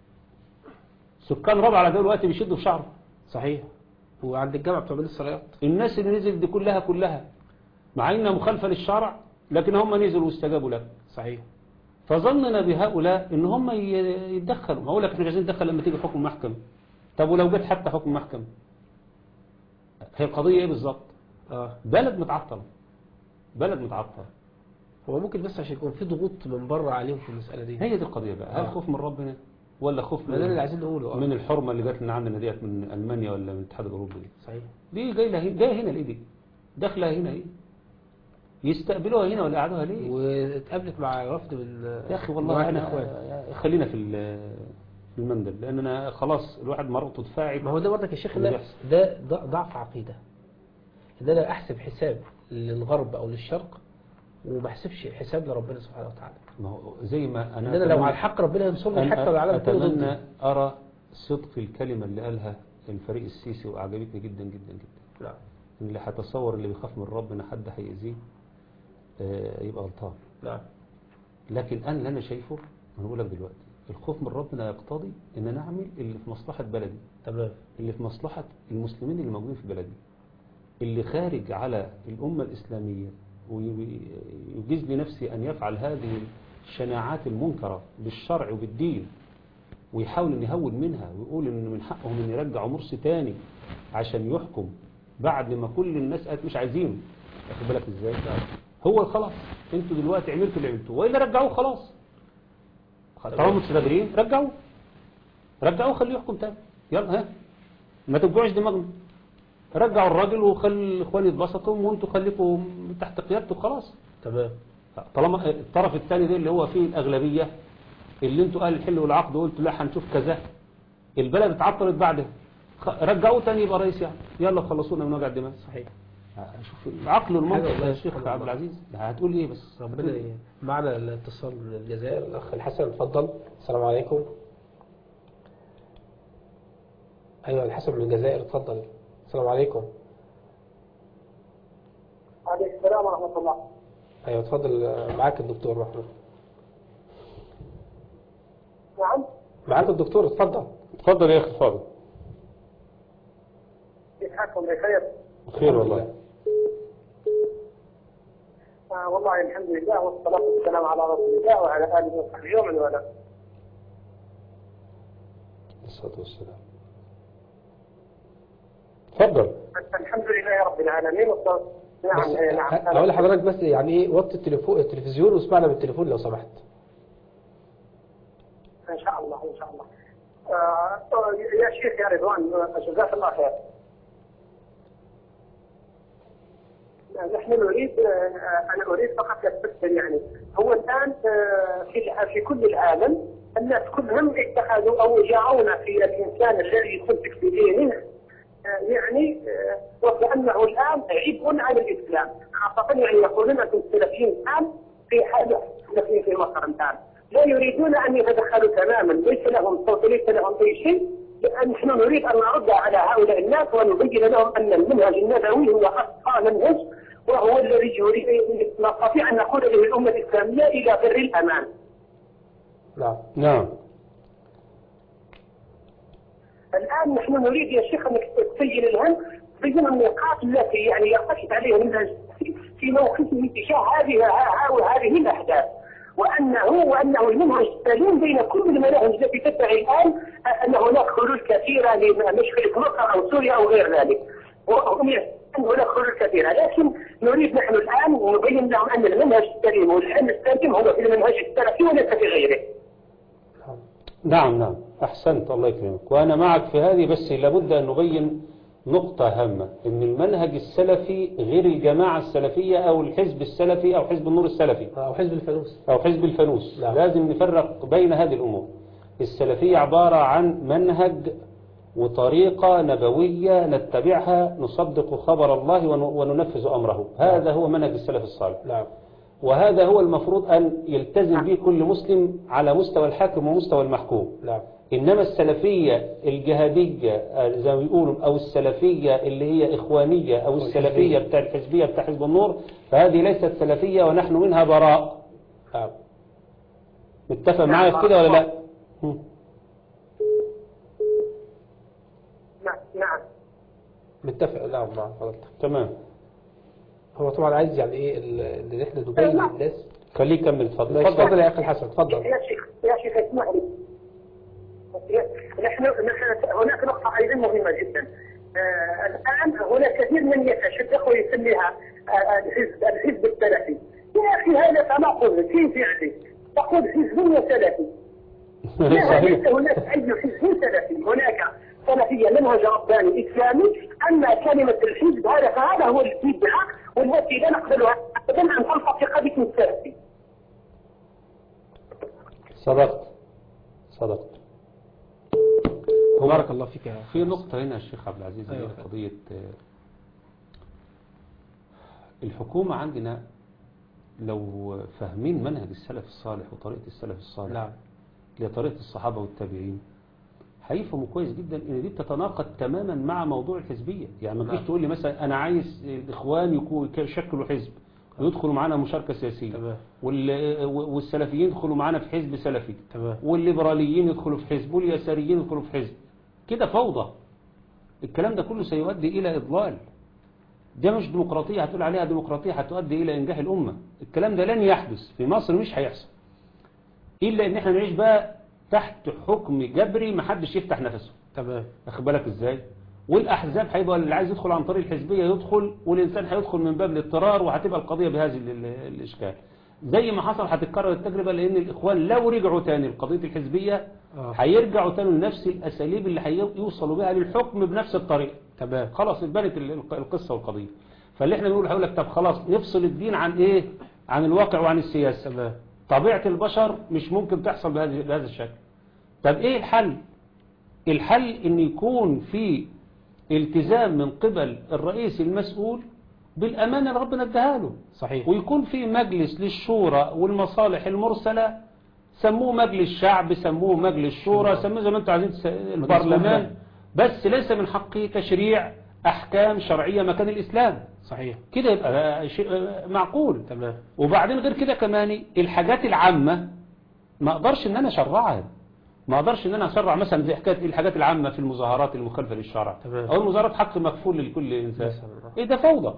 سكان رابعه على دلوقتي بيشدوا في شعره صحيح وعند الجامعه بتوع بني السرايات الناس اللي نزل دي كلها كلها مع انها مخالفه للشرع لكن هم نزلوا واستجابوا لك صحيح فظننا بهؤلاء ان هم ي- يتدخلوا ما اقول لك احنا مش عايزين ندخل لما تيجي حكم محكمه طب ولو جت حتى حكم محكمه هي القضيه ايه بالظبط اه بلد متعطل بلد متعطل هو ممكن بس عشان يكون في ضغوط من بره عليهم في المساله دي هي دي القضيه بقى هل آه. خوف من ربنا ولا خوف ما ده اللي من, عايزين نقوله اه من الحرمه اللي جات لنا عندنا ديت من المانيا ولا من الاتحاد الاوروبي دي صحيح دي جايه لها- جايه هنا ليه دي داخله هنا ايه يستقبلوها هنا ولا يقعدوها ليه واتقابلت مع وفد من يا اخي والله مجموعة انا الإخوان. خلينا في ال- في المندل لان انا خلاص الواحد مرته دفاعي ما هو ده برضك يا شيخ اللي ده بيحصل. ده ض- ضعف عقيدة ان انا احسب حساب للغرب او للشرق وما احسبش حساب لربنا سبحانه وتعالى ما هو زي ما ان انا انا لو أتمنى- على الحق ربنا ينصرني أنا حتى لو العالم كله اتمنى ضدي ارى صدق الكلمه اللي قالها الفريق السيسي واعجبتني جدا جدا جدا نعم اللي هتصور اللي بيخاف من ربنا حد هيأذيه آه، يبقى غلطان نعم لكن انا اللي انا شايفه انا بقول لك دلوقتي الخوف من ربنا يقتضي ان انا اعمل اللي في مصلحه بلدي تمام اللي في مصلحة المسلمين اللي موجودين في بلدي اللي خارج على الأمة الإسلامية ويجيز لنفسي أن يفعل هذه الشناعات المنكرة بالشرع وبالدين ويحاول أن يهون منها ويقول أن من حقهم أن يرجعوا مرسي تاني عشان يحكم بعد ما كل الناس قالت مش عايزينه واخد بالك ازاي هو خلاص انتوا دلوقتي عملتوا اللي عملتوه والا رجعوه خلاص طالما مش قادرين رجعوه رجعوه خليه يحكم تاني يلا ها ما تبقوش دماغنا رجعوا الراجل وخلي الاخوان يتبسطوا وانتوا خليكم تحت قيادته خلاص تمام طالما الطرف الثاني ده اللي هو فيه الاغلبيه اللي انتوا اهل الحل والعقد وقلتوا لا هنشوف كذا البلد اتعطلت بعدها خ- رجعوه تاني يبقى رئيس يعني يلا خلصونا من وجع الدماغ صحيح شوف العقل والمنطق والله يا شيخ سبحان عبد الله. العزيز هتقول ايه بس ربنا ي- معنا الاتصال من الجزائر الاخ الحسن اتفضل السلام عليكم ايوه الحسن من الجزائر اتفضل السلام عليكم عليكم السلام ورحمة الله ايوه اتفضل آه، معاك الدكتور محمود نعم معاك الدكتور اتفضل اتفضل يا اخي اتفضل كيف حالكم بخير؟ خير والله آه والله الحمد لله والصلاة والسلام على رسول الله وعلى آله وصحبه ومن والاه. الصلاه والسلام اتفضل الحمد لله رب العالمين والصلاة نعم بس إيه، نعم ه- هقول لحضرتك بس يعني ايه وطي التليفون التلفزيون واسمعنا بالتليفون لو سمحت إن شاء الله إن شاء الله. آه آه، يا شيخ يا رضوان آه، جزاك الله خير. نحن نريد آه، انا اريد فقط استفسر يعني هو الان آه، في في كل العالم الناس كلهم اتخذوا او جاءونا في الانسان الذي يمسك بدينه آه، يعني آه، وكانه الان عبء على الاسلام خاصه يعني يقولون انتم السلفيين الان في حاله السلفيين في مصر الان لا يريدون ان يتدخلوا تماما ليس لهم صوت ليس لهم اي شيء لأن نحن نريد أن نرد على هؤلاء الناس ونبين لهم أن المنهج النبوي هو أصفى منهج وهو الذي يريد نستطيع أن نقول به الأمة الإسلامية إلى بر الأمان نعم نعم الآن نحن نريد يا شيخ أنك تبين لهم تبين النقاط التي يعني يرتكز عليها المنهج في موقفه تجاه هذه هذه الأحداث وأنه وأنه المنهج السليم بين كل المناهج التي تدعي الآن أن هناك حلول كثيرة لمشكلة مصر أو سوريا أو غير ذلك وهم يعلمون أن هناك حلول كثيرة لكن نريد نحن الآن نبين لهم أن المنهج السليم والحل السليم هو في المنهج السلفي وليس في غيره نعم نعم أحسنت الله يكرمك وأنا معك في هذه بس لابد أن نبين نقطة هامة أن المنهج السلفي غير الجماعة السلفية أو الحزب السلفي أو حزب النور السلفي أو حزب الفانوس أو حزب الفانوس نعم. لازم نفرق بين هذه الأمور السلفية عبارة عن منهج وطريقة نبوية نتبعها نصدق خبر الله ون- وننفذ أمره هذا هو منهج السلف الصالح نعم وهذا هو المفروض أن يلتزم به كل مسلم على مستوى الحاكم ومستوى المحكوم نعم إنما السلفية الجهادية آه، زي ما بيقولوا أو السلفية اللي هي إخوانية أو السلفية بتاع الحزبية بتاع حزب النور فهذه ليست سلفية ونحن منها براء نعم متفق معايا في كده ولا لا؟ هم. نعم نعم متفق نعم مع حضرتك تمام هو طبعا عايز يعني ايه ال- ان احنا نبين للناس خليه يكمل اتفضل ماشي، اتفضل اتفضل يا اخي الحسن اتفضل يا شيخ يا شيخ اسمح لي نحن نحن هناك نقطة أيضا مهمة جدا آه الآن هناك كثير من يتشبه ويسميها آه الحزب الحزب السلفي يا أخي هذا تناقض كيف يعني تقول حزب وسلفي لا ليس صحيح هناك أي حزب سلفي هناك سلفية منهج رباني إسلامي أما كلمة الحزب هذا فهذا هو البدعة والتي لا نقبلها أبدا أن تلتصق باسم السلفي صدقت صدقت بارك الله فيك يا في نقطة هنا يا شيخ عبد العزيز أيوة. هي قضية آه، الحكومة عندنا لو فاهمين منهج السلف الصالح وطريقة السلف الصالح نعم لطريقة الصحابة والتابعين هيفهموا كويس جدا ان دي بتتناقض تماما مع موضوع الحزبية يعني ما تجيش نعم. تقول لي مثلا انا عايز الاخوان يكون يشكلوا حزب ويدخلوا معانا مشاركة سياسية تمام وال- والسلفيين يدخلوا معانا في حزب سلفي تمام والليبراليين يدخلوا في حزب واليساريين يدخلوا في حزب كده فوضى الكلام ده كله سيؤدي إلى إضلال ده مش ديمقراطية هتقول عليها ديمقراطية هتؤدي إلى إنجاح الأمة الكلام ده لن يحدث في مصر مش هيحصل إلا إن احنا نعيش بقى تحت حكم جبري محدش يفتح نفسه تمام واخد بالك إزاي والأحزاب هيبقى اللي عايز يدخل عن طريق الحزبية يدخل والإنسان هيدخل من باب الاضطرار وهتبقى القضية بهذه ال- ال- الإشكال زي ما حصل هتتكرر التجربة لأن الإخوان لو رجعوا تاني لقضية الحزبية اه هيرجعوا تاني لنفس الأساليب اللي هيوصلوا بها للحكم بنفس الطريقة تمام خلاص اتبنت ال- ال- القصة والقضية فاللي احنا بنقول هيقول لك طب خلاص نفصل الدين عن ايه عن الواقع وعن السياسة تمام طبيعة البشر مش ممكن تحصل بهذا بهذا الشكل طب ايه الحل الحل ان يكون في التزام من قبل الرئيس المسؤول بالأمانة اللي ربنا اداها له صحيح ويكون في مجلس للشورى والمصالح المرسلة سموه مجلس شعب سموه مجلس شورى سموه زي ما انتم عايزين تس- البرلمان مجلس بس ليس من حقه تشريع أحكام شرعية مكان الإسلام صحيح كده يبقى شيء معقول تمام وبعدين غير كده كمان الحاجات العامة ما اقدرش ان انا اشرعها ما اقدرش ان انا اشرع مثلا زي حكايه الحاجات العامه في المظاهرات المخالفه للشرع تمام. او المظاهرات حق مكفول لكل انسان مثلاً. ايه ده فوضى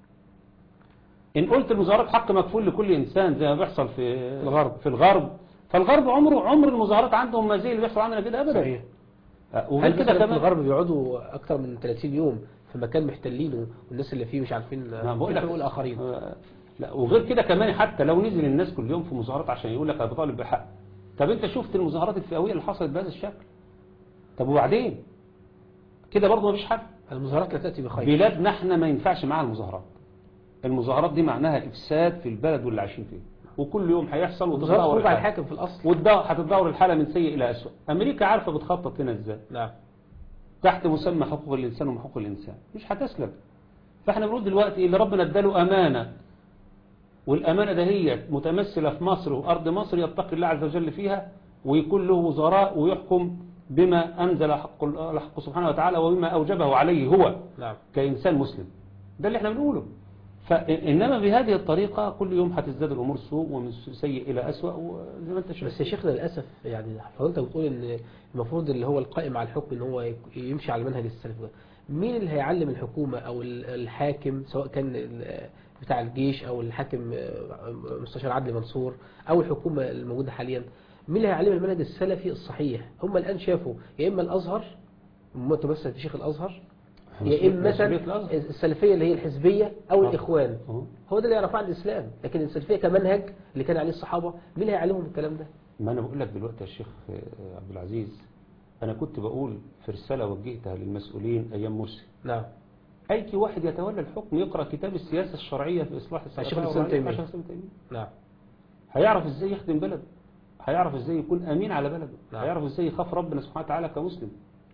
ان قلت المظاهرات حق مكفول لكل انسان زي ما بيحصل في في الغرب. في الغرب فالغرب عمره عمر المظاهرات عندهم ما زي اللي بيحصل عندنا كده ابدا صحيح أه، هل وغير كده كده في كمان الغرب بيقعدوا اكتر من 30 يوم في مكان محتلينه والناس اللي فيه مش عارفين ما بقول لك يحققوا الاخرين آه، لا وغير كده كمان حتى لو نزل الناس كل يوم في مظاهرات عشان يقول لك انا بطالب بحق طب انت شفت المظاهرات الفئويه اللي حصلت بهذا الشكل طب وبعدين كده برضه مفيش حل المظاهرات لا تاتي بخير بلادنا احنا ما ينفعش معاها المظاهرات المظاهرات دي معناها افساد في البلد واللي عايشين فيه وكل يوم هيحصل المظاهرات وتتدور خروج على الحالة. الحاكم في الاصل والد- هتتدور الحاله من سيء الى اسوء امريكا عارفه بتخطط لنا ازاي نعم تحت مسمى حقوق الإنسان وحقوق الإنسان مش هتسلم فاحنا بنقول دلوقتي اللي ربنا اداله أمانة والأمانة ده هي متمثلة في مصر وأرض مصر يتقي الله عز وجل فيها ويكون له وزراء ويحكم بما أنزل حق الحق سبحانه وتعالى وبما أوجبه عليه هو نعم كإنسان مسلم ده اللي احنا بنقوله فإنما بهذه الطريقة كل يوم هتزداد الأمور سوء ومن سيء إلى أسوأ وزي ما أنت شايف بس يا شيخنا للاسف يعني حضرتك بتقول ان المفروض اللي هو القائم على الحكم ان هو يك- يمشي على منهج السلف ده مين اللي هيعلم الحكومه او ال- الحاكم سواء كان ال- بتاع الجيش او الحاكم آه، مستشار عدلي منصور او الحكومه الموجوده حاليا مين اللي هيعلم المنهج السلفي الصحيح هم الان شافوا يا اما الازهر متمثل في شيخ الازهر يا اما مثلا مسؤولية الأزهر. السلفيه اللي هي الحزبيه او آه. الاخوان أهو. هو ده اللي يعرفه عن الاسلام لكن السلفيه كمنهج اللي كان عليه الصحابه مين اللي هيعلمهم الكلام ده ما أنا بقول لك دلوقتي يا شيخ آه، عبد العزيز أنا كنت بقول في رسالة وجهتها للمسؤولين أيام مرسي نعم أي واحد يتولى الحكم يقرأ كتاب السياسة الشرعية في إصلاح الشيخ السياسة الإسلام تيمية. الشيخ الإسلام تيمية نعم هيعرف إزاي يخدم بلده هيعرف إزاي يكون أمين على بلده نعم. هيعرف إزاي يخاف ربنا سبحانه وتعالى كمسلم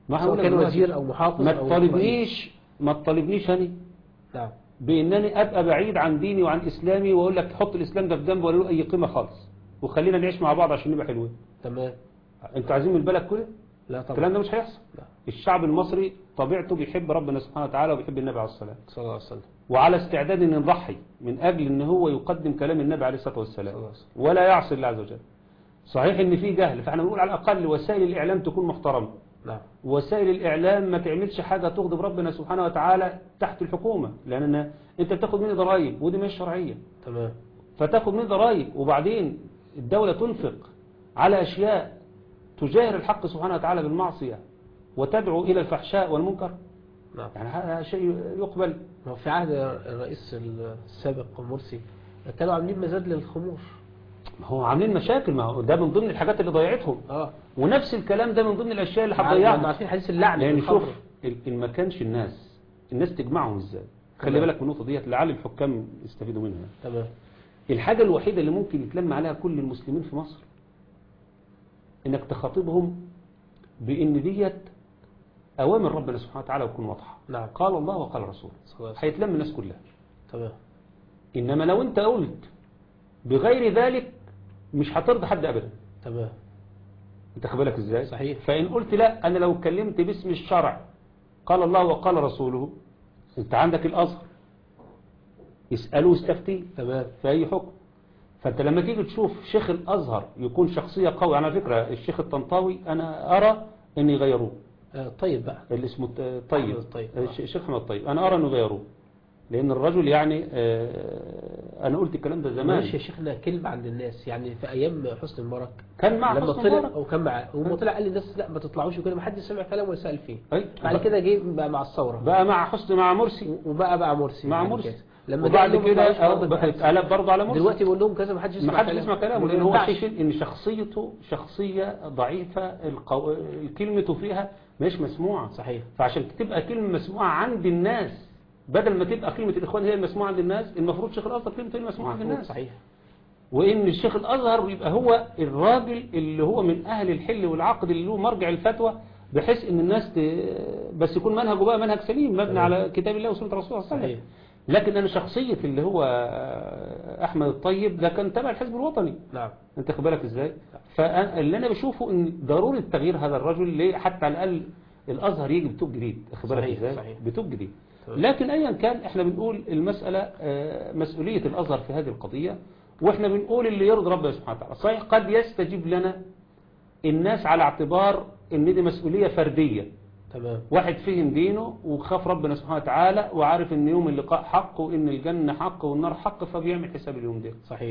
ما سواء هقول لك كان دلوقتي، وزير او محافظ ما او تطالبنيش ما تطالبنيش أنا نعم بانني ابقى بعيد عن ديني وعن اسلامي واقول لك حط الاسلام ده في جنب ولا له اي قيمه خالص وخلينا نعيش مع بعض عشان نبقى حلوين تمام انتوا عايزين من البلد كله لا طبعا الكلام ده مش هيحصل لا. الشعب المصري طبيعته بيحب ربنا سبحانه وتعالى وبيحب النبي عليه الصلاه والسلام صلى الله عليه وسلم وعلى استعداد ان نضحي من اجل ان هو يقدم كلام النبي عليه الصلاه والسلام صلى الله عليه وسلم. ولا يعصي الله عز وجل صحيح ان في جهل فاحنا بنقول على الاقل وسائل الاعلام تكون محترمه نعم وسائل الإعلام ما تعملش حاجة تغضب ربنا سبحانه وتعالى تحت الحكومة لأن أنت بتاخد مني ضرائب ودي مش شرعية تمام فتاخد مني ضرائب وبعدين الدولة تنفق على أشياء تجاهر الحق سبحانه وتعالى بالمعصية وتدعو إلى الفحشاء والمنكر نعم يعني هذا شيء يقبل ما هو في عهد الرئيس السابق مرسي كانوا عاملين مزاد للخمور ما هو عاملين مشاكل ما هو ده من ضمن الحاجات اللي ضيعتهم اه ونفس الكلام ده من ضمن الأشياء اللي مع- هتضيعهم مع- عارفين حديث اللعن لأن بالخمر. شوف ال- إن ما كانش الناس الناس تجمعهم ازاي خلي تمام. بالك من النقطة ديت لعل الحكام يستفيدوا منها تمام الحاجة الوحيدة اللي ممكن يتلم عليها كل المسلمين في مصر انك تخاطبهم بان ديت اوامر ربنا سبحانه وتعالى وتكون واضحة نعم قال الله وقال رسوله صلى الله عليه هيتلم الناس كلها وسلم. تمام انما لو انت قلت بغير ذلك مش هترضى حد ابدا تمام انت خد بالك ازاي صحيح. فان قلت لا انا لو اتكلمت باسم الشرع قال الله وقال رسوله انت عندك الازهر يسألوا واستفتيه تمام في أي حكم فأنت لما تيجي تشوف شيخ الأزهر يكون شخصية قوية على فكرة الشيخ الطنطاوي أنا أرى أن يغيروه آه طيب بقى اللي اسمه ت- طيب أحمد الطيب. الش- الشيخ أحمد الطيب أنا أرى أنه يغيروه لأن الرجل يعني آه، أنا قلت الكلام ده ماشي زمان يا شيخنا كلمة عند الناس يعني في أيام حسني مبارك كان مع لما حسن طلع مبارك أو كان معاه وما طلع قال للناس لا ما تطلعوش وكده ما حدش سمع كلامه ولا سأل فيه أي. بعد كده جه بقى مع الثورة بقى مع حسن مع مرسي و- وبقى بقى مرسي مع بعد مرسي كده. لما وبعد جه قال لهم كده ما تطلعوش آه، برضه بقى ما حدش- اتقلب برضه على مرسي دلوقتي بقول لهم كذا ما حدش يسمع ما حدش يسمع كلامه لان هو ما ينفعش. شايف ان شخصيته شخصية ضعيفة القو... كلمته فيها مش مسموعة صحيح فعشان تبقى كلمة مسموعة عند الناس بدل ما تبقى كلمة الإخوان هي المسموعة عند الناس المفروض شيخ الأزهر كلمته هي المسموعة عند الناس صحيح وإن الشيخ الأزهر يبقى هو الراجل اللي هو من أهل الحل والعقد اللي له مرجع الفتوى بحيث إن الناس ت... بس يكون منهجه بقى منهج سليم مبني تمام. على كتاب الله وسنة رسوله صلى الله عليه صحيح وسلم لكن أنا شخصية اللي هو أحمد الطيب ده كان تبع الحزب الوطني نعم انت خد بالك ازاي فاللي انا بشوفه ان ضروري تغيير هذا الرجل ليه حتى على الاقل الازهر يجي بتوب جديد خد بالك صحيح، ازاي صحيح. بتوب جديد تمام. لكن ايا كان احنا بنقول المساله آه، مسؤوليه الازهر في هذه القضيه واحنا بنقول اللي يرضي ربنا سبحانه وتعالى صحيح قد يستجيب لنا الناس على اعتبار ان دي مسؤوليه فرديه تمام واحد فهم دينه وخاف ربنا سبحانه وتعالى وعارف ان يوم اللقاء حق وان الجنه حق والنار حق فبيعمل حساب اليوم ده صحيح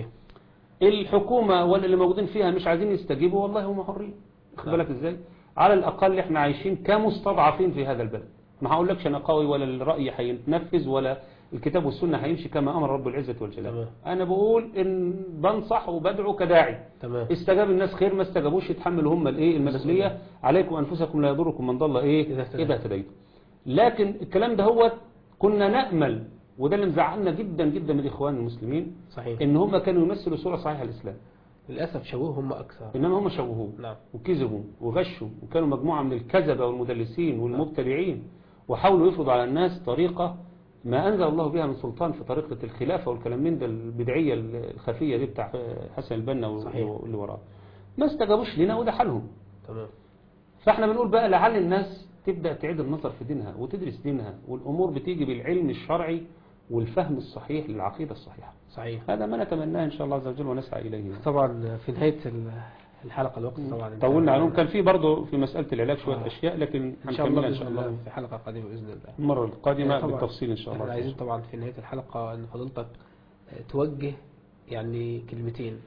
الحكومة ولا اللي موجودين فيها مش عايزين يستجيبوا والله هم حرين خد نعم. بالك ازاي على الأقل احنا عايشين كمستضعفين في هذا البلد ما هقولكش أنا قوي ولا الرأي هينفذ ولا الكتاب والسنة هيمشي كما أمر رب العزة والجلال تمام. أنا بقول إن بنصح وبدعو كداعي تمام استجاب الناس خير ما استجابوش يتحملوا هم الايه المسؤولية عليكم أنفسكم لا يضركم من ضل إيه إذا اهتديتم. إذا اهتديتم لكن الكلام ده هو كنا نأمل وده اللي مزعلنا جدا جدا من الإخوان المسلمين صحيح إن هم كانوا يمثلوا صورة صحيحة الإسلام للأسف شووه هم أكثر إنما هم شوهوه نعم وكذبوا وغشوا وكانوا مجموعة من الكذبة والمدلسين والمبتدعين وحاولوا يفرضوا على الناس طريقة ما أنزل الله بها من سلطان في طريقة الخلافة والكلام من ده البدعية الخفية دي بتاع حسن البنا صحيح. واللي وراه ما استجابوش لنا وده حالهم تمام فاحنا بنقول بقى لعل الناس تبدأ تعيد النظر في دينها وتدرس دينها والأمور بتيجي بالعلم الشرعي والفهم الصحيح للعقيدة الصحيحة صحيح هذا ما نتمناه إن شاء الله عز وجل ونسعى إليه طبعا في نهاية ال- الحلقة الوقت طبعا انتهى. طولنا عليهم كان في برضه في مسألة العلاج شوية آه. أشياء لكن إن شاء الله هنكملها إن بإذن شاء الله الله في حلقة قادمة بإذن الله المرة القادمة طبعاً بالتفصيل إن شاء احنا الله عايزين طبعا في نهاية الحلقة ان فضيلتك توجه يعني كلمتين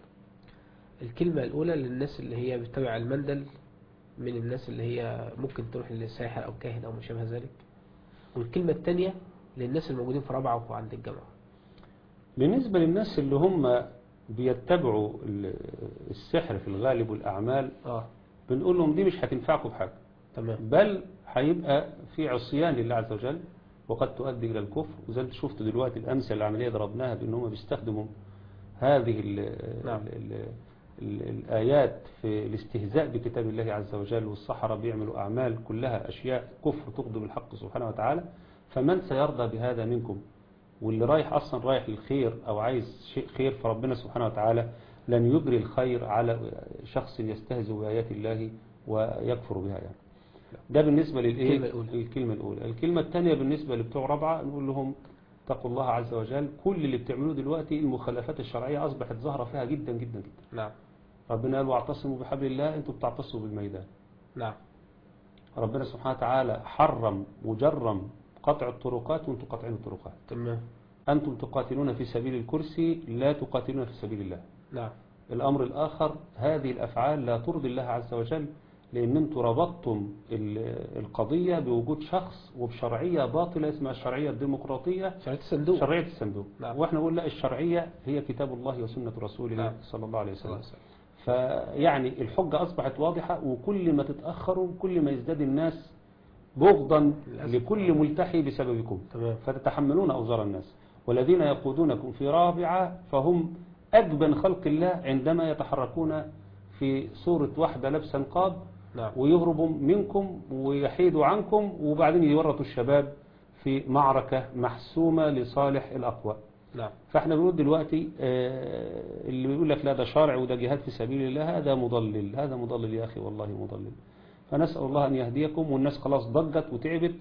الكلمة الأولى للناس اللي هي بتتبع المندل من الناس اللي هي ممكن تروح للساحر أو كاهن أو ما شابه ذلك والكلمة الثانية للناس الموجودين في رابعة وعند الجامعة بالنسبة للناس اللي هم بيتبعوا ال- السحر في الغالب والأعمال اه بنقول لهم دي مش هتنفعكم بحاجة تمام بل هيبقى في عصيان لله عز وجل وقد تؤدي إلى الكفر وزي ما شفت دلوقتي الأمثلة العملية ضربناها بأن هم بيستخدموا هذه ال نعم. ال ال- الآيات في الاستهزاء بكتاب الله عز وجل والسحرة بيعملوا أعمال كلها أشياء كفر تغضب الحق سبحانه وتعالى فمن سيرضى بهذا منكم واللي رايح أصلا رايح للخير أو عايز شيء خير فربنا سبحانه وتعالى لن يجري الخير على شخص يستهزئ بآيات الله ويكفر بها يعني ده بالنسبة للإيه؟ الكلمة الأولى. الكلمة الأولى الكلمة الثانية بالنسبة لبتوع رابعة نقول لهم اتقوا الله عز وجل كل اللي بتعملوه دلوقتي المخالفات الشرعية أصبحت ظاهرة فيها جدا جدا جدا نعم ربنا قال واعتصموا بحبل الله انتم بتعتصموا بالميدان نعم ربنا سبحانه وتعالى حرم وجرم قطع الطرقات وانتم قاطعين الطرقات تمام أنتم تقاتلون في سبيل الكرسي لا تقاتلون في سبيل الله نعم الأمر الآخر هذه الأفعال لا ترضي الله عز وجل لأن أنتم ربطتم ال- القضية بوجود شخص وبشرعية باطلة اسمها الشرعية الديمقراطية شريط الصندوق شرعية الصندوق نعم. وإحنا نقول لا الشرعية هي كتاب الله وسنة رسوله نعم. صلى الله عليه صلى الله وسلم عليه وسلم. فيعني الحجة أصبحت واضحة وكل ما تتأخروا كل ما يزداد الناس بغضا للأسف. لكل ملتحي بسببكم تمام فتتحملون أوزار الناس والذين يقودونكم في رابعة فهم أجبن خلق الله عندما يتحركون في صورة واحدة لابسة نقاب نعم ويهربوا منكم ويحيدوا عنكم وبعدين يورطوا الشباب في معركة محسومة لصالح الأقوى نعم فاحنا بنقول دلوقتي آه، اللي بيقول لك لا ده شرع وده جهاد في سبيل الله هذا مضلل هذا مضلل يا أخي والله مضلل فنسأل الله أن يهديكم والناس خلاص ضجت وتعبت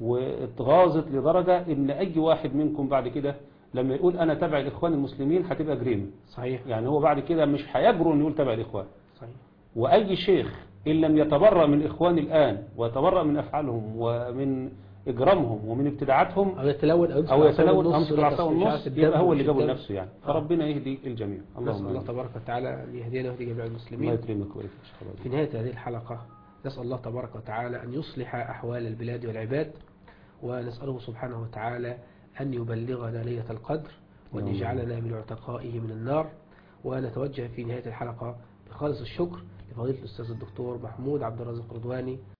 واتغاظت لدرجة ان أي واحد منكم بعد كده لما يقول أنا تبع الإخوان المسلمين هتبقى جريمة صحيح يعني هو بعد كده مش هيجرؤ أن يقول تبع الإخوان صحيح وأي شيخ إن لم يتبرأ من الإخوان الآن ويتبرأ من أفعالهم ومن إجرامهم ومن ابتداعاتهم أو يتلون أو يمسك أو العصا يتلون بالنص أمسك ولا العصا تص- مش عارف والنص الدم يبقى هو ومش اللي جابه الدم. لنفسه يعني آه. فربنا يهدي الجميع نسأل اللهم الله آمين. تبارك وتعالى أن يهدينا ويهدي جميع الله المسلمين يكرمك ويبارك فيك إن شاء الله. في نهاية هذه الحلقة نسأل الله تبارك وتعالى أن يصلح أحوال البلاد والعباد ونسأله سبحانه وتعالى أن يبلغنا ليلة القدر وأن اللهم يجعلنا من عتقائه من النار ونتوجه في نهاية الحلقة بخالص الشكر لفضيلة الأستاذ الدكتور محمود عبد الرازق رضواني